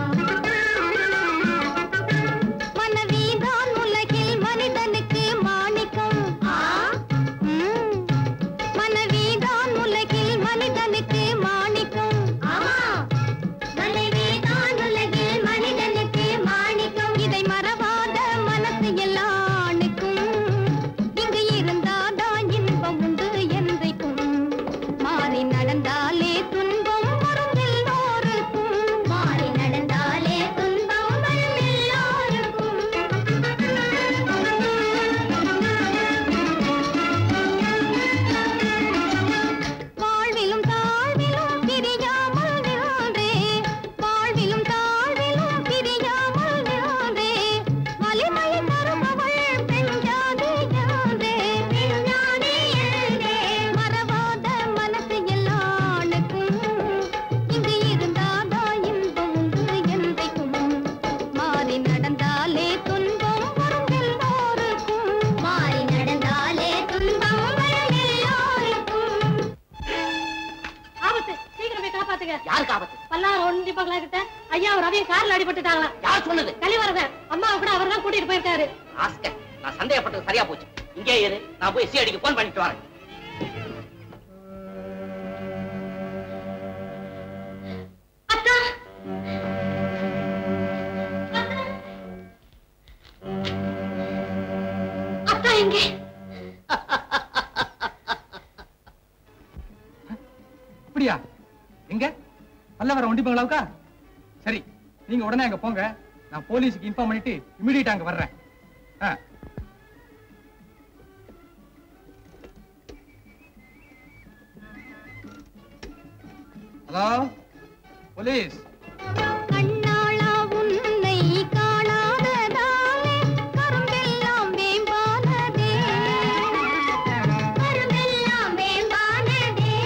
மனைவிதான் உலகில் மனிதனுக்கு மாணிக்கம் ம். மனைவிதான் உலகில் மனிதனுக்கு மாணிக்கம் மனைவிதான் உலகில் மனிதனுக்கு மாணிக்கம் இதை மறவாத மனசு எல்லானுக்கும் இங்கு இருந்தாதான் இன்பம் உண்டு என்றைக்கும் மாறி நடந்தாலே துன்பம் வரும் எல்லோருக்கும் மாறி நடந்தாலே துன்பம் வரும் எல்லோருக்கும் வாழ்விலும் தாழ்விலும் பிரியாமல் நின்றே வாழ்விலும் தாழ்விலும் பிரியாமல் நின்றே வலிமையை தருபவள் பெஞ்சாதே என்றே பெஞ்சாதே என்றே மறவாத மனசு எல்லானுக்கும் இங்கு இருந்தாதா இன்பம் உண்டு என்றைக்கும் மாறி நடந்தாலே துன்பம் வரும் எல்லோருக்கும் மாறி நடந்தாலே துன்பம் வரும் எல்லோருக்கும் ஆபத்து சீக்கிரமே காப்பாத்துங்க யாருக்கு ஆபத்து பல்லாரம் ஒண்டி பங்களா கிட்ட ஐயா ரவிய கார்ல அடிபட்டுட்டாங்களா யார் சொன்னது கலிவரதன் அம்மாவை கூட அவர் தான் கூட்டிட்டு போயிருக்காரு ஆஸ்கர் நான் சந்தேகப்பட்டது சரியா போச்சு இங்கே இரு நான் போய் சிஐடிக்கு போன் பண்ணிட்டு வரேன் அத்தா அத்தா எங்கே அப்படியா எங்க பல்லவரம் ஒண்டி பங்களாவுக்கா சரி நீங்க உடனே அங்க போங்க நான் போலீஸுக்கு இன்ஃபார்ம் பண்ணிட்டு இமிடியேட் அங்க வர்றேன் ஆ. ஹலோ போலீஸ் கண்ணாளா உன்னை காணாததாலே கரும்பெல்லாம் வேம்பானதே கரும்பெல்லாம் வேம்பானதே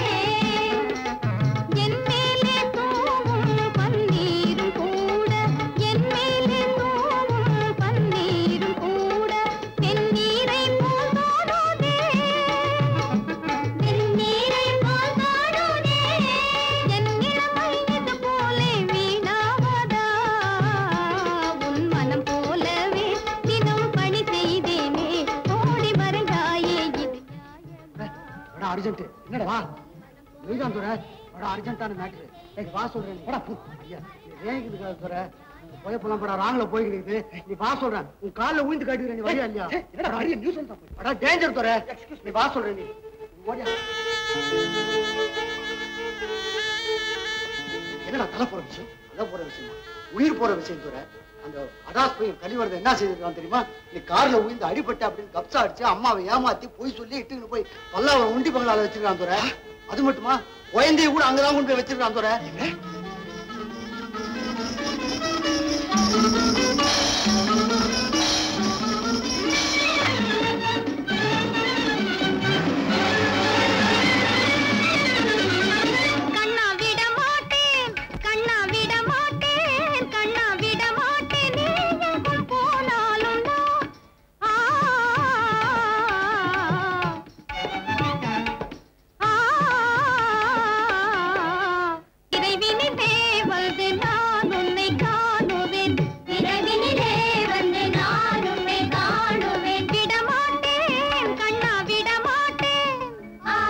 என் மேலே தூவும் பன்னீரும் கூட என் மேலே தூவும் பன்னீரும் கூட தென்னீரை போல் தோடுதே தென்னீரை போல் தோடுதே என் இளமை இது போலே அர்ஜென்ட் என்னடா வா நீதான் துறை பட அர்ஜென்ட்டான மேட்ரு எனக்கு வா சொல்றேன் போடா போ ஐயா ஏன் இதுக்காக துறை போய் போலாம் படா ராங்கில போய்கிட்டு நீ வா சொல்றேன் உன் கால்ல ஊந்து காட்டுகிறேன் நீ வரியா இல்லையா என்னடா அரிய நியூஸ் வந்து படா டேஞ்சர் துறை நீ வா சொல்றேன் நீ ஓடியா என்னடா தலை போற விஷயம் தலை போற விஷயமா உயிர் போற விஷயம் துறை அந்த அடாஸ் போய் கலிவரத என்ன செய்திருக்கான் தெரியுமா நீ கார்ல உயிர்ந்து அடிபட்ட அப்படின்னு கப்சா அடிச்சு அம்மாவை ஏமாத்தி போய் சொல்லி இட்டுன்னு போய் பல்லாவரம் உண்டி பங்களால வச்சிருக்கான் துறை அது மட்டுமா குழந்தைய கூட அங்கதான் கொண்டு போய் வச்சிருக்கான் துறை கண்ணா விட மாட்டேன் கண்ணா விட மாட்டேன் கண்ணா விட மாட்டேன் நீ எங்கும் போனாலும் நான் ஆ ஆ இறைவினிலே வந்து நான் உன்னை காணுவேன் இறைவினிலே வந்து நான் உன்னை காணுவேன் விட மாட்டேன் கண்ணா விட மாட்டேன் ஆ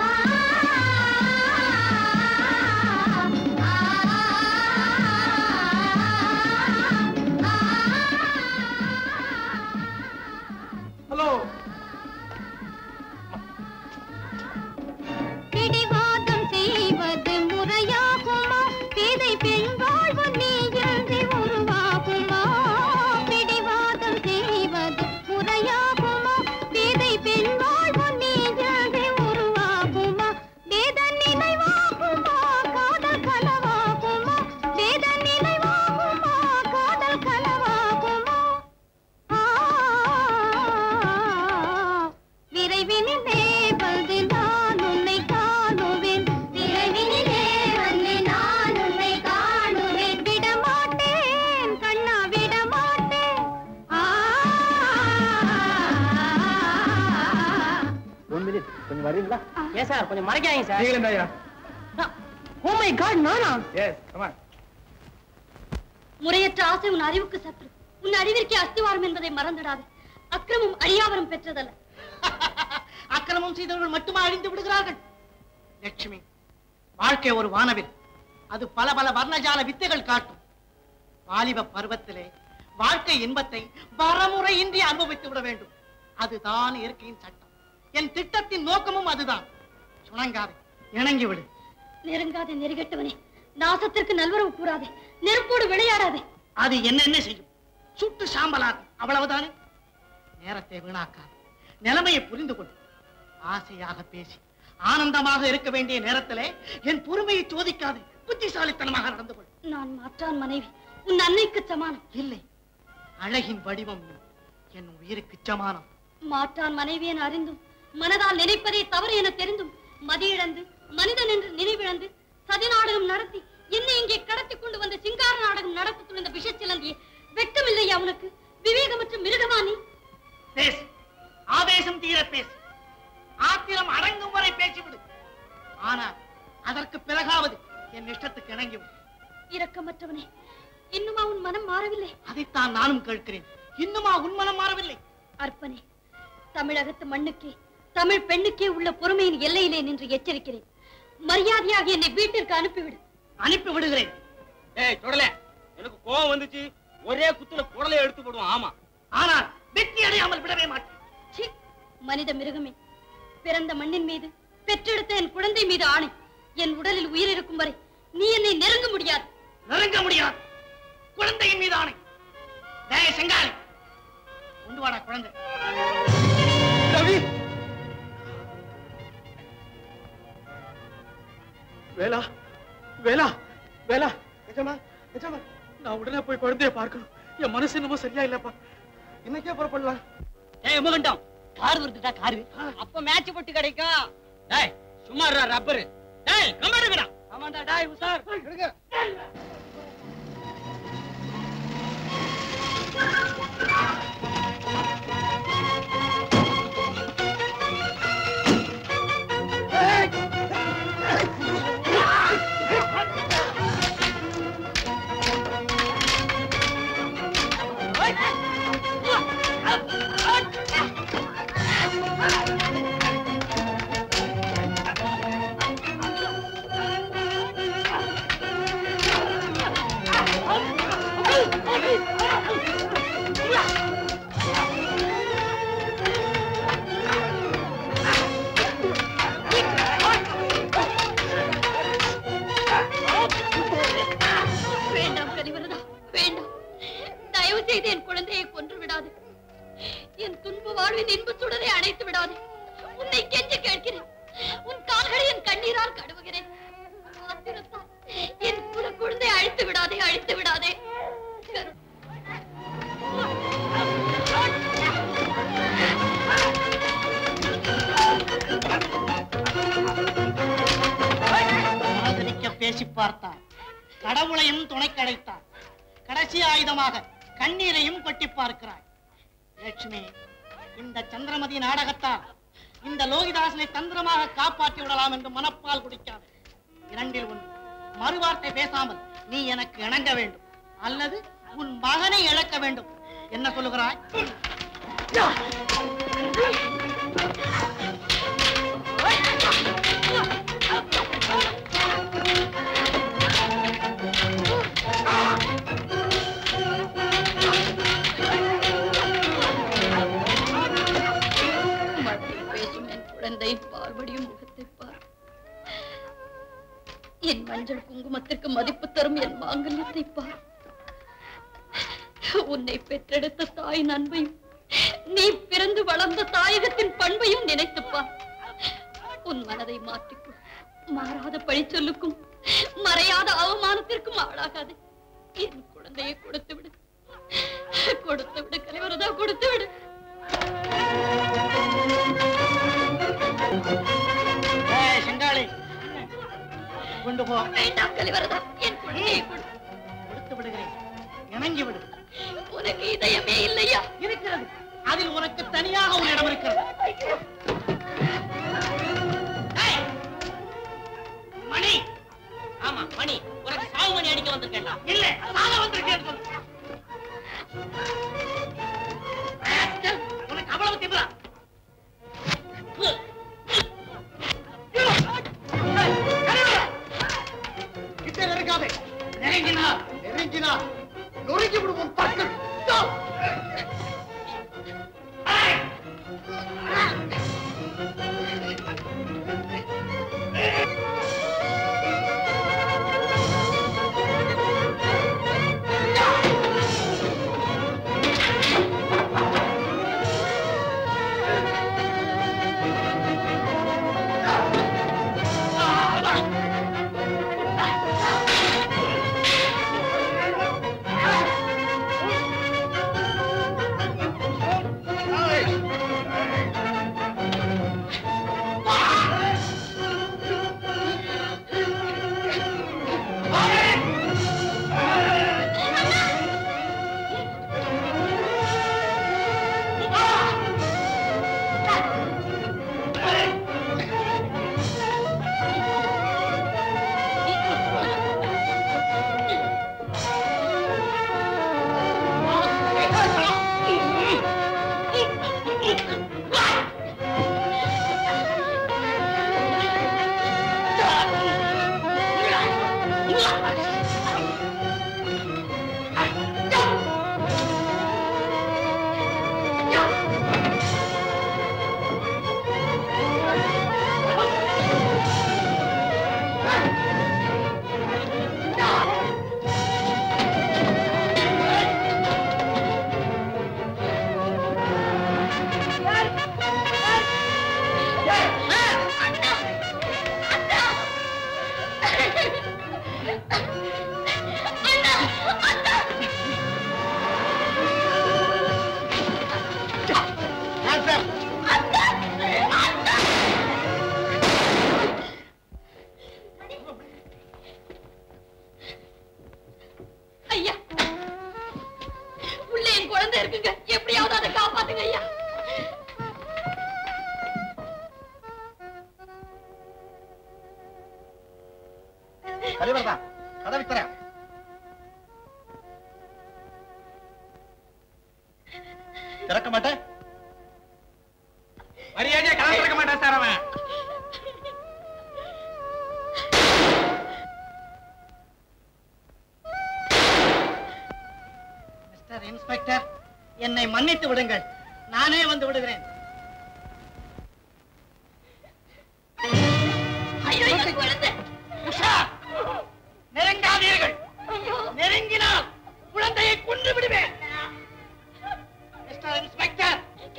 ஹலோ பிடிவாதம் செய்வது முறையாகுமா பேதை பெண் வாழ்வு நீ இன்றி உருவாகுமா பிடிவாதம் செய்வது முறையாகுமா பேதை பெண் வாழ்வு நீ இன்றி உருவாகுமா வேத நினைவாகுமா காதல் கனவாகுமா வேத நினைவாகுமா காதல் கனவாகுமா ஆ விரைவினிலே வந்து நான் உன்னை காணுவேன் விரைவினிலே வந்து நான் உன்னை காணுவேன் விட மாட்டேன் கண்ணா விட மாட்டேன் ஆ ஒன் மினிட் கொஞ்சம் வரீங்களா ஏன் சார் கொஞ்சம் மறைக்காதீங்க சார் நீங்களா ஓ மை காட் நானா எஸ் கமான் முறையற்ற ஆசை உன் அறிவுக்கு சற்று உன் அறிவிற்கே அஸ்திவாரம் என்பதை மறந்துடாது அக்கிரமம் அழியாவரம் பெற்றதல்ல அக்கிரமம் செய்தவர்கள் மட்டுமா அழிந்து விடுகிறார்கள் லட்சுமி வாழ்க்கை ஒரு வானவில் அது பல பல வர்ணஜால வித்தைகள் காட்டும் வாலிப பருவத்திலே வாழ்க்கை இன்பத்தை வரமுறையின்றி அனுபவித்து விட வேண்டும் அதுதான் இயற்கையின் சட்டம் என் திட்டத்தின் நோக்கமும் அதுதான் சுணங்காது இணங்கி விடு நெருங்காதே நெருகட்டவனே நாசத்திற்கு நல்வரவு கூறாதே நெருப்போடு விளையாடாதே அது என்னென்ன செய்யும் சுட்டு சாம்பலாகும் அவ்வளவுதானே நேரத்தை வீணாக்காது நிலைமையை புரிந்து கொள் ஆசையாக பேசி ஆனந்தமாக இருக்க வேண்டிய நேரத்திலே என் பொறுமையை சோதிக்காது புத்திசாலித்தனமாக நடந்து கொள் நான் மாற்றான் மனைவி உன் அன்னைக்கு சமானம் இல்லை அழகின் வடிவம் நீ. என் உயிருக்கு சமானம் மாற்றான் மனைவி என அறிந்தும் மனதால் நினைப்பதே தவறு என தெரிந்தும் மதியிழந்து மனிதன் என்று நினைவிழந்து சதி நாடகம் நடத்தி என்னை இங்கே கடத்தி கொண்டு வந்த சிங்கார நாடகம் நடத்த துணிந்த விஷச்சிலந்தியே வெட்கமில்லையா உனக்கு விவேகமற்ற மிருகமா நீ பேசு ஆவேசம் தீர பேசு ஆத்திரம் அடங்கும் வரை பேசிவிடு ஆனால் அதற்கு பிறகாவது என் இஷ்டத்துக்கு இணங்கி விடு. இரக்கமற்றவனே இன்னுமா உன் மனம் மாறவில்லை அதைத்தான் நானும் கேட்கிறேன் இன்னுமா உன் மனம் மாறவில்லை அர்ப்பனே தமிழகத்து மண்ணுக்கே தமிழ் பெண்ணுக்கே உள்ள பொறுமையின் எல்லையிலே நின்று எச்சரிக்கிறேன் மரியாதையாக என்னை வீட்டிற்கு அனுப்பிவிடு அனுப்பி விடுகிறேன் ஏய் தொடல எனக்கு கோவம் வந்துச்சு ஒரே குத்துல குடலை எடுத்து போடுவோம் ஆமா ஆனால் வெற்றி அடையாமல் விடவே மாட்டேன் சீ, மனித மிருகமே பிறந்த மண்ணின் மீது பெற்றெடுத்த என் குழந்தை மீது ஆணை என் உடலில் உயிர் இருக்கும் வரை நீ என்னை நெருங்க முடியாது நெருங்க முடியாது குழந்தையின் மீது ஆணை டேய் செங்காலி கொண்டு வாடா குழந்தை ரவி வேலா வேலா வேலா நிஜமா நிஜமா நான் உடனே போய் குழந்தைய பார்க்கணும் என் மனசு என்னமோ சரியா இல்லப்பா இன்னைக்கே புறப்படலாம் ஏய் முகண்டம் கார் வருதுடா காரு அப்ப மேட்ச் போட்டு கிடைக்கும் டேய் சும்மா இருடா ரப்பரு டேய் கம்மாடுங்கடா ஆமாண்டா டாய் உசார் ஆ என் துன்ப வாழ்வின் இன்ப சுடரை அணைத்து விடாதே உன்னை கெஞ்சி கேட்கிறேன் உன் கால்களை என் கண்ணீரால் கழுவுகிறேன் ஆத்திரத்தால் என் குல குழந்தை அழித்து விடாதே அழித்து விடாதே கரு- ஆதரிக்க பேசி பார்த்தார் கடவுளையும் துணை கிடைத்தார் கடைசி ஆயுதமாக கண்ணீரையும் கொட்டி பார்க்கிறாய் லட்சுமி இந்த சந்திரமதி நாடகத்தால் இந்த லோகிதாசனை தந்திரமாக காப்பாற்றி விடலாம் என்று மனப்பால் குடிக்காது இரண்டில் ஒன்று மறுவார்த்தை பேசாமல் நீ எனக்கு இணங்க வேண்டும் அல்லது உன் மகனை இழக்க வேண்டும் என்ன சொல்லுகிறாய் மறுபடி பேசும் என் குழந்தை பார்வடியும் முகத்தை பார் என் மஞ்சள் குங்குமத்திற்கு மதிப்பு தரும் என் மாங்கல்யத்தை பார் உன்னை பெற்றெடுத்த தாயின் அன்பையும் நீ பிறந்து வளர்ந்த தாயகத்தின் பண்பையும் நினைத்துப் பார் உன் மனதை மாற்றிக்கொள் மாறாத பழிச்சொல்லுக்கும் மறையாத அவமானத்திற்கும் ஆளாகாது என் குழந்தையை கொடுத்து விடு கொடுத்து விடு கலைவரதா கொடுத்து விடு ஏய், செங்காளி கொண்டு போ வேண்டாம் கலிவரதா என் குழந்தையை கொடு கொடுத்து விடுகிறேன் இணங்கி விடு உனக்கு இதயமே இல்லையா இருக்கிறது அதில் உனக்கு தனியாக ஒரு இடம் இருக்கிறது ஏய், மணி ஆமா மணி உனக்கு சாவு மணி அடிக்க வந்திருக்கேன்டா இல்ல சாக வந்திருக்கேன் சொல்லு. ராஸ்கல், உனக்கு அவ்வளவு திமிரா கிட்ட நெருங்காதே நெருங்கினார் நெருங்கினார் நொறுக்கி விடுவோம் பட்டு ஐயா உள்ள என் குழந்தை இருக்குங்க எப்படியாவது அதை காப்பாத்துங்க ஐயா கலிவரதா கதவை தர திறக்க மாட்டேன் மரியாதையா கதை திறக்க மாட்டான் சார் அவன் மிஸ்டர் இன்ஸ்பெக்டர் என்னை மன்னித்து விடுங்கள் நானே வந்து விடுகிறேன் ஐயோ என் குழந்தை உஷா நெருங்காதீர்கள் நெருங்கினால் குழந்தையை கொன்று விடுவேன் மிஸ்டர் இன்ஸ்பெக்டர்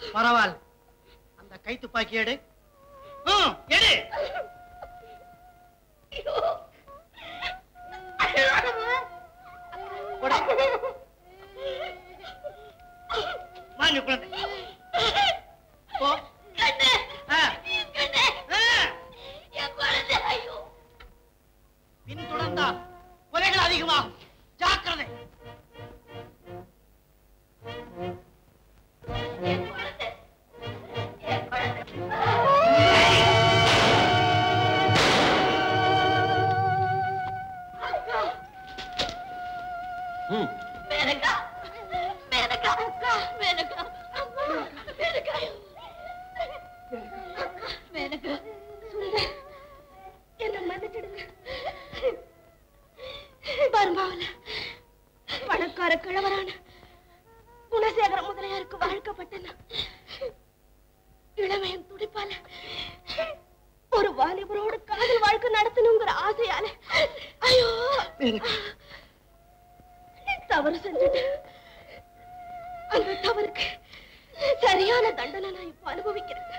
பரவாயில்ல அந்த கை துப்பாக்கி எடு ம், எடு போடு. வாங்க குழந்தை போ ஆ. ஆ. பின்தொடர்ந்தால் கொலைகள் அதிகமாகும் ஜாக்கிரதை மேனகா மேனகா அக்கா மேனகா மேனகா மேனகா சுந்தர் என்ன மன்னிச்சிடுங்க பர்மாவில் பணக்கார கிழவரான குணசேகர முதலியாருக்கு வாழ்க்கப்பட்டன இளமையின் துடிப்பால ஒரு வாலிபரோடு காதல் வாழ்க்கை நடத்தணுங்கிற ஆசையால ஐயோ தவறு செஞ்சுட்டு அந்த தவறுக்கு சரியான தண்டனை நான் இப்ப அனுபவிக்கிறேன்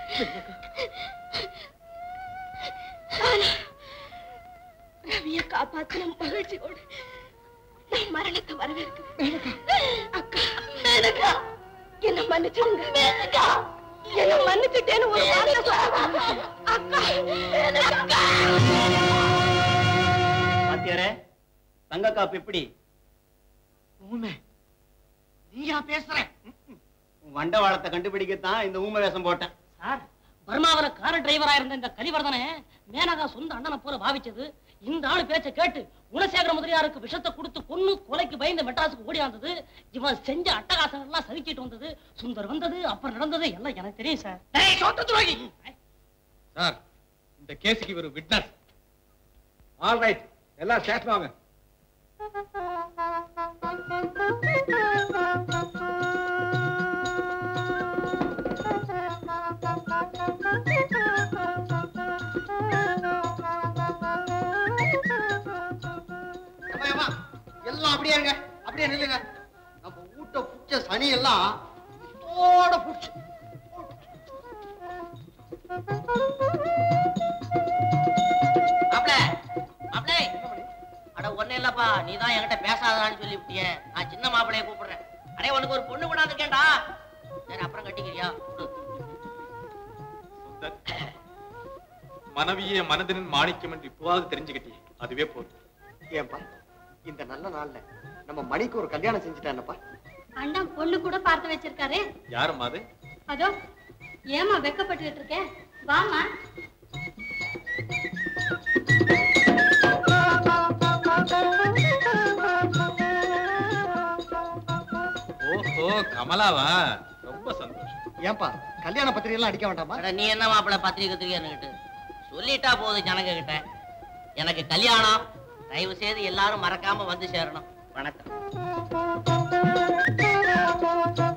ஆனா, ரவியை காப்பாத்தின மகிழ்ச்சியோடு நான் மரணத்தை வரவேற்கிறேன் அக்கா மேனகா என்ன மன்னிச்சிடுங்க மேனகா என்ன மன்னிச்சுட்டேன்னு ஒரு வார்த்தை சொல்லுங்க அக்கா மேனகா வாத்தியாரே தங்க காப்பு எப்படி ஊமை நீயா பேசுற உன் வண்டவாளத்தை கண்டுபிடிக்கத்தான் இந்த ஊமை வேஷம் போட்டேன் சார் பர்மாவில கார் டிரைவரா இருந்த இந்த கலிவர்தனை மேனகா சொந்த அண்ணனை போல பாவிச்சது இந்த ஆளு பேச்ச கேட்டு குணசேகர முதலியாருக்கு விஷத்தை கொடுத்து கொன்னு கொலைக்கு பயந்து மெட்ராஸுக்கு ஓடி வந்தது இவன் செஞ்ச அட்டகாசம் எல்லாம் சறுக்கிட்டு வந்தது சுந்தர் வந்தது அப்புறம் நடந்தது எல்லாம் எனக்கு தெரியும் சார் டேய் சொத்து துரோகி சார் இந்த கேஸுக்கு இவர் விட்னஸ் ஆல் ரைட் எல்லாம் ஸ்டேஷன் வாங்க அம்மா, அம்மா, எல்லாம் அப்படியே இருங்க அப்படியே நில்லுங்க நம்ம ஊட்ட புடிச்ச சனி எல்லாம் இதோட புடிச்சு மாப்ள மாப்ள அட ஒண்ணே இல்லப்பா நீ தான் என்கிட்ட பேசாதான்னு சொல்லி விட்டிய நான் சின்ன மாப்பிளைய கூப்பிடுறேன் அடே உனக்கு ஒரு பொண்ணு கொண்டாந்துருக்கேன்டா சரி அப்புறம் கட்டிக்கிறியா கொடு. மனைவியே மனதின் மாணிக்கம் என்று இப்போவாவது தெரிஞ்சுக்கிட்டே அதுவே போதும் ஏன்பா இந்த நல்ல நாள்ல நம்ம மணிக்கு ஒரு கல்யாணம் செஞ்சுட்டானப்பா அண்ணன் பொண்ணு கூட பார்த்து வச்சிருக்காரு யாரும் அது அதோ ஏமா வெக்கப்பட்டுக்கிட்டு இருக்கேன் வாமா ஓஹோ கமலாவா ரொம்ப சந்தோஷம் ஏன்பா கல்யாண பத்திரிகை எல்லாம் அடிக்க வேண்டாமா அட நீ என்ன மாப்பிள பத்திரிக்கை பத்திரிக்கைன்னுகிட்டு சொல்லிட்டா போதும் ஜனங்க கிட்ட எனக்கு கல்யாணம் தயவு செய்து எல்லாரும் மறக்காம வந்து சேரணும் வணக்கம்